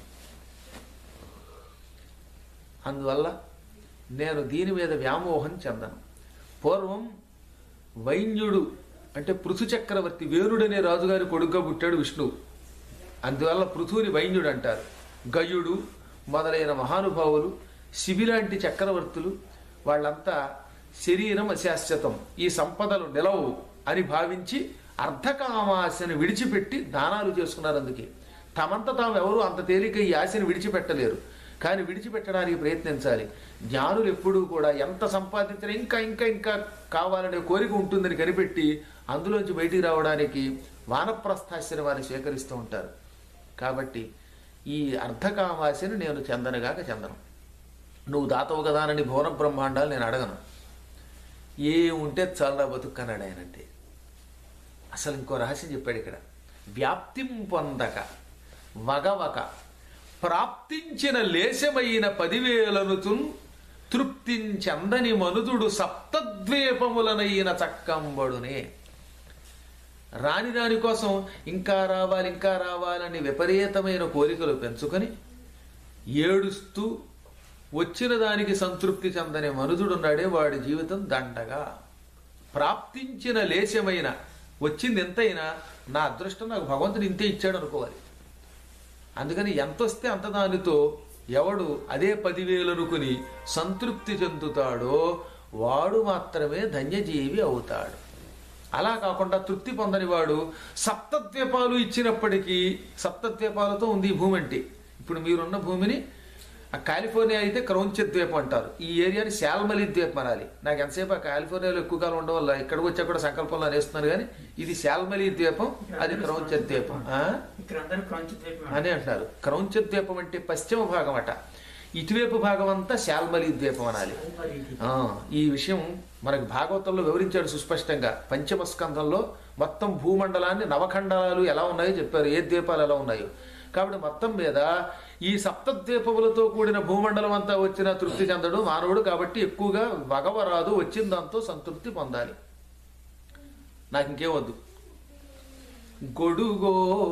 అందువల్ల నేను దీని మీద వ్యామోహం చెందను పూర్వం వైన్యుడు అంటే పృథు చక్రవర్తి వేరుడనే రాజుగారి కొడుగ్గా పుట్టాడు విష్ణువు అందువల్ల పృథుని వైన్యుడు అంటారు గయుడు మొదలైన మహానుభావులు శిబిలాంటి చక్రవర్తులు వాళ్ళంతా శరీరం అశాశ్వతం ఈ సంపదలు నిలవు అని భావించి అర్ధకామాశను విడిచిపెట్టి దానాలు చేసుకున్నారు అందుకే తమంత తాము ఎవరు అంత తేలిక ఈ ఆశని విడిచిపెట్టలేరు కానీ విడిచిపెట్టడానికి ప్రయత్నించాలి జ్ఞానులు ఎప్పుడూ కూడా ఎంత సంపాదించినా ఇంకా ఇంకా ఇంకా కావాలనే కోరిక ఉంటుందని కనిపెట్టి అందులోంచి బయటికి రావడానికి వానప్రస్థాశ్రమాన్ని స్వీకరిస్తూ ఉంటారు కాబట్టి ఈ అర్ధకామాశని నేను చెందనుగాక చెందను నువ్వు దాతవు కదా అని భువన బ్రహ్మాండాలు నేను అడగను ఏముంటే చాలా బతుక్కన్నాడు ఆయనంటే అసలు ఇంకో రహస్యం చెప్పాడు ఇక్కడ వ్యాప్తిం పొందక వగవక ప్రాప్తించిన లేశమైన పదివేలనుతున్ తృప్తించందని మనుదుడు సప్తద్వీపములనైన చక్కంబడునే రాని దాని కోసం ఇంకా రావాలి ఇంకా రావాలని విపరీతమైన కోరికలు పెంచుకొని ఏడుస్తూ వచ్చిన దానికి సంతృప్తి చెందని మనుదుడున్నాడే వాడి జీవితం దండగా ప్రాప్తించిన లేశమైన వచ్చింది ఎంతైనా నా అదృష్టం నాకు భగవంతుడు ఇంతే ఇచ్చాడు అనుకోవాలి అందుకని ఎంత వస్తే అంత దానితో ఎవడు అదే పదివేలు అనుకుని సంతృప్తి చెందుతాడో వాడు మాత్రమే ధన్యజీవి అవుతాడు అలా కాకుండా తృప్తి పొందని వాడు సప్తద్వీపాలు ఇచ్చినప్పటికీ సప్తద్వీపాలతో ఉంది ఈ భూమి అంటే ఇప్పుడు మీరున్న భూమిని ఆ కాలిఫోర్నియా అయితే క్రౌంచ ద్వీపం అంటారు ఈ ఏరియాని శాల్మలి ద్వీపం అనాలి నాకు ఎంతసేపు ఆ కాలిఫోర్నియాలో ఎక్కువ కాలం ఉండడం వల్ల ఇక్కడికి వచ్చా కూడా సంకల్పంలో అనేస్తున్నారు కానీ ఇది శాల్మలి ద్వీపం అది క్రౌంచ ద్వీపం ఆ? ఇక్కడ అందరూ క్రంచ్ ద్వీపం అని అంటారు క్రౌంచ ద్వీపం అంటే పశ్చిమ భాగం అట ఇటువైపు భాగం అంతా శాల్మలి ద్వీపం అనాలి మరి ఇది. ఆ, ఈ విషయం మనకు భాగవతంలో వివరించాడు సుస్పష్టంగా పంచమ స్కంధంలో మొత్తం భూమండలాన్ని నవఖండాలు ఎలా ఉన్నాయో చెప్పారు ఏ ద్వీపాలు ఎలా ఉన్నాయో కాబట్టి మొత్తం మీద ఈ సప్తద్వీపములతో కూడిన భూమండలం అంతా వచ్చిన తృప్తి చెందడు మానవుడు కాబట్టి ఎక్కువగా వగవరాదు వచ్చిన దాంతో సంతృప్తి పొందాలి నాకు ఇంకేం వద్దు గొడుగో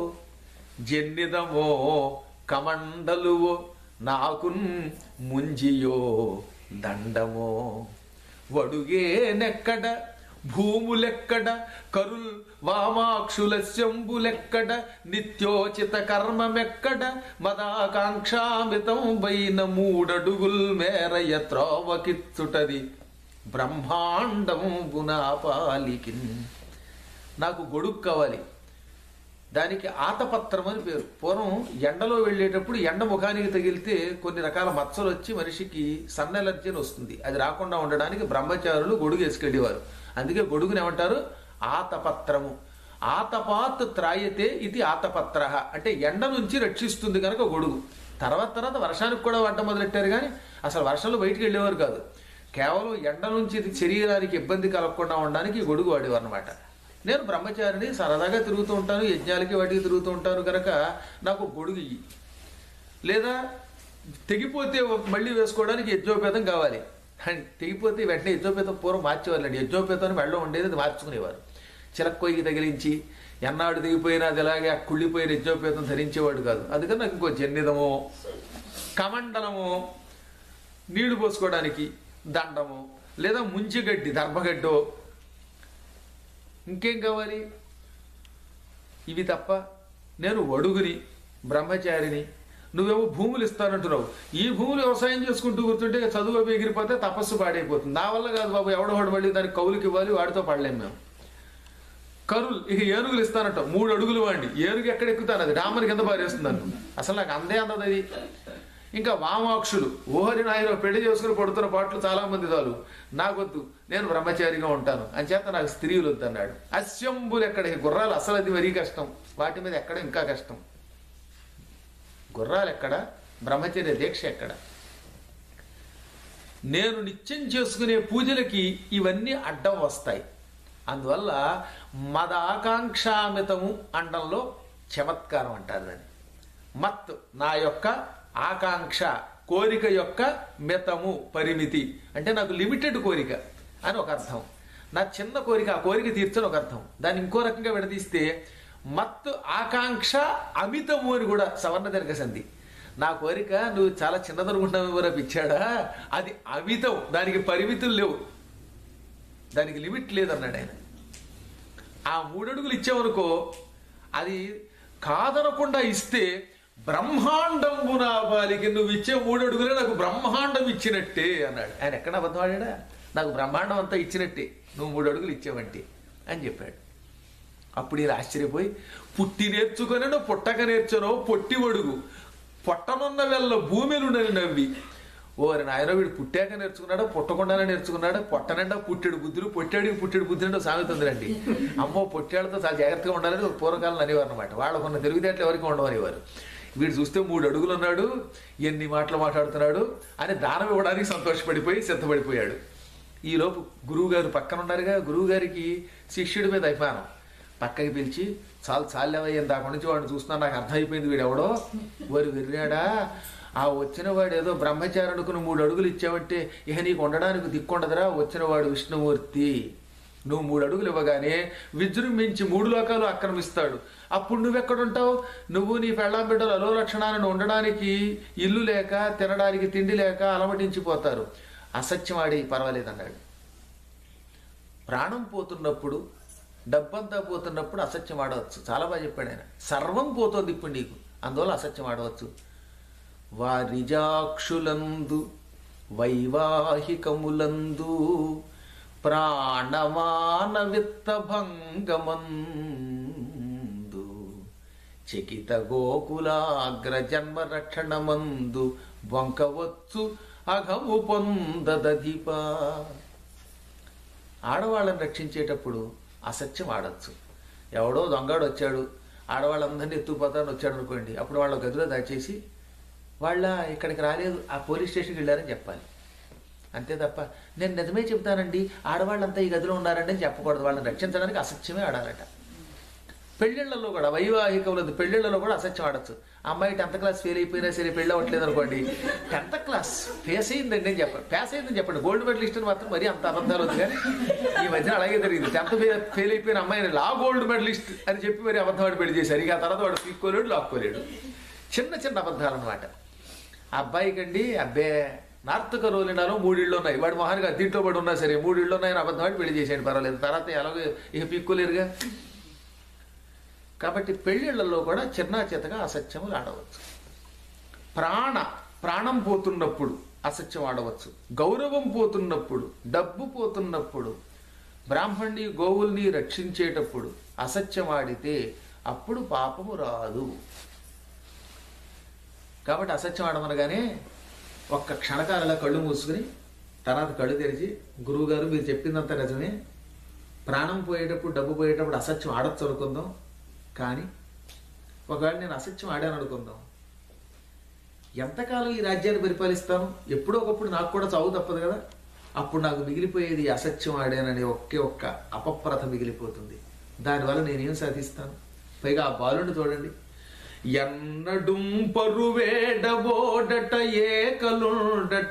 జన్నిదమో కమండలువో నాకున్ ముంజియో దండమో వడుగే నెక్కడ భూములెక్కడ కరుల్ వామాక్షుల శంభులెక్కడ నిత్యోచిత కర్మమెక్కడ మదాకాంక్షామితం వైన మూడడుగుల్ మేరయ త్రోవకిచ్చుటది బ్రహ్మాండం బునాపాలికిన్ నాకు గొడుగు కావాలి దానికి ఆతపత్రం అని పేరు పూర్వం ఎండలో వెళ్ళేటప్పుడు ఎండ ముఖానికి తగిలితే కొన్ని రకాల మచ్చలు వచ్చి మనిషికి సన్ ఎలర్జీ అని వస్తుంది అది రాకుండా ఉండడానికి బ్రహ్మచారులు గొడుగు వేసుకెళ్ళేవారు అందుకే గొడుగుని ఏమంటారు ఆతపత్రము ఆతపాత్ త్రాయతే ఇది ఆతపత్ర అంటే ఎండ నుంచి రక్షిస్తుంది కనుక గొడుగు తర్వాత తర్వాత వర్షానికి కూడా వాడటం మొదలెట్టారు కానీ అసలు వర్షంలో బయటికి వెళ్ళేవారు కాదు కేవలం ఎండ నుంచి ఇది శరీరానికి ఇబ్బంది కలగకుండా ఉండడానికి ఈ గొడుగు వాడేవారు అనమాట నేను బ్రహ్మచారిని సరదాగా తిరుగుతూ ఉంటాను యజ్ఞాలకి వాటికి తిరుగుతూ ఉంటాను కనుక నాకు గొడుగు ఇయ్యి లేదా తెగిపోతే మళ్ళీ వేసుకోవడానికి యజ్ఞోపేతం కావాలి అండ్ తెగిపోతే వెంటనే యజ్ఞోపేతం పూర్వం మార్చేవాళ్ళండి యజ్ఞోపేతం మెళ్ళలో ఉండేది అది మార్చుకునేవారు చిలక్కొయ్యి తగిలించి ఎన్నాడు తెగిపోయినా అది అలాగే ఆ కుళ్ళిపోయిన యజ్ఞోపేతం ధరించేవాడు కాదు అందుకని నాకు ఇంకో జన్నిదమో కమండలము నీళ్లు పోసుకోవడానికి దండము లేదా ముంచిగడ్డి దర్భగడ్డో ఇంకేం కావాలి ఇవి తప్ప నేను వడుగుని బ్రహ్మచారిని నువ్వేమో భూములు ఇస్తానంటున్నావు ఈ భూములు వ్యవసాయం చేసుకుంటూ కూర్చుంటే చదువు అవి ఎగిరిపోతే తపస్సు పాడైపోతుంది నా వల్ల కాదు బాబు ఎవడోడు మళ్ళీ దానికి కౌలుకి ఇవ్వాలి వాడితో పడలేం మేము కరులు ఇక ఏనుగులు ఇస్తానంటావు మూడు అడుగులు వాడి ఏనుగు ఎక్కడ ఎక్కుతాను అది డామర్ కింద పారేస్తున్నాను అసలు నాకు అందే అందదు అది ఇంకా వామాక్షులు ఓహరి నాయన పెళ్లి చేసుకుని పడుతున్న పాటలు చాలా మంది చాలు నాకొద్దు నేను బ్రహ్మచారిగా ఉంటాను అని చేత నాకు స్త్రీలు వద్దన్నాడు అశ్వంబులు ఎక్కడ గుర్రాలు అసలు అది మరీ కష్టం వాటి మీద ఎక్కడ ఇంకా కష్టం గుర్రాలు ఎక్కడ బ్రహ్మచర్య దీక్ష ఎక్కడ నేను నిత్యం చేసుకునే పూజలకి ఇవన్నీ అడ్డం వస్తాయి అందువల్ల మదాకాంక్షామితము అండంలో చమత్కారం అంటారు దాన్ని మత్ నా యొక్క ఆకాంక్ష కోరిక యొక్క మితము పరిమితి అంటే నాకు లిమిటెడ్ కోరిక అని ఒక అర్థం నా చిన్న కోరిక ఆ కోరిక తీర్చని ఒక అర్థం దాన్ని ఇంకో రకంగా విడదీస్తే మత్ ఆకాంక్ష అమితము అని కూడా సవర్ణ దీర్ఘ సంధి నా కోరిక నువ్వు చాలా చిన్నదనుకుంటున్నావు ఎవరో పిచ్చాడా అది అమితం దానికి పరిమితులు లేవు దానికి లిమిట్ లేదన్నాడు ఆయన ఆ మూడడుగులు ఇచ్చావనుకో అది కాదనకుండా ఇస్తే బ్రహ్మాండంబు నా బాలికి నువ్వు ఇచ్చే మూడు అడుగులే నాకు బ్రహ్మాండం ఇచ్చినట్టే అన్నాడు ఆయన ఎక్కడ అబద్ధం ఆడాడా నాకు బ్రహ్మాండం అంతా ఇచ్చినట్టే నువ్వు మూడు అడుగులు ఇచ్చావంటే అని చెప్పాడు అప్పుడు ఈయన ఆశ్చర్యపోయి పుట్టి నేర్చుకొనో పుట్టక నేర్చనో పొట్టి ఒడుగు పొట్టనున్న వెళ్ళ భూమిలుండని నవ్వి ఓరి నాయన వీడు పుట్టాక నేర్చుకున్నాడా పుట్టకుండానే నేర్చుకున్నాడా పొట్టనండా పుట్టెడు బుద్ధులు పొట్టాడికి పుట్టెడు బుద్ధులు అంటే సామెత ఉందిరండి అమ్మో పొట్టాళ్ళతో చాలా జాగ్రత్తగా ఉండాలని ఒక పూర్వకాలం అనేవారు అనమాట వాళ్ళకున్న తెలివితేటలు ఎవరికి ఉండవనేవారు వీడు చూస్తే మూడు అడుగులు ఉన్నాడు ఎన్ని మాటలు మాట్లాడుతున్నాడు అని దానం ఇవ్వడానికి సంతోషపడిపోయి సిద్ధపడిపోయాడు ఈలోపు గురువు గారు పక్కన ఉన్నారుగా గురువు గారికి శిష్యుడి మీద అయిపోయాను పక్కకి పిలిచి చాలు చాలేవయ్యాను దాకా నుంచి వాడిని చూస్తున్నా నాకు అర్థమైపోయింది వీడు ఎవడో వారు విర్రాడా ఆ వచ్చిన వాడు ఏదో బ్రహ్మచారి అనుకుని మూడు అడుగులు ఇచ్చావంటే ఇక నీకు ఉండడానికి దిక్కుండదురా వచ్చిన వాడు విష్ణుమూర్తి నువ్వు మూడు అడుగులు ఇవ్వగానే విజృంభించి మూడు లోకాలు ఆక్రమిస్తాడు అప్పుడు నువ్వెక్కడుంటావు నువ్వు నీ పెళ్ళాం బిడ్డలు అలో లక్షణాలను ఉండడానికి ఇల్లు లేక తినడానికి తిండి లేక అలమటించిపోతారు అసత్యం ఆడి పర్వాలేదన్నాడు ప్రాణం పోతున్నప్పుడు డబ్బంతా పోతున్నప్పుడు అసత్యం ఆడవచ్చు చాలా బాగా చెప్పాడు ఆయన సర్వం పోతుంది ఇప్పుడు నీకు అందువల్ల అసత్యం ఆడవచ్చు వారిజాక్షులందు వైవాహికములందు ప్రాణమాన విత్తభంగమందు చకిత గోకులాగ్ర జన్మ రక్షణమందు వంకవచ్చు అఘము పొందదధిప ఆడవాళ్ళని రక్షించేటప్పుడు అసత్యం ఆడచ్చు ఎవడో దొంగడు వచ్చాడు ఆడవాళ్ళందరినీ ఎత్తుకుపోతాను వచ్చాడు అనుకోండి అప్పుడు వాళ్ళ గదిలో దాచేసి వాళ్ళ ఇక్కడికి రాలేదు ఆ పోలీస్ స్టేషన్కి వెళ్ళారని చెప్పాలి అంతే తప్ప నేను నిజమే చెప్తానండి ఆడవాళ్ళంతా ఈ గదిలో ఉన్నారండి అని చెప్పకూడదు వాళ్ళని రక్షించడానికి అసత్యమే ఆడాలట పెళ్ళిళ్ళలో కూడా వైవాహికములందు పెళ్ళిళ్ళలో కూడా అసత్యం ఆడచ్చు అమ్మాయి టెన్త్ క్లాస్ ఫెయిల్ అయిపోయినా సరే పెళ్ళి అవ్వట్లేదు అనుకోండి టెన్త్ క్లాస్ ఫేస్ అయిందండి అని చెప్పండి పాస్ అయిందని చెప్పండి గోల్డ్ మెడలిస్ట్ అని మాత్రం మరీ అంత అబద్ధాలు వద్దు కానీ ఈ మధ్యన అలాగే జరిగింది టెన్త్ ఫెయిల్ అయిపోయిన అమ్మాయిని లా గోల్డ్ మెడలిస్ట్ అని చెప్పి మరి అబద్ధం వాడు పెళ్లి చేశారు ఇక ఆ తర్వాత వాడు పీక్కోలేడు లాక్కోలేడు చిన్న చిన్న అబద్ధాలు అనమాట అబ్బాయికండి అబ్బే నార్త్ కరోలినాలో మూడిళ్ళు ఉన్నాయి వాడు మహాన్గా దీంట్లో పడి ఉన్నా సరే మూడిళ్ళు ఉన్నాయని అబద్ధం వాడి పెళ్లి చేసేయండి పర్వాలేదు తర్వాత ఎలాగో ఇక పీక్కోలేరుగా కాబట్టి పెళ్ళిళ్ళలో కూడా చిన్న చితగా అసత్యములు ఆడవచ్చు ప్రాణ ప్రాణం పోతున్నప్పుడు అసత్యం ఆడవచ్చు గౌరవం పోతున్నప్పుడు డబ్బు పోతున్నప్పుడు బ్రాహ్మణ్ణి గోవుల్ని రక్షించేటప్పుడు అసత్యం ఆడితే అప్పుడు పాపము రాదు కాబట్టి అసత్యం ఆడమనగానే ఒక్క క్షణకాలలో కళ్ళు మూసుకుని తర్వాత కళ్ళు తెరిచి గురువు గారు మీరు చెప్పిందంతా నిజమే ప్రాణం పోయేటప్పుడు డబ్బు పోయేటప్పుడు అసత్యం ఆడచ్చు అనుకుందాం కానీ ఒకవేళ నేను అసత్యం ఆడాను అనుకుందాం ఎంతకాలం ఈ రాజ్యాన్ని పరిపాలిస్తాను ఎప్పుడో ఒకప్పుడు నాకు కూడా చావు తప్పదు కదా అప్పుడు నాకు మిగిలిపోయేది అసత్యం ఆడాననే ఒకే ఒక్క అపప్రత మిగిలిపోతుంది దానివల్ల నేనేం సాధిస్తాను పైగా ఆ బాలుని చూడండి ఎన్నడుం పరువేడబోడట ఏకలుండట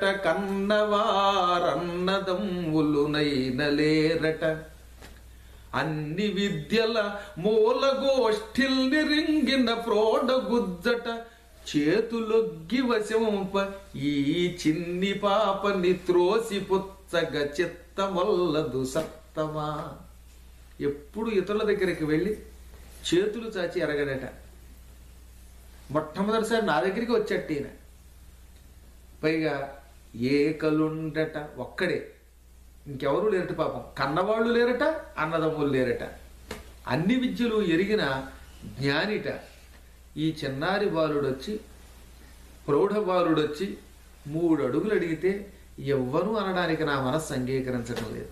కన్నవారన్నదమ్ములునైనలేరట అన్ని విద్యల మూలగోష్ఠిల్ నిరింగిన ప్రోడగుజ్జట చేతులొగ్గి వశంప ఈ చిన్ని పాపని త్రోసి పుచ్చగ చిత్తమల్లదు సత్తమా ఎప్పుడు ఇతరుల దగ్గరికి వెళ్ళి చేతులు చాచి ఎరగడట మొట్టమొదటిసారి నా దగ్గరికి వచ్చాడు ఈయన పైగా ఏకలుండట ఒక్కడే ఇంకెవరూ లేరట పాపం కన్నవాళ్ళు లేరట అన్నదమ్ములు లేరట అన్ని విద్యలు ఎరిగిన జ్ఞానిట ఈ చిన్నారి బాలుడు వచ్చి ప్రౌఢ బాలుడు వచ్చి మూడు అడుగులు అడిగితే ఎవ్వరూ అనడానికి నా మనస్సు అంగీకరించడం లేదు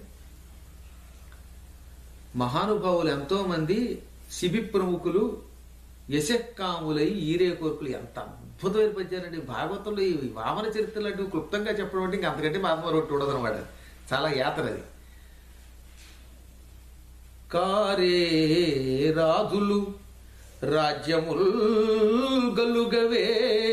మహానుభావులు ఎంతో మంది శిబి ప్రముఖులు యశక్కాములై ఈరే కోర్కులు ఎంత అద్భుతమైన పద్యాలండి భాగవతంలో ఈ వామన చరిత్రలు అంటే క్లుప్తంగా చెప్పడం అంటే ఇంక అంతకంటే మాత్రం రొట్టి ఉండదన్నమాట చాలా యాత్ర అది కారే రాజులు రాజ్యముల్ గలుగవే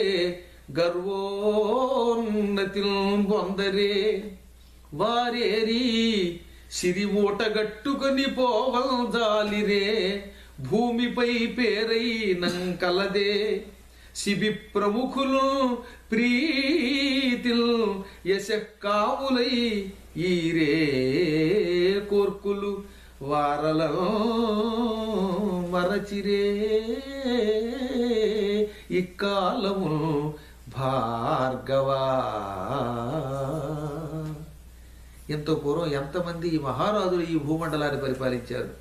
గర్వోన్నతి పొందరే వారేరి సిరి ఊటగట్టుకొని పోవల్దాలిరే భూమిపై పేరైనంకలదే శిబి ప్రముఖులు ప్రీతిల్ యశకాములై ఈరే కోర్కులు వారలలో మరచిరే ఇక్కాలము భార్గవా ఎంతో పూర్వం ఎంతమంది ఈ మహారాజులు ఈ భూమండలాన్ని పరిపాలించారు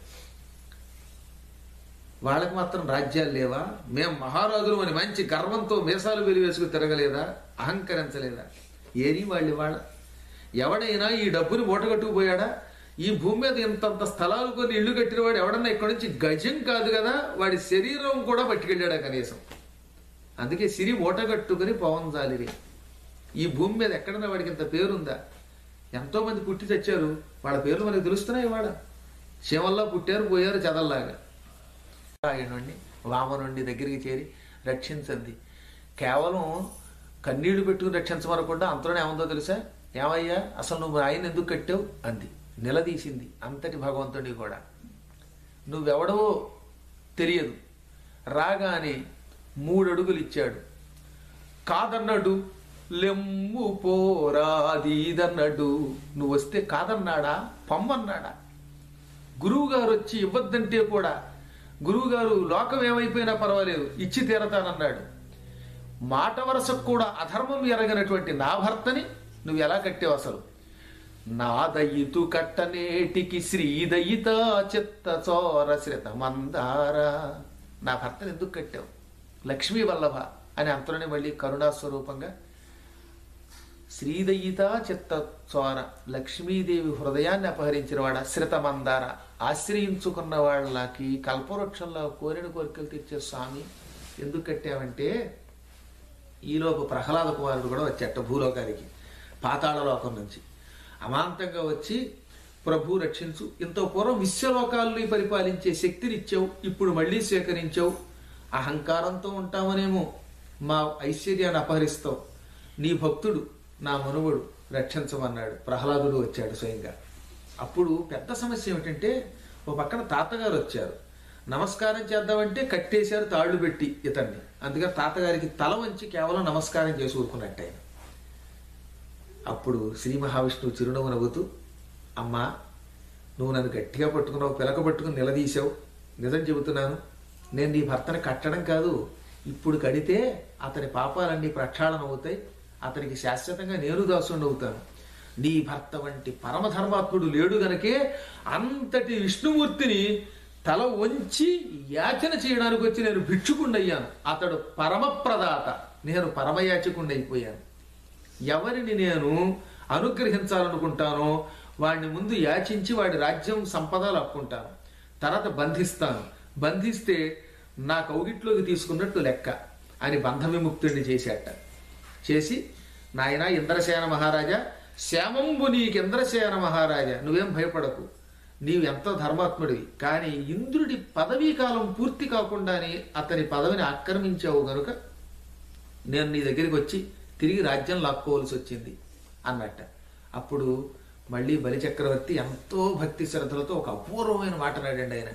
వాళ్ళకి మాత్రం రాజ్యాలు లేవా మేం మహారాజులు అని మంచి గర్వంతో మీసాలు వెలివేసుకుని తిరగలేదా అహంకరించలేదా ఏది వాళ్ళు వాళ్ళ ఎవడైనా ఈ డబ్బుని మూటగట్టుకుపోయాడా ఈ భూమి మీద ఇంతంత స్థలాలు కొని ఇల్లు కట్టిన వాడు ఎవడన్నా ఇక్కడి నుంచి గజం కాదు కదా వాడి శరీరం కూడా పట్టుకెళ్ళాడా కనీసం అందుకే సిరి మూటగట్టుకుని పవన్ జాలిరి ఈ భూమి మీద ఎక్కడన్నా వాడికి ఇంత పేరుందా ఎంతో మంది పుట్టి తెచ్చారు వాళ్ళ పేర్లు మనకు తెలుస్తున్నాయి వాళ్ళ శివల్లా పుట్టారు పోయారు చదల్లాగా నుండి వామనుండి దగ్గరికి చేరి రక్షించండి కేవలం కన్నీళ్లు పెట్టుకుని రక్షించమనకుండా అంతలోనే ఏముందో తెలుసా ఏమయ్యా అసలు నువ్వు ఆయన ఎందుకు కట్టావు అంది నిలదీసింది అంతటి భగవంతుడి కూడా నువ్వెవడవో తెలియదు రాగానే మూడు అడుగులు ఇచ్చాడు కాదన్నాడు లెమ్ము పోరాదీదన్నాడు నువ్వు వస్తే కాదన్నాడా పొమ్మన్నాడా గురువు గారు వచ్చి ఇవ్వద్దంటే కూడా గురువు గారు లోకం ఏమైపోయినా పర్వాలేదు ఇచ్చి తీరతానన్నాడు మాట వరసకు కూడా అధర్మం ఎరగనటువంటి నా భర్తని నువ్వు ఎలా కట్టావు అసలు నా దయితు కట్టనేటికి శ్రీదయిత చిత్త చోర శ్రిత మందార నా భర్తను ఎందుకు కట్టావు లక్ష్మీ వల్లభ అని అంతలోనే మళ్ళీ కరుణా స్వరూపంగా శ్రీదయిత చిత్త చోర లక్ష్మీదేవి హృదయాన్ని అపహరించిన వాడ శ్రిత మందార ఆశ్రయించుకున్న వాళ్ళకి కల్పవృక్షంలో కోరిన కోరికలు తీర్చే స్వామి ఎందుకు కట్టావంటే ఈలోపు ప్రహ్లాద కుమారుడు కూడా వచ్చేట భూలోకానికి పాతాళ లోకం నుంచి అమాంతంగా వచ్చి ప్రభు రక్షించు ఇంత పూర్వం విశ్వలోకాల్ని పరిపాలించే శక్తినిచ్చావు ఇప్పుడు మళ్ళీ స్వీకరించావు అహంకారంతో ఉంటామనేమో మా ఐశ్వర్యాన్ని అపహరిస్తావు నీ భక్తుడు నా మనువుడు రక్షించమన్నాడు ప్రహ్లాదుడు వచ్చాడు స్వయంగా అప్పుడు పెద్ద సమస్య ఏమిటంటే ఓ పక్కన తాతగారు వచ్చారు నమస్కారం చేద్దామంటే కట్టేశారు తాళ్ళు పెట్టి ఇతన్ని అందుకని తాతగారికి తల వంచి కేవలం నమస్కారం చేసి ఊరుకున్నట్టు ఆయన అప్పుడు శ్రీ మహావిష్ణువు చిరునవ్వు నవ్వుతూ అమ్మా నువ్వు నన్ను గట్టిగా పట్టుకున్నావు పిలక పట్టుకుని నిలదీశావు నిజం చెబుతున్నాను నేను నీ భర్తని కట్టడం కాదు ఇప్పుడు కడితే అతని పాపాలన్నీ ప్రక్షాళన అవుతాయి అతనికి శాశ్వతంగా నేను దాసుని అవుతాను నీ భర్త వంటి పరమధర్మాత్ముడు లేడు గనకే అంతటి విష్ణుమూర్తిని తల వంచి యాచన చేయడానికి వచ్చి నేను భిక్షుకుండయ్యాను అతడు పరమప్రదాత నేను పరమయాచకుండైపోయాను ఎవరిని నేను అనుగ్రహించాలనుకుంటానో వాడిని ముందు యాచించి వాడి రాజ్యం సంపద లాక్కుంటాను తర్వాత బంధిస్తాను బంధిస్తే నా కౌగిట్లోకి తీసుకున్నట్టు లెక్క అని బంధ విముక్తుడిని చేశాట చేసి నాయన ఇంద్రసేన మహారాజా శ్యామంబు నీకు ఇంద్రసేన మహారాజా నువ్వేం భయపడకు నీవు ఎంతో ధర్మాత్ముడివి కానీ ఇంద్రుడి పదవీ కాలం పూర్తి కాకుండానే అతని పదవిని ఆక్రమించావు గనుక నేను నీ దగ్గరికి వచ్చి తిరిగి రాజ్యం లాక్కోవలసి వచ్చింది అన్నట్ట అప్పుడు మళ్ళీ బలిచక్రవర్తి ఎంతో భక్తి శ్రద్ధలతో ఒక అపూర్వమైన మాట నాడండి ఆయన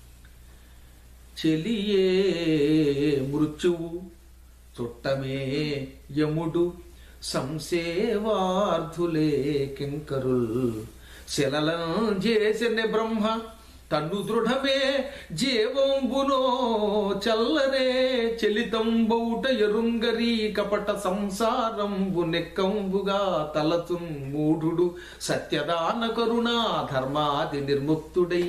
చెలియే మృత్యువు చుట్టమే యముడు సంసేవార్థులే కింకరుల్ శిలలం చేసిన బ్రహ్మ తన్ను దృఢమే జీవంబునో చల్లనే చలితంబౌట ఎరుంగరీ కపట సంసారంబు నెక్కంబుగా తలచున్ మూఢుడు సత్యదాన కరుణా ధర్మాది నిర్ముక్తుడై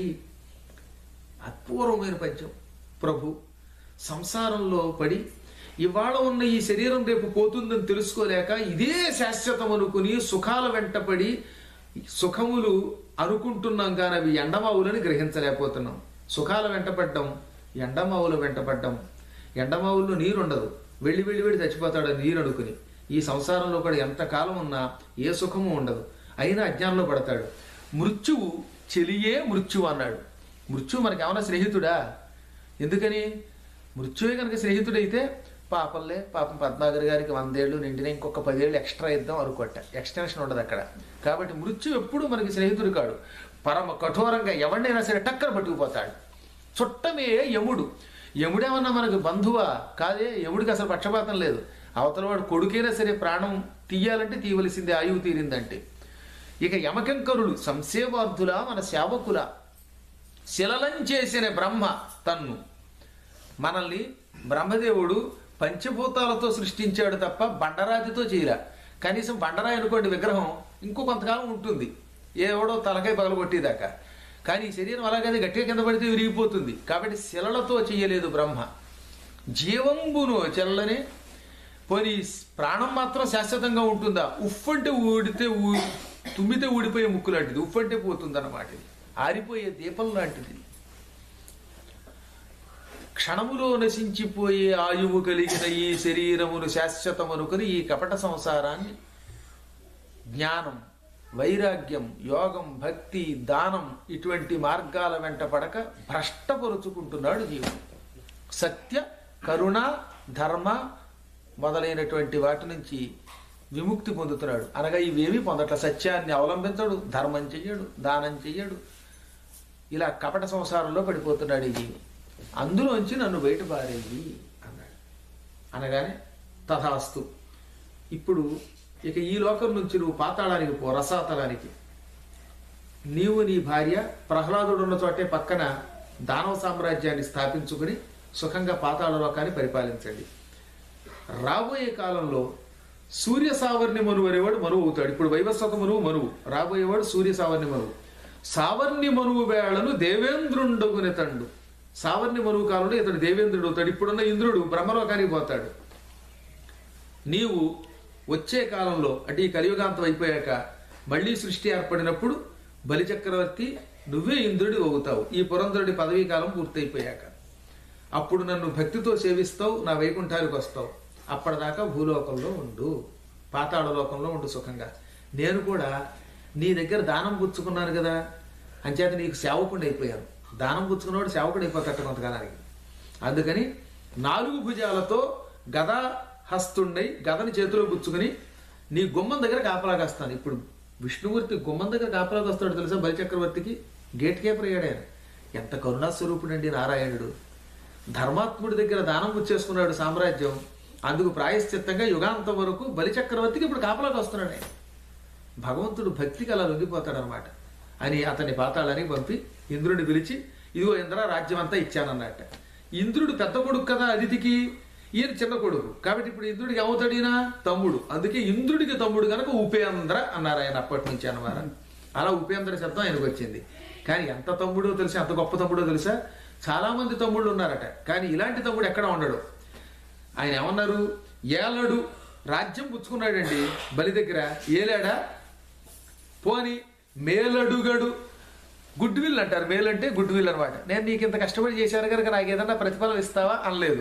అపూర్వమైన పద్యం ప్రభు సంసారంలో పడి ఇవాళ ఉన్న ఈ శరీరం రేపు పోతుందని తెలుసుకోలేక ఇదే శాశ్వతం అనుకుని సుఖాల వెంటపడి సుఖములు అనుకుంటున్నాం కానీ అవి ఎండమావులని గ్రహించలేకపోతున్నాం సుఖాల వెంటపడ్డం ఎండమావులు వెంటపడ్డం ఎండమావుల్లో నీరు ఉండదు వెళ్ళి వెళ్ళి వెళ్ళి చచ్చిపోతాడు ఆ నీరు అనుకుని ఈ సంసారంలో కూడా ఎంతకాలం ఉన్నా ఏ సుఖము ఉండదు అయినా అజ్ఞానంలో పడతాడు మృత్యువు చెలియే మృత్యువు అన్నాడు మృత్యువు మనకి ఏమైనా స్నేహితుడా ఎందుకని మృత్యువే కనుక స్నేహితుడైతే పాపంలే పాపం పద్మాగర్ గారికి వందేళ్ళు నిండిన ఇంకొక పదేళ్ళు ఎక్స్ట్రా ఇద్దాం అనుకోట ఎక్స్టెన్షన్ ఉండదు అక్కడ కాబట్టి మృత్యు ఎప్పుడు మనకి స్నేహితుడు కాడు పరమ కఠోరంగా ఎవరినైనా సరే టక్కన పట్టుకుపోతాడు చుట్టమే యముడు యముడేమన్నా మనకు బంధువా కాదే యముడికి అసలు పక్షపాతం లేదు అవతల వాడు కొడుకైనా సరే ప్రాణం తీయాలంటే తీయవలసిందే ఆయువు తీరిందంటే ఇక యమకంకరులు సంసేవార్థుల మన సేవకుల శిలలం చేసిన బ్రహ్మ తన్ను మనల్ని బ్రహ్మదేవుడు పంచభూతాలతో సృష్టించాడు తప్ప బండరాతితో చేయరా కనీసం బండరాయి అనుకోండి విగ్రహం ఇంకో కొంతకాలం ఉంటుంది ఎవడో తలకాయ పగలగొట్టేదాకా కానీ ఈ శరీరం అలాగైతే గట్టిగా కింద పడితే విరిగిపోతుంది కాబట్టి శిలలతో చేయలేదు బ్రహ్మ జీవంబును చెల్లనే పోనీ ప్రాణం మాత్రం శాశ్వతంగా ఉంటుందా ఉఫ్ అంటే ఊడితే ఊ తుమ్మితే ఊడిపోయే ముక్కు లాంటిది ఉఫ్ అంటే పోతుంది అన్నమాట ఇది ఆరిపోయే దీపం లాంటిది క్షణములో నశించిపోయే ఆయువు కలిగిన ఈ శరీరమును శాశ్వతమనుకుని ఈ కపట సంసారాన్ని జ్ఞానం వైరాగ్యం యోగం భక్తి దానం ఇటువంటి మార్గాల వెంట పడక భ్రష్టపరుచుకుంటున్నాడు జీవుడు సత్య కరుణ ధర్మ మొదలైనటువంటి వాటి నుంచి విముక్తి పొందుతున్నాడు అనగా ఇవేమీ పొందట్ల సత్యాన్ని అవలంబించడు ధర్మం చెయ్యడు దానం చెయ్యడు ఇలా కపట సంసారంలో పడిపోతున్నాడు ఈ జీవి అందులోంచి నన్ను బయట పారేయి అన్నాడు అనగానే తథాస్తు ఇప్పుడు ఇక ఈ లోకం నుంచి నువ్వు పాతాళానికి పో రసాతలానికి నీవు నీ భార్య ప్రహ్లాదుడు ఉన్న చోటే పక్కన దానవ సామ్రాజ్యాన్ని స్థాపించుకుని సుఖంగా పాతాళ లోకాన్ని పరిపాలించండి రాబోయే కాలంలో సూర్య సావర్ణి మనువు అనేవాడు మనువు అవుతాడు ఇప్పుడు వైవస్వత మనువు మనువు రాబోయేవాడు సూర్య సావర్ణి మనువు సావర్ణి మనువు వేళను దేవేంద్రుండగుని తండు సావర్ణి మనువు కాలంలో ఇతడు దేవేంద్రుడు అవుతాడు ఇప్పుడున్న ఇంద్రుడు బ్రహ్మలోకానికి పోతాడు నీవు వచ్చే కాలంలో అంటే ఈ కలియుగాంతం అయిపోయాక మళ్ళీ సృష్టి ఏర్పడినప్పుడు బలిచక్రవర్తి నువ్వే ఇంద్రుడి అవుతావు ఈ పురంధరుడి పదవీ కాలం పూర్తయిపోయాక అప్పుడు నన్ను భక్తితో సేవిస్తావు నా వైకుంఠానికి వస్తావు అప్పటిదాకా భూలోకంలో ఉండు పాతాళ లోకంలో ఉండు సుఖంగా నేను కూడా నీ దగ్గర దానం పుచ్చుకున్నాను కదా అంచేత నీకు సేవకుడు అయిపోయాను దానం పుచ్చుకున్నవాడు సేవకుడు అయిపోతాట కొంతకాలానికి అందుకని నాలుగు భుజాలతో గద హస్తుండై గదని చేతిలో పుచ్చుకుని నీ గుమ్మం దగ్గర కాపలా కాస్తాను ఇప్పుడు విష్ణుమూర్తి గుమ్మం దగ్గర కాపలాకి వస్తాడు తెలుసా బలిచక్రవర్తికి గేట్ కీపర్ అయ్యాడు ఆయన ఎంత కరుణాస్వరూపుడండి నారాయణుడు ధర్మాత్ముడి దగ్గర దానం పుచ్చేసుకున్నాడు సామ్రాజ్యం అందుకు ప్రాయశ్చిత్తంగా యుగాంతం వరకు బలిచక్రవర్తికి ఇప్పుడు కాపలాకి వస్తున్నాడు ఆయన భగవంతుడు భక్తికి అలా లొంగిపోతాడనమాట అని అతని పాతాళానికి పంపి ఇంద్రుడిని పిలిచి ఇదిగో ఇంద్ర రాజ్యం అంతా ఇచ్చానన్నట్ట ఇంద్రుడు పెద్ద కొడుకు కదా అదితికి ఈయన చిన్న కొడుకు కాబట్టి ఇప్పుడు ఇంద్రుడికి ఏమవుతాడు ఈయన తమ్ముడు అందుకే ఇంద్రుడికి తమ్ముడు కనుక ఉపేంద్ర అన్నారు ఆయన అప్పటి నుంచి అన్నమాట అలా ఉపేంద్ర శబ్దం ఆయనకు వచ్చింది కానీ ఎంత తమ్ముడో తెలుసా ఎంత గొప్ప తమ్ముడో తెలుసా చాలా మంది తమ్ముళ్ళు ఉన్నారట కానీ ఇలాంటి తమ్ముడు ఎక్కడ ఉండడు ఆయన ఏమన్నారు ఏలడు రాజ్యం పుచ్చుకున్నాడండి బలి దగ్గర ఏలాడా పోని మేలడుగడు గుడ్ విల్ అంటారు మేల్ అంటే గుడ్ విల్ అనమాట నేను నీకు ఇంత కష్టపడి చేశాను కనుక నాకు ఏదన్నా ప్రతిఫలం ఇస్తావా అనలేదు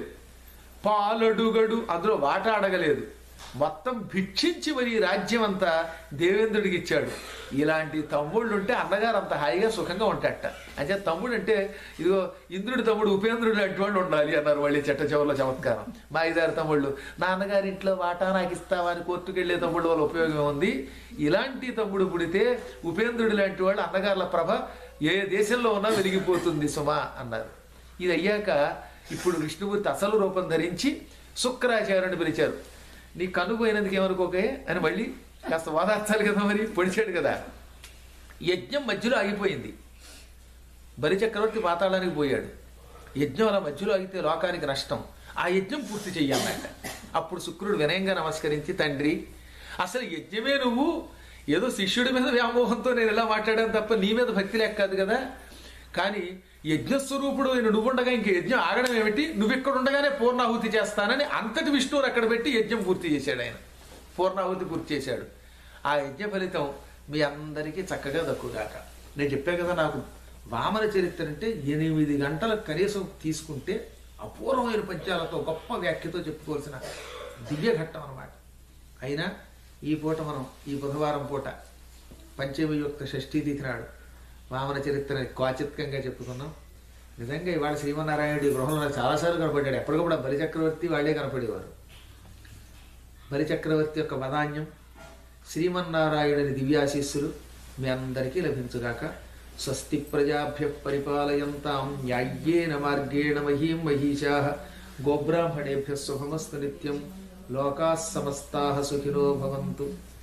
పాలడుగడు అందులో వాట అడగలేదు మొత్తం భిక్షించి మరి ఈ రాజ్యం అంతా దేవేంద్రుడికి ఇచ్చాడు ఇలాంటి తమ్ముళ్ళు ఉంటే అన్నగారు అంత హాయిగా సుఖంగా ఉంటాడట అంటే తమ్ముడు అంటే ఇదిగో ఇంద్రుడి తమ్ముడు ఉపేంద్రుడు లాంటి వాళ్ళు ఉండాలి అన్నారు మళ్ళీ చెట్ట చివరిలో చమత్కారం మా ఐదారు తమ్ముళ్ళు నాన్నగారి ఇంట్లో వాటా నాకు ఇస్తావా అని కోర్టుకు వెళ్ళే తమ్ముడు వల్ల ఉపయోగం ఉంది ఇలాంటి తమ్ముడు పుడితే ఉపేంద్రుడు లాంటి వాళ్ళు అన్నగారుల ప్రభ ఏ దేశంలో ఉన్నా వెలిగిపోతుంది సుమా అన్నారు ఇది అయ్యాక ఇప్పుడు విష్ణుమూర్తి అసలు రూపం ధరించి శుక్రాచార్యుని పిలిచారు నీ కన్ను పోయినందుకు ఏమనుకోకే అని మళ్ళీ కాస్త ఓదార్చాలి కదా మరి పొడిచాడు కదా యజ్ఞం మధ్యలో ఆగిపోయింది బలిచక్రవర్తి పాతాళానికి పోయాడు యజ్ఞం అలా మధ్యలో ఆగితే లోకానికి నష్టం ఆ యజ్ఞం పూర్తి చెయ్యాలన్నట అప్పుడు శుక్రుడు వినయంగా నమస్కరించి తండ్రి అసలు యజ్ఞమే నువ్వు ఏదో శిష్యుడి మీద వ్యామోహంతో నేను ఇలా మాట్లాడాను తప్ప నీ మీద భక్తి లేక కాదు కదా కానీ యజ్ఞస్వరూపుడు అయిన నువ్వుండగా ఇంక యజ్ఞం ఆగడం ఏమిటి నువ్వు ఇక్కడ ఉండగానే పూర్ణాహుతి చేస్తానని అంతటి విష్ణువుని అక్కడ పెట్టి యజ్ఞం పూర్తి చేశాడు ఆయన పూర్ణాహుతి పూర్తి చేశాడు ఆ యజ్ఞ ఫలితం మీ అందరికీ చక్కగా దక్కుగాక నేను చెప్పా కదా నాకు వామన చరిత్ర అంటే ఎనిమిది గంటల కనీసం తీసుకుంటే అపూర్వమైన పద్యాలతో గొప్ప వ్యాఖ్యతో చెప్పుకోవాల్సిన దివ్య ఘట్టం అన్నమాట అయినా ఈ పూట మనం ఈ బుధవారం పూట పంచమయుక్త షష్ఠీ తిథి నాడు వామన చరిత్ర క్వాచిత్కంగా చెప్పుకున్నాం నిజంగా ఇవాళ శ్రీమన్నారాయణుడి గృహంలో నాకు చాలాసార్లు కనపడ్డాడు ఎప్పటికప్పుడు ఆ బలిచక్రవర్తి వాళ్ళే కనపడేవారు బలిచక్రవర్తి యొక్క వదాన్యం శ్రీమన్నారాయణుని దివ్యాశీస్సులు మీ అందరికీ లభించుగాక స్వస్తి ప్రజాభ్య పరిపాలయంతాం న్యాయ్యేన మార్గేణ మహీం మహీషా గోబ్రాహ్మణేభ్య శుభమస్తు నిత్యం లోకా సమస్తా సుఖినో భవంతు